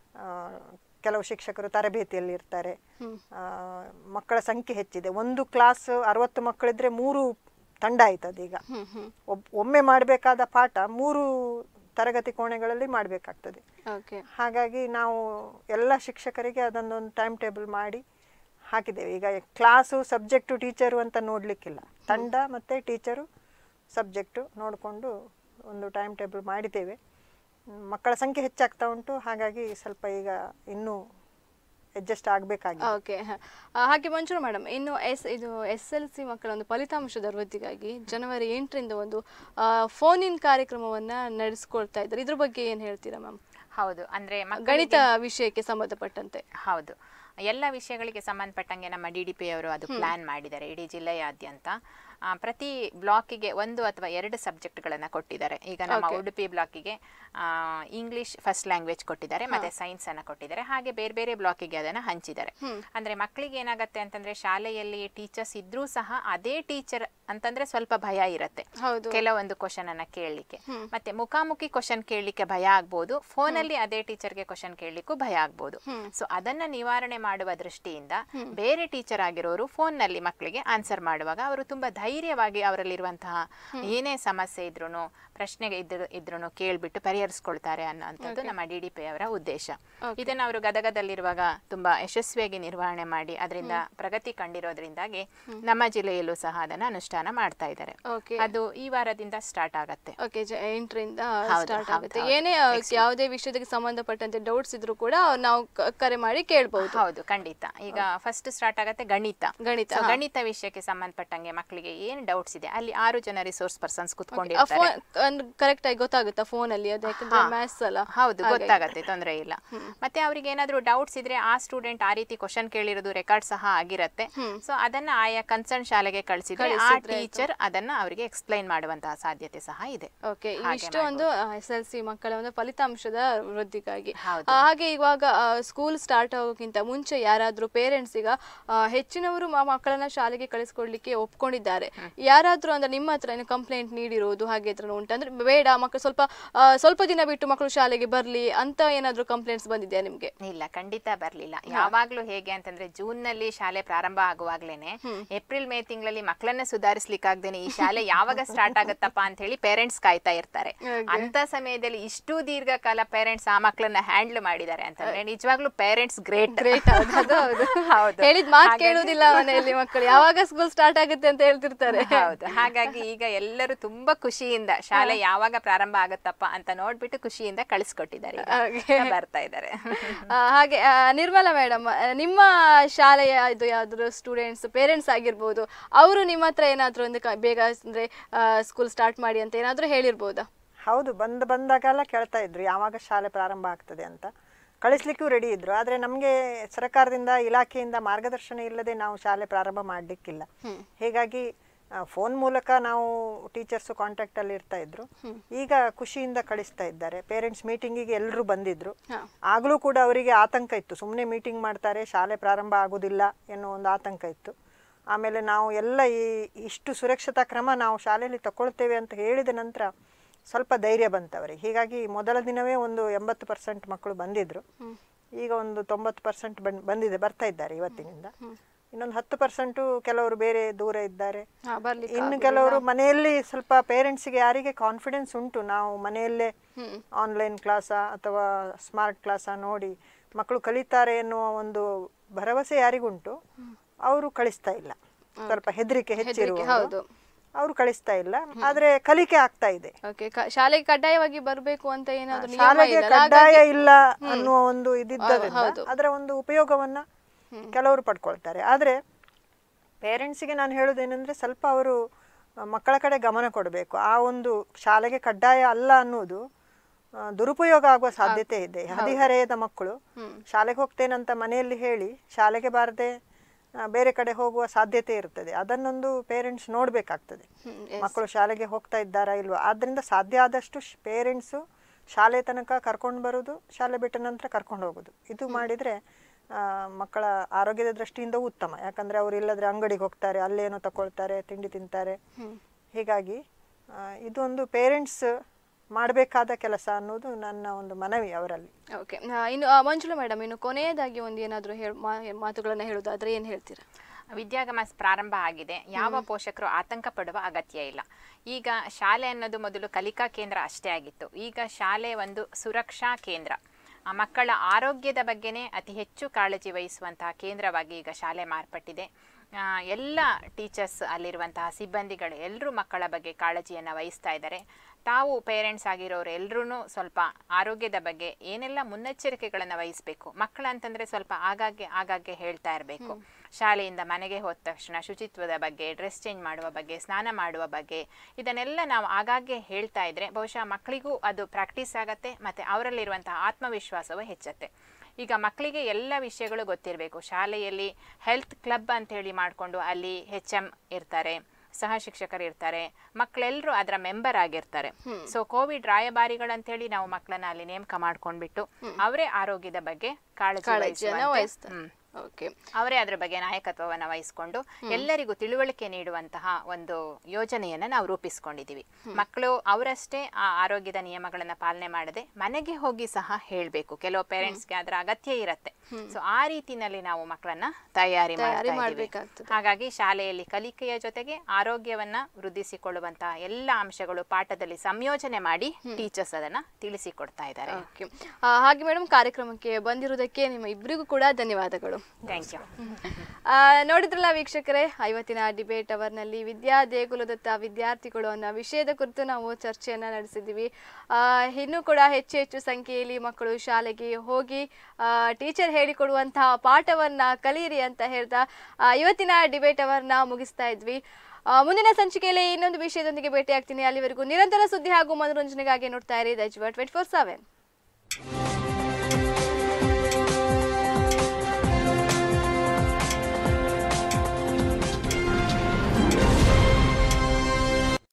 ಕೆಲವು ಶಿಕ್ಷಕರು ತರಬೇತಿಯಲ್ಲಿ ಇರ್ತಾರೆ ಆ, ಮಕ್ಕಳ ಸಂಖ್ಯೆ ಹೆಚ್ಚಿದೆ ಒಂದು ಕ್ಲಾಸ್ ಅರವತ್ತು ಮಕ್ಕಳಿದ್ರೆ ಮೂರು ತಂಡ ಆಯ್ತದ ಈಗ ಒಬ್- ಒಮ್ಮೆ ಮಾಡಬೇಕಾದ ಪಾಠ ಮೂರು ತರಗತಿ ಕೋಣೆಗಳಲ್ಲಿ ಮಾಡಬೇಕಾಗ್ತದೆ ಓಕೆ ಹಾಗಾಗಿ ನಾವು ಎಲ್ಲ ಶಿಕ್ಷಕರಿಗೆ ಅದನ್ನೊಂದು ಟೈಮ್ ಟೇಬಲ್ ಮಾಡಿ ಹಾಕಿದ್ದೇವೆ ಈಗ ಕ್ಲಾಸು ಸಬ್ಜೆಕ್ಟು ಟೀಚರು ಅಂತ ನೋಡಲಿಕ್ಕಿಲ್ಲ ತಂಡ ಮತ್ತು ಟೀಚರು ಸಬ್ಜೆಕ್ಟು ನೋಡಿಕೊಂಡು ಒಂದು ಟೈಮ್ ಟೇಬಲ್ ಮಾಡಿದ್ದೇವೆ ಹ್ಮ್, ಮಕ್ಕಳ ಸಂಖ್ಯೆ ಹೆಚ್ಚಾಗ್ತಾ ಉಂಟು ಹಾಗಾಗಿ ಸ್ವಲ್ಪ ಈಗ ಇನ್ನೂ ಅಡ್ಜಸ್ಟ್ ಆಗಬೇಕಾಗಿದೆ ಓಕೆ ಹಾಗೆ ಮಂಜುಳ ಮೇಡಮ್ ಇನ್ನು ಎಸ್ ಇದು ಎಸ್ ಎಲ್ ಸಿ ಮಕ್ಕಳ ಒಂದು ಫಲಿತಾಂಶದ ವೃದ್ಧಿಗಾಗಿ ಜನವರಿ ಎಂಟರಿಂದ ಒಂದು ಫೋನ್ ಇನ್ ಕಾರ್ಯಕ್ರಮವನ್ನ ನಡೆಸ್ಕೊಳ್ತಾ ಇದ್ದಾರೆ ಇದ್ರ ಬಗ್ಗೆ ಏನ್ ಹೇಳ್ತೀರಾ ಮ್ಯಾಮ್ ಹೌದು ಅಂದ್ರೆ ಮಕ್ಕಳಿಗೆ- ಗಣಿತ ವಿಷಯಕ್ಕೆ ಸಂಬಂಧಪಟ್ಟಂತೆ ಹೌದು ಎಲ್ಲ ವಿಷಯಗಳಿಗೆ ಸಂಬಂಧಪಟ್ಟಂಗೆ ನಮ್ಮ ಡಿ ಡಿ ಪಿ ಅವರು ಅದು ಪ್ಲಾನ್ ಮಾಡಿದ್ದಾರೆ ಇಡೀ ಜಿಲ್ಲೆಯಾದ್ಯಂತ ಆ, ಪ್ರತಿ ಬ್ಲಾಕಿಗೆ ಒಂದು ಅಥವಾ ಎರಡು ಸಬ್ಜೆಕ್ಟ್ಗಳನ್ನು ಕೊಟ್ಟಿದ್ದಾರೆ ಈಗ ನಮ್ಮ ಉಡುಪಿ ಬ್ಲಾಕಿಗೆ ಇಂಗ್ಲಿಷ್ ಫಸ್ಟ್ ಲ್ಯಾಂಗ್ವೇಜ್ ಕೊಟ್ಟಿದ್ದಾರೆ ಮತ್ತೆ ಸೈನ್ಸ್ ಅನ್ನ ಕೊಟ್ಟಿದ್ದಾರೆ ಹಾಗೆ ಬೇರೆ ಬೇರೆ ಬ್ಲಾಕಿಗೆ ಅದನ್ನ ಹಂಚಿದ್ದಾರೆ ಅಂದ್ರೆ ಮಕ್ಕಳಿಗೆ ಏನಾಗತ್ತೆ ಅಂತಂದ್ರೆ ಶಾಲೆಯಲ್ಲಿ ಟೀಚರ್ಸ್ ಇದ್ರೂ ಸಹ ಅದೇ ಟೀಚರ್ ಅಂತಂದ್ರೆ ಸ್ವಲ್ಪ ಭಯ ಇರುತ್ತೆ ಹೌದು. ಕೆಲವೊಂದು ಕ್ವಶನ್ ಅನ್ನ ಕೇಳಲಿಕ್ಕೆ ಮತ್ತೆ ಮುಖಾಮುಖಿ ಕ್ವಶನ್ ಕೇಳಲಿಕ್ಕೆ ಭಯ ಆಗ್ಬೋದು ಫೋನಲ್ಲಿ ಅದೇ ಟೀಚರ್ಗೆ ಕ್ವಶನ್ ಕೇಳಲಿಕ್ಕೂ ಭಯ ಆಗ್ಬೋದು ಸೊ ಅದನ್ನ ನಿವಾರಣೆ ಮಾಡುವ ದೃಷ್ಟಿಯಿಂದ ಬೇರೆ ಟೀಚರ್ ಆಗಿರೋರು ಫೋನ್ ನಲ್ಲಿ ಮಕ್ಕಳಿಗೆ ಆನ್ಸರ್ ಮಾಡುವಾಗ ಅವರು ತುಂಬಾ ಧೈರ್ಯವಾಗಿ ಅವರಲ್ಲಿರುವಂತಹ ಏನೇ ಸಮಸ್ಯೆ ಇದ್ರೂ ಪ್ರಶ್ನೆಗೆ ಇದ್ರು ಇದ್ರೂ ಕೇಳ್ಬಿಟ್ಟು ಪರಿಹರಿಸ್ಕೊಳ್ತಾರೆ ಅನ್ನೋಂಥದ್ದು ನಮ್ಮ ಡಿ ಡಿ ಪಿ ಅವರ ಉದ್ದೇಶ ಇದನ್ನ ಅವರು ಗದಗದಲ್ಲಿರುವಾಗ ತುಂಬಾ ಯಶಸ್ವಿಯಾಗಿ ನಿರ್ವಹಣೆ ಮಾಡಿ ಅದರಿಂದ ಪ್ರಗತಿ ಕಂಡಿರೋದ್ರಿಂದಾಗಿ ನಮ್ಮ ಜಿಲ್ಲೆಯಲ್ಲೂ ಸಹ ಅದನ್ನ ಅನುಷ್ಠಾನ ಮಾಡ್ತಾ ಇದ್ದಾರೆ ಓಕೆ ಅದು ಈ ವಾರದಿಂದ ಸ್ಟಾರ್ಟ್ ಆಗತ್ತೆ ಓಕೆ ಎಂಟರಿಂದ ಹೌದು, ಸ್ಟಾರ್ಟ್ ಹೌದು, ಆಗುತ್ತೆ ಹೌದು. ಏನೇ ಆ, ಯಾವುದೇ ವಿಷಯಕ್ಕೆ ಸಂಬಂಧಪಟ್ಟಂತೆ ಡೌಟ್ಸ್ ಇದ್ರೂ ಕೂಡ ನಾವು ಕ- ಕರೆ ಮಾಡಿ ಕೇಳ್ಬಹುದು ಹೌದು ಖಂಡಿತ ಈಗ ಫಸ್ಟ್ ಸ್ಟಾರ್ಟ್ ಆಗತ್ತೆ ಗಣಿತ ಗಣಿತ, So, ಹಾ. ಗಣಿತ ವಿಷಯಕ್ಕೆ ಸಂಬಂಧಪಟ್ಟಂಗೆ ಮಕ್ಕಳಿಗೆ ಏನ್ ಡೌಟ್ಸ್ ಇದೆ ಅಲ್ಲಿ ಆರು ಜನ ರಿಸೋರ್ಸ್ ಪರ್ಸನ್ಸ್ ಕುತ್ಕೊಂಡಿರ್ತಾರೆ ಕರೆಕ್ಟ್ ಆಗಿ ಗೊತ್ತಾಗುತ್ತಾ ಫೋನ್ ಅಲ್ಲಿ ಅದು ಯಾಕಂದ್ರೆ ಹಾ. ಮ್ಯಾಥ್ಸ್ ಅಲ್ಲ ಹೌದು ಹಾಗಾಗಿ. ಗೊತ್ತಾಗತ್ತೆ ತೊಂದರೆ ಇಲ್ಲ ಮತ್ತೆ ಅವ್ರಿಗೆ ಏನಾದ್ರೂ ಡೌಟ್ಸ್ ಇದ್ರೆ ಆ ಸ್ಟೂಡೆಂಟ್ ಆ ರೀತಿ ಕ್ವಶನ್ ಕೇಳಿರೋದು ರೆಕಾರ್ಡ್ ಸಹ ಆಗಿರತ್ತೆ ಸೊ ಅದನ್ನ ಆಯಾ ಕನ್ಸರ್ನ್ ಶಾಲೆಗೆ ಕಳಿಸಿದ್ರೆ ಆ ಕಳಿಸಿದ್ರೆ ಆಯ್ತು. ಟೀಚರ್ ಅದನ್ನ ಅವರಿಗೆ ಎಕ್ಸ್ಪ್ಲೈನ್ ಮಾಡುವಂತಹ ಸಾಧ್ಯತೆ ಸಹ ಇದೆ ಓಕೆ ಹಾಗೆ ಇಷ್ಟು ಒಂದು ಎಸ್ ಎಲ್ ಸಿ ಮಕ್ಕಳ ಒಂದು ಫಲಿತಾಂಶದ ವೃದ್ಧಿಗಾಗಿ ಹೌದು. ಆ, ಹಾಗೆ ಇವಾಗ ಸ್ಕೂಲ್ ಸ್ಟಾರ್ಟ್ ಆಗೋಕ್ಕಿಂತ ಮುಂಚೆ ಯಾರಾದ್ರೂ ಪೇರೆಂಟ್ಸ್ ಈಗ ಆ, ಹೆಚ್ಚಿನವರು ಮ- ಮಕ್ಕಳನ್ನ ಶಾಲೆಗೆ ಕಳಿಸ್ಕೊಡ್ಲಿಕ್ಕೆ ಒಪ್ಕೊಂಡಿದ್ದಾರೆ ಯಾರಾದ್ರೂ ಅಂದ್ರೆ ನಿಮ್ಮ ಹತ್ರ ಏನು ಕಂಪ್ಲೇಂಟ್ ನೀಡಿರೋದು ಹಾಗೆ ಹತ್ರ ಉಂಟು ಅಂದ್ರೆ ಬೇಡ ಮಕ್ಕಳು ಸ್ವಲ್ಪ ಆ, ಸ್ವಲ್ಪ ದಿನ ಬಿಟ್ಟು ಮಕ್ಕಳು ಶಾಲೆಗೆ ಬರ್ಲಿ ಅಂತ ಏನಾದ್ರೂ ಕಂಪ್ಲೇಂಟ್ಸ್ ಬಂದಿದೆಯಾ ನಿಮ್ಗೆ ಇಲ್ಲ ಖಂಡಿತ ಬರ್ಲಿಲ್ಲ ಯಾವಾಗ್ಲೂ ಹೇಗೆ ಅಂತಂದ್ರೆ ಜೂನ್ ನಲ್ಲಿ ಶಾಲೆ ಪ್ರಾರಂಭ ಆಗುವಾಗ್ಲೇನೆ ಏಪ್ರಿಲ್ ಮೇ ತಿಂಗಳಲ್ಲಿ ಮಕ್ಕಳನ್ನ ಸುಧಾರಿಸ್ಲಿಕ್ಕಾಗ್ದೇನೆ ಈ ಶಾಲೆ ಯಾವಾಗ ಸ್ಟಾರ್ಟ್ ಆಗತ್ತಪ್ಪ ಅಂತ ಹೇಳಿ ಪೇರೆಂಟ್ಸ್ ಕಾಯ್ತಾ ಇರ್ತಾರೆ ಅಂತ ಸಮಯದಲ್ಲಿ ಇಷ್ಟು ದೀರ್ಘಕಾಲ ಪೇರೆಂಟ್ಸ್ ಆ ಮಕ್ಕಳನ್ನ ಹ್ಯಾಂಡಲ್ ಮಾಡಿದ್ದಾರೆ ಅಂತಂದ್ರೆ ನಿಜವಾಗ್ಲೂ ಪೇರೆಂಟ್ಸ್ ಗ್ರೇಟ್ ಗ್ರೇಟ್ ಹೌದು ಅದು ಹೌದು ಹೌದು. ಹೇಳಿದ ಮಾತು ಹಾಗಾಗಿ- ಕೇಳುವುದಿಲ್ಲ ಮನೆಯಲ್ಲಿ ಮಕ್ಕಳು ಯಾವಾಗ ಸ್ಕೂಲ್ ಸ್ಟಾರ್ಟ್ ಆಗುತ್ತೆ ಅಂತ ಹೇಳ್ತಿರ್ತಾರೆ ಹೌದು ಹಾಗಾಗಿ ಈಗ ಎಲ್ಲರೂ ತುಂಬಾ ಖುಷಿಯಿಂದ ಶಾಲೆ ಯಾವಾಗ ಪ್ರಾರಂಭ ಆಗತ್ತಪ್ಪ ಅಂತ ನೋಡ್ಬಿಟ್ಟು ಖುಷಿಯಿಂದ ಕಳಿಸ್ಕೊಟ್ಟಿದ್ದಾರೆ ಈಗ. ಹಾಗೆ. ಬರ್ತಾ ಇದ್ದಾರೆ ಆ, ಹಾಗೆ ಆ, ನಿರ್ಮಲಾ ಮೇಡಮ್ ನಿಮ್ಮ ಶಾಲೆಯ ಇದು ಯಾವ್ದಾದ್ರು ಸ್ಟೂಡೆಂಟ್ಸ್ ಪೇರೆಂಟ್ಸ್ ಆಗಿರ್ಬೋದು ಅವರು ನಿಮ್ಮ ಹತ್ರ ಏನಾದ್ರು ಒಂದು ಕ- ಬೇಗ ಅಂದ್ರೆ ಸ್ಕೂಲ್ ಸ್ಟಾರ್ಟ್ ಮಾಡಿ ಅಂತ ಏನಾದ್ರು ಹೇಳಿರ್ಬೋದಾ ಹೌದು ಬಂದು ಬಂದಾಗೆಲ್ಲ ಕೇಳ್ತಾ ಇದ್ರು ಯಾವಾಗ ಶಾಲೆ ಪ್ರಾರಂಭ ಆಗ್ತದೆ ಅಂತ ಕಳಿಸ್ಲಿಕ್ಕೂ ರೆಡಿ ಇದ್ರು ಆದರೆ ನಮಗೆ ಸರ್ಕಾರದಿಂದ ಇಲಾಖೆಯಿಂದ ಮಾರ್ಗದರ್ಶನ ಇಲ್ಲದೆ ನಾವು ಶಾಲೆ ಪ್ರಾರಂಭ ಮಾಡಲಿಕ್ಕಿಲ್ಲ ಹೀಗಾಗಿ ಫೋನ್ ಮೂಲಕ ನಾವು ಟೀಚರ್ಸು ಕಾಂಟ್ಯಾಕ್ಟಲ್ಲಿ ಇರ್ತಾ ಇದ್ರು ಈಗ ಖುಷಿಯಿಂದ ಕಳಿಸ್ತಾ ಇದ್ದಾರೆ ಪೇರೆಂಟ್ಸ್ ಮೀಟಿಂಗಿಗೆ ಎಲ್ಲರೂ ಬಂದಿದ್ರು ಹಾ. ಆಗಲೂ ಕೂಡ ಅವರಿಗೆ ಆತಂಕ ಇತ್ತು ಸುಮ್ಮನೆ ಮೀಟಿಂಗ್ ಮಾಡ್ತಾರೆ ಶಾಲೆ ಪ್ರಾರಂಭ ಆಗೋದಿಲ್ಲ ಎನ್ನುವ ಒಂದು ಆತಂಕ ಇತ್ತು ಆಮೇಲೆ ನಾವು ಎಲ್ಲ ಈ ಇಷ್ಟು ಸುರಕ್ಷತಾ ಕ್ರಮ ನಾವು ಶಾಲೆಯಲ್ಲಿ ತಗೊಳ್ತೇವೆ ಅಂತ ಹೇಳಿದ ನಂತರ ಸ್ವಲ್ಪ ಧೈರ್ಯ ಬಂತವರಿಗೆ ಹೀಗಾಗಿ ಮೊದಲ ದಿನವೇ ಒಂದು ಎಂಬತ್ತು ಪರ್ಸೆಂಟ್ ಮಕ್ಕಳು ಬಂದಿದ್ರು ಈಗ ಒಂದು ತೊಂಬತ್ತು ಪರ್ಸೆಂಟ್ ಬಂದಿದೆ ಬರ್ತಾ ಇದ್ದಾರೆ ಇವತ್ತಿನಿಂದ ಇನ್ನೊಂದು ಹತ್ತು ಪರ್ಸೆಂಟು ಕೆಲವರು ಬೇರೆ ದೂರ ಇದ್ದಾರೆ ಹಾ, ಬರ್ಲಿಕ್ಕೆ ಇನ್ನು ಕೆಲವರು ಮನೆಯಲ್ಲಿ ಸ್ವಲ್ಪ ಪೇರೆಂಟ್ಸ್ಗೆ ಯಾರಿಗೆ ಕಾನ್ಫಿಡೆನ್ಸ್ ಉಂಟು ನಾವು ಮನೆಯಲ್ಲೇ ಆನ್ಲೈನ್ ಕ್ಲಾಸ ಅಥವಾ ಸ್ಮಾರ್ಟ್ ಕ್ಲಾಸ ನೋಡಿ ಮಕ್ಕಳು ಕಲಿತಾರೆ ಎನ್ನುವ ಒಂದು ಭರವಸೆ ಯಾರಿಗುಂಟು ಅವರು ಕಳಿಸ್ತಾ ಇಲ್ಲ ಸ್ವಲ್ಪ ಹೆದರಿಕೆ ಹೆಚ್ಚಿರುವ ಹೌದು. ಅವರು ಕಳಿಸ್ತಾ ಇಲ್ಲ ಆದ್ರೆ ಕಲಿಕೆ ಆಗ್ತಾ ಇದೆ ಓಕೆ ಶಾಲೆಗೆ ಕಡ್ಡಾಯವಾಗಿ ಬರಬೇಕು ಅಂತ ಏನಾದ್ರು ನಿಯಮ ಶಾಲೆಗೆ ಇಲ್ಲ ಕಡ್ಡಾಯ ಇಲ್ಲ ಅನ್ನುವ ಒಂದು ಇದಿದ್ದರಿಂದ ಅದರ ಒಂದು ಉಪಯೋಗವನ್ನ ಕೆಲವರು ಪಡ್ಕೊಳ್ತಾರೆ ಆದ್ರೆ ಪೇರೆಂಟ್ಸಿಗೆ ನಾನು ಹೇಳೋದೇನೆಂದ್ರೆ ಸ್ವಲ್ಪ ಅವರು ಆ, ಮಕ್ಕಳ ಕಡೆ ಗಮನ ಕೊಡಬೇಕು ಆ ಒಂದು ಶಾಲೆಗೆ ಕಡ್ಡಾಯ ಅಲ್ಲ ಅನ್ನೋದು ಆ, ದುರುಪಯೋಗ ಆಗುವ ಸಾಧ್ಯತೆ ಇದೆ ಹದಿಹರೆಯದ ಮಕ್ಕಳು ಶಾಲೆಗೆ ಹೋಗ್ತೇನಂತ ಮನೆಯಲ್ಲಿ ಹೇಳಿ ಶಾಲೆಗೆ ಬಾರದೆ ಆ, ಬೇರೆ ಕಡೆ ಹೋಗುವ ಸಾಧ್ಯತೆ ಇರ್ತದೆ ಅದನ್ನೊಂದು ಪೇರೆಂಟ್ಸ್ ನೋಡಬೇಕಾಗ್ತದೆ ಮಕ್ಕಳು ಶಾಲೆಗೆ ಹೋಗ್ತಾ ಇದ್ದಾರಾ ಇಲ್ವಾ ಆದ್ದರಿಂದ ಸಾಧ್ಯ ಆದಷ್ಟು ಪೇರೆಂಟ್ಸು ಶಾಲೆ ತನಕ ಕರ್ಕೊಂಡು ಬರೋದು ಶಾಲೆ ಬಿಟ್ಟ ನಂತರ ಕರ್ಕೊಂಡು ಹೋಗೋದು ಇದು ಮಾಡಿದರೆ ಮಕ್ಕಳ ಆರೋಗ್ಯದ ದೃಷ್ಟಿಯಿಂದ ಉತ್ತಮ ಯಾಕಂದರೆ ಅವರು ಇಲ್ಲದ್ರೆ ಅಂಗಡಿಗೆ ಹೋಗ್ತಾರೆ ಅಲ್ಲೇನೋ ತಗೊಳ್ತಾರೆ ತಿಂಡಿ ತಿಂತಾರೆ ಹೀಗಾಗಿ ಆ, ಇದೊಂದು ಪೇರೆಂಟ್ಸ್ ಮಾಡಬೇಕಾದ ಕೆಲಸ ಅನ್ನೋದು ನನ್ನ ಒಂದು ಮನವಿ ಅವರಲ್ಲಿ ಓಕೆ ಇನ್ನು ಆ, ಮಂಜುಳಾ ಮೇಡಮ್ ಇನ್ನು ಕೊನೆಯದಾಗಿ ಒಂದು ಏನಾದರೂ ಹೇಳ ಮಾತುಗಳನ್ನ ಹೇಳೋದಾದ್ರೆ ಏನು ಹೇಳ್ತೀರಾ ವಿದ್ಯಾಗಮ ಪ್ರಾರಂಭ ಆಗಿದೆ ಯಾವ ಪೋಷಕರು ಆತಂಕ ಪಡುವ ಅಗತ್ಯ ಇಲ್ಲ ಈಗ ಶಾಲೆ ಅನ್ನೋದು ಮೊದಲು ಕಲಿಕಾ ಕೇಂದ್ರ ಅಷ್ಟೇ ಆಗಿತ್ತು ಈಗ ಶಾಲೆ ಒಂದು ಸುರಕ್ಷಾ ಕೇಂದ್ರ ಆ ಮಕ್ಕಳ ಆರೋಗ್ಯದ ಬಗ್ಗೆನೇ ಅತಿ ಹೆಚ್ಚು ಕಾಳಜಿ ವಹಿಸುವಂತಹ ಕೇಂದ್ರವಾಗಿ ಈಗ ಶಾಲೆ ಮಾರ್ಪಟ್ಟಿದೆ ಆ, ಎಲ್ಲ ಟೀಚರ್ಸ್ ಅಲ್ಲಿರುವಂತಹ ಸಿಬ್ಬಂದಿಗಳು ಎಲ್ಲರೂ ಮಕ್ಕಳ ಬಗ್ಗೆ ಕಾಳಜಿಯನ್ನು ವಹಿಸ್ತಾ ಇದ್ದಾರೆ ತಾವು ಪೇರೆಂಟ್ಸ್ ಆಗಿರೋರು ಎಲ್ಲರೂ ಸ್ವಲ್ಪ ಆರೋಗ್ಯದ ಬಗ್ಗೆ ಏನೆಲ್ಲ ಮುನ್ನೆಚ್ಚರಿಕೆಗಳನ್ನು ವಹಿಸಬೇಕು ಮಕ್ಕಳಂತಂದ್ರೆ ಸ್ವಲ್ಪ ಆಗಾಗ್ಗೆ ಆಗಾಗ್ಗೆ ಹೇಳ್ತಾ ಇರಬೇಕು ಶಾಲೆಯಿಂದ ಮನೆಗೆ ಹೋದ ತಕ್ಷಣ ಶುಚಿತ್ವದ ಬಗ್ಗೆ ಡ್ರೆಸ್ ಚೇಂಜ್ ಮಾಡುವ ಬಗ್ಗೆ ಸ್ನಾನ ಮಾಡುವ ಬಗ್ಗೆ ಇದನ್ನೆಲ್ಲ ನಾವು ಆಗಾಗ್ಗೆ ಹೇಳ್ತಾ ಇದ್ರೆ ಬಹುಶಃ ಮಕ್ಕಳಿಗೂ ಅದು ಪ್ರಾಕ್ಟೀಸ್ ಆಗತ್ತೆ ಮತ್ತೆ ಅವರಲ್ಲಿರುವಂತಹ ಆತ್ಮವಿಶ್ವಾಸವೂ ಹೆಚ್ಚತ್ತೆ ಈಗ ಮಕ್ಕಳಿಗೆ ಎಲ್ಲ ವಿಷಯಗಳು ಗೊತ್ತಿರಬೇಕು ಶಾಲೆಯಲ್ಲಿ ಹೆಲ್ತ್ ಕ್ಲಬ್ ಅಂತ ಹೇಳಿ ಮಾಡಿಕೊಂಡು ಅಲ್ಲಿ ಹೆಚ್ ಎಂ ಇರ್ತಾರೆ ಸಹ ಶಿಕ್ಷಕರು ಇರ್ತಾರೆ ಮಕ್ಕಳೆಲ್ಲರೂ ಅದರ ಮೆಂಬರ್ ಆಗಿರ್ತಾರೆ ಸೊ ಕೋವಿಡ್ ರಾಯಭಾರಿಗಳಂತೇಳಿ ನಾವು ಮಕ್ಕಳನ್ನ ಅಲ್ಲಿ ನೇಮಕ ಮಾಡ್ಕೊಂಡ್ಬಿಟ್ಟು ಅವರೇ ಆರೋಗ್ಯದ ಬಗ್ಗೆ ಕಾಳಜಿ ಕಾಳಜಿಯನ್ನ ವಹಿಸುವಂತೆ, ವಹಿಸ್ತಾರೆ ಹ್ಮ್. ಓಕೆ ಅವರೇ ಅದ್ರ ಬಗ್ಗೆ ನಾಯಕತ್ವವನ್ನು ವಹಿಸಿಕೊಂಡು ಎಲ್ಲರಿಗೂ ತಿಳುವಳಿಕೆ ನೀಡುವಂತಹ ಒಂದು ಯೋಜನೆಯನ್ನ ನಾವು ರೂಪಿಸ್ಕೊಂಡಿದೀವಿ ಮಕ್ಕಳು ಅವರಷ್ಟೇ ಆ ಆರೋಗ್ಯದ ನಿಯಮಗಳನ್ನ ಪಾಲನೆ ಮಾಡದೆ ಮನೆಗೆ ಹೋಗಿ ಸಹ ಹೇಳ್ಬೇಕು ಕೆಲವು ಪೇರೆಂಟ್ಸ್ಗೆ ಅದರ ಅಗತ್ಯ ಇರತ್ತೆ ಸೊ ಆ ರೀತಿನಲ್ಲಿ ನಾವು ಮಕ್ಕಳನ್ನ ತಯಾರಿ ತಯಾರಿ ಮಾಡ್ತಾ ಇದ್ದೀವಿ. ಮಾಡ್ಬೇಕಾಗ್ತದೆ. ಹಾಗಾಗಿ ಶಾಲೆಯಲ್ಲಿ ಕಲಿಕೆಯ ಜೊತೆಗೆ ಆರೋಗ್ಯವನ್ನ ವೃದ್ಧಿಸಿಕೊಳ್ಳುವಂತಹ ಎಲ್ಲ ಅಂಶಗಳು ಪಾಠದಲ್ಲಿ ಸಂಯೋಜನೆ ಮಾಡಿ ಟೀಚರ್ಸ್ ಅದನ್ನ ತಿಳಿಸಿಕೊಡ್ತಾ ಇದ್ದಾರೆ ಓಕೆ ಹಾಗೆ ಮೇಡಮ್ ಕಾರ್ಯಕ್ರಮಕ್ಕೆ ಬಂದಿರುವುದಕ್ಕೆ ನಿಮ್ಮ ಇಬ್ಬರಿಗೂ ಕೂಡ ಧನ್ಯವಾದಗಳು ಥ್ಯಾಂಕ್ ಯು ಆ, ನೋಡಿದ್ರಲ್ಲ ವೀಕ್ಷಕರೇ ಇವತ್ತಿನ ಡಿಬೇಟ್ ಅವರ್ನಲ್ಲಿ ವಿದ್ಯಾ ದೇಗುಲದತ್ತ ವಿದ್ಯಾರ್ಥಿಗಳು ಅನ್ನೋ ವಿಷಯದ ಕುರಿತು ನಾವು ಚರ್ಚೆಯನ್ನ ನಡೆಸಿದ್ದೀವಿ ಆ, ಇನ್ನೂ ಕೂಡ ಹೆಚ್ಚು ಹೆಚ್ಚು ಸಂಖ್ಯೆಯಲ್ಲಿ ಮಕ್ಕಳು ಶಾಲೆಗೆ ಹೋಗಿ ಟೀಚರ್ ಹೇಳಿಕೊಡುವಂತಹ ಪಾಠವನ್ನ ಕಲಿಯಿರಿ ಅಂತ ಹೇಳ್ತಾ ಆ, ಇವತ್ತಿನ ಡಿಬೇಟ್ ಅವರ್ನ ಮುಗಿಸ್ತಾ ಇದ್ವಿ ಆ, ಮುಂದಿನ ಸಂಚಿಕೆಯಲ್ಲಿ ಇನ್ನೊಂದು ವಿಷಯದೊಂದಿಗೆ ಭೇಟಿ ಆಗ್ತೀನಿ ಅಲ್ಲಿವರೆಗೂ ನಿರಂತರ ಸುದ್ದಿ ಹಾಗೂ ಮನೋರಂಜನೆಗಾಗಿ ನೋಡ್ತಾ ಇರಿ ದೈಜ್ ಟ್ವೆಂಟಿ ಫೋರ್ ಸೆವೆನ್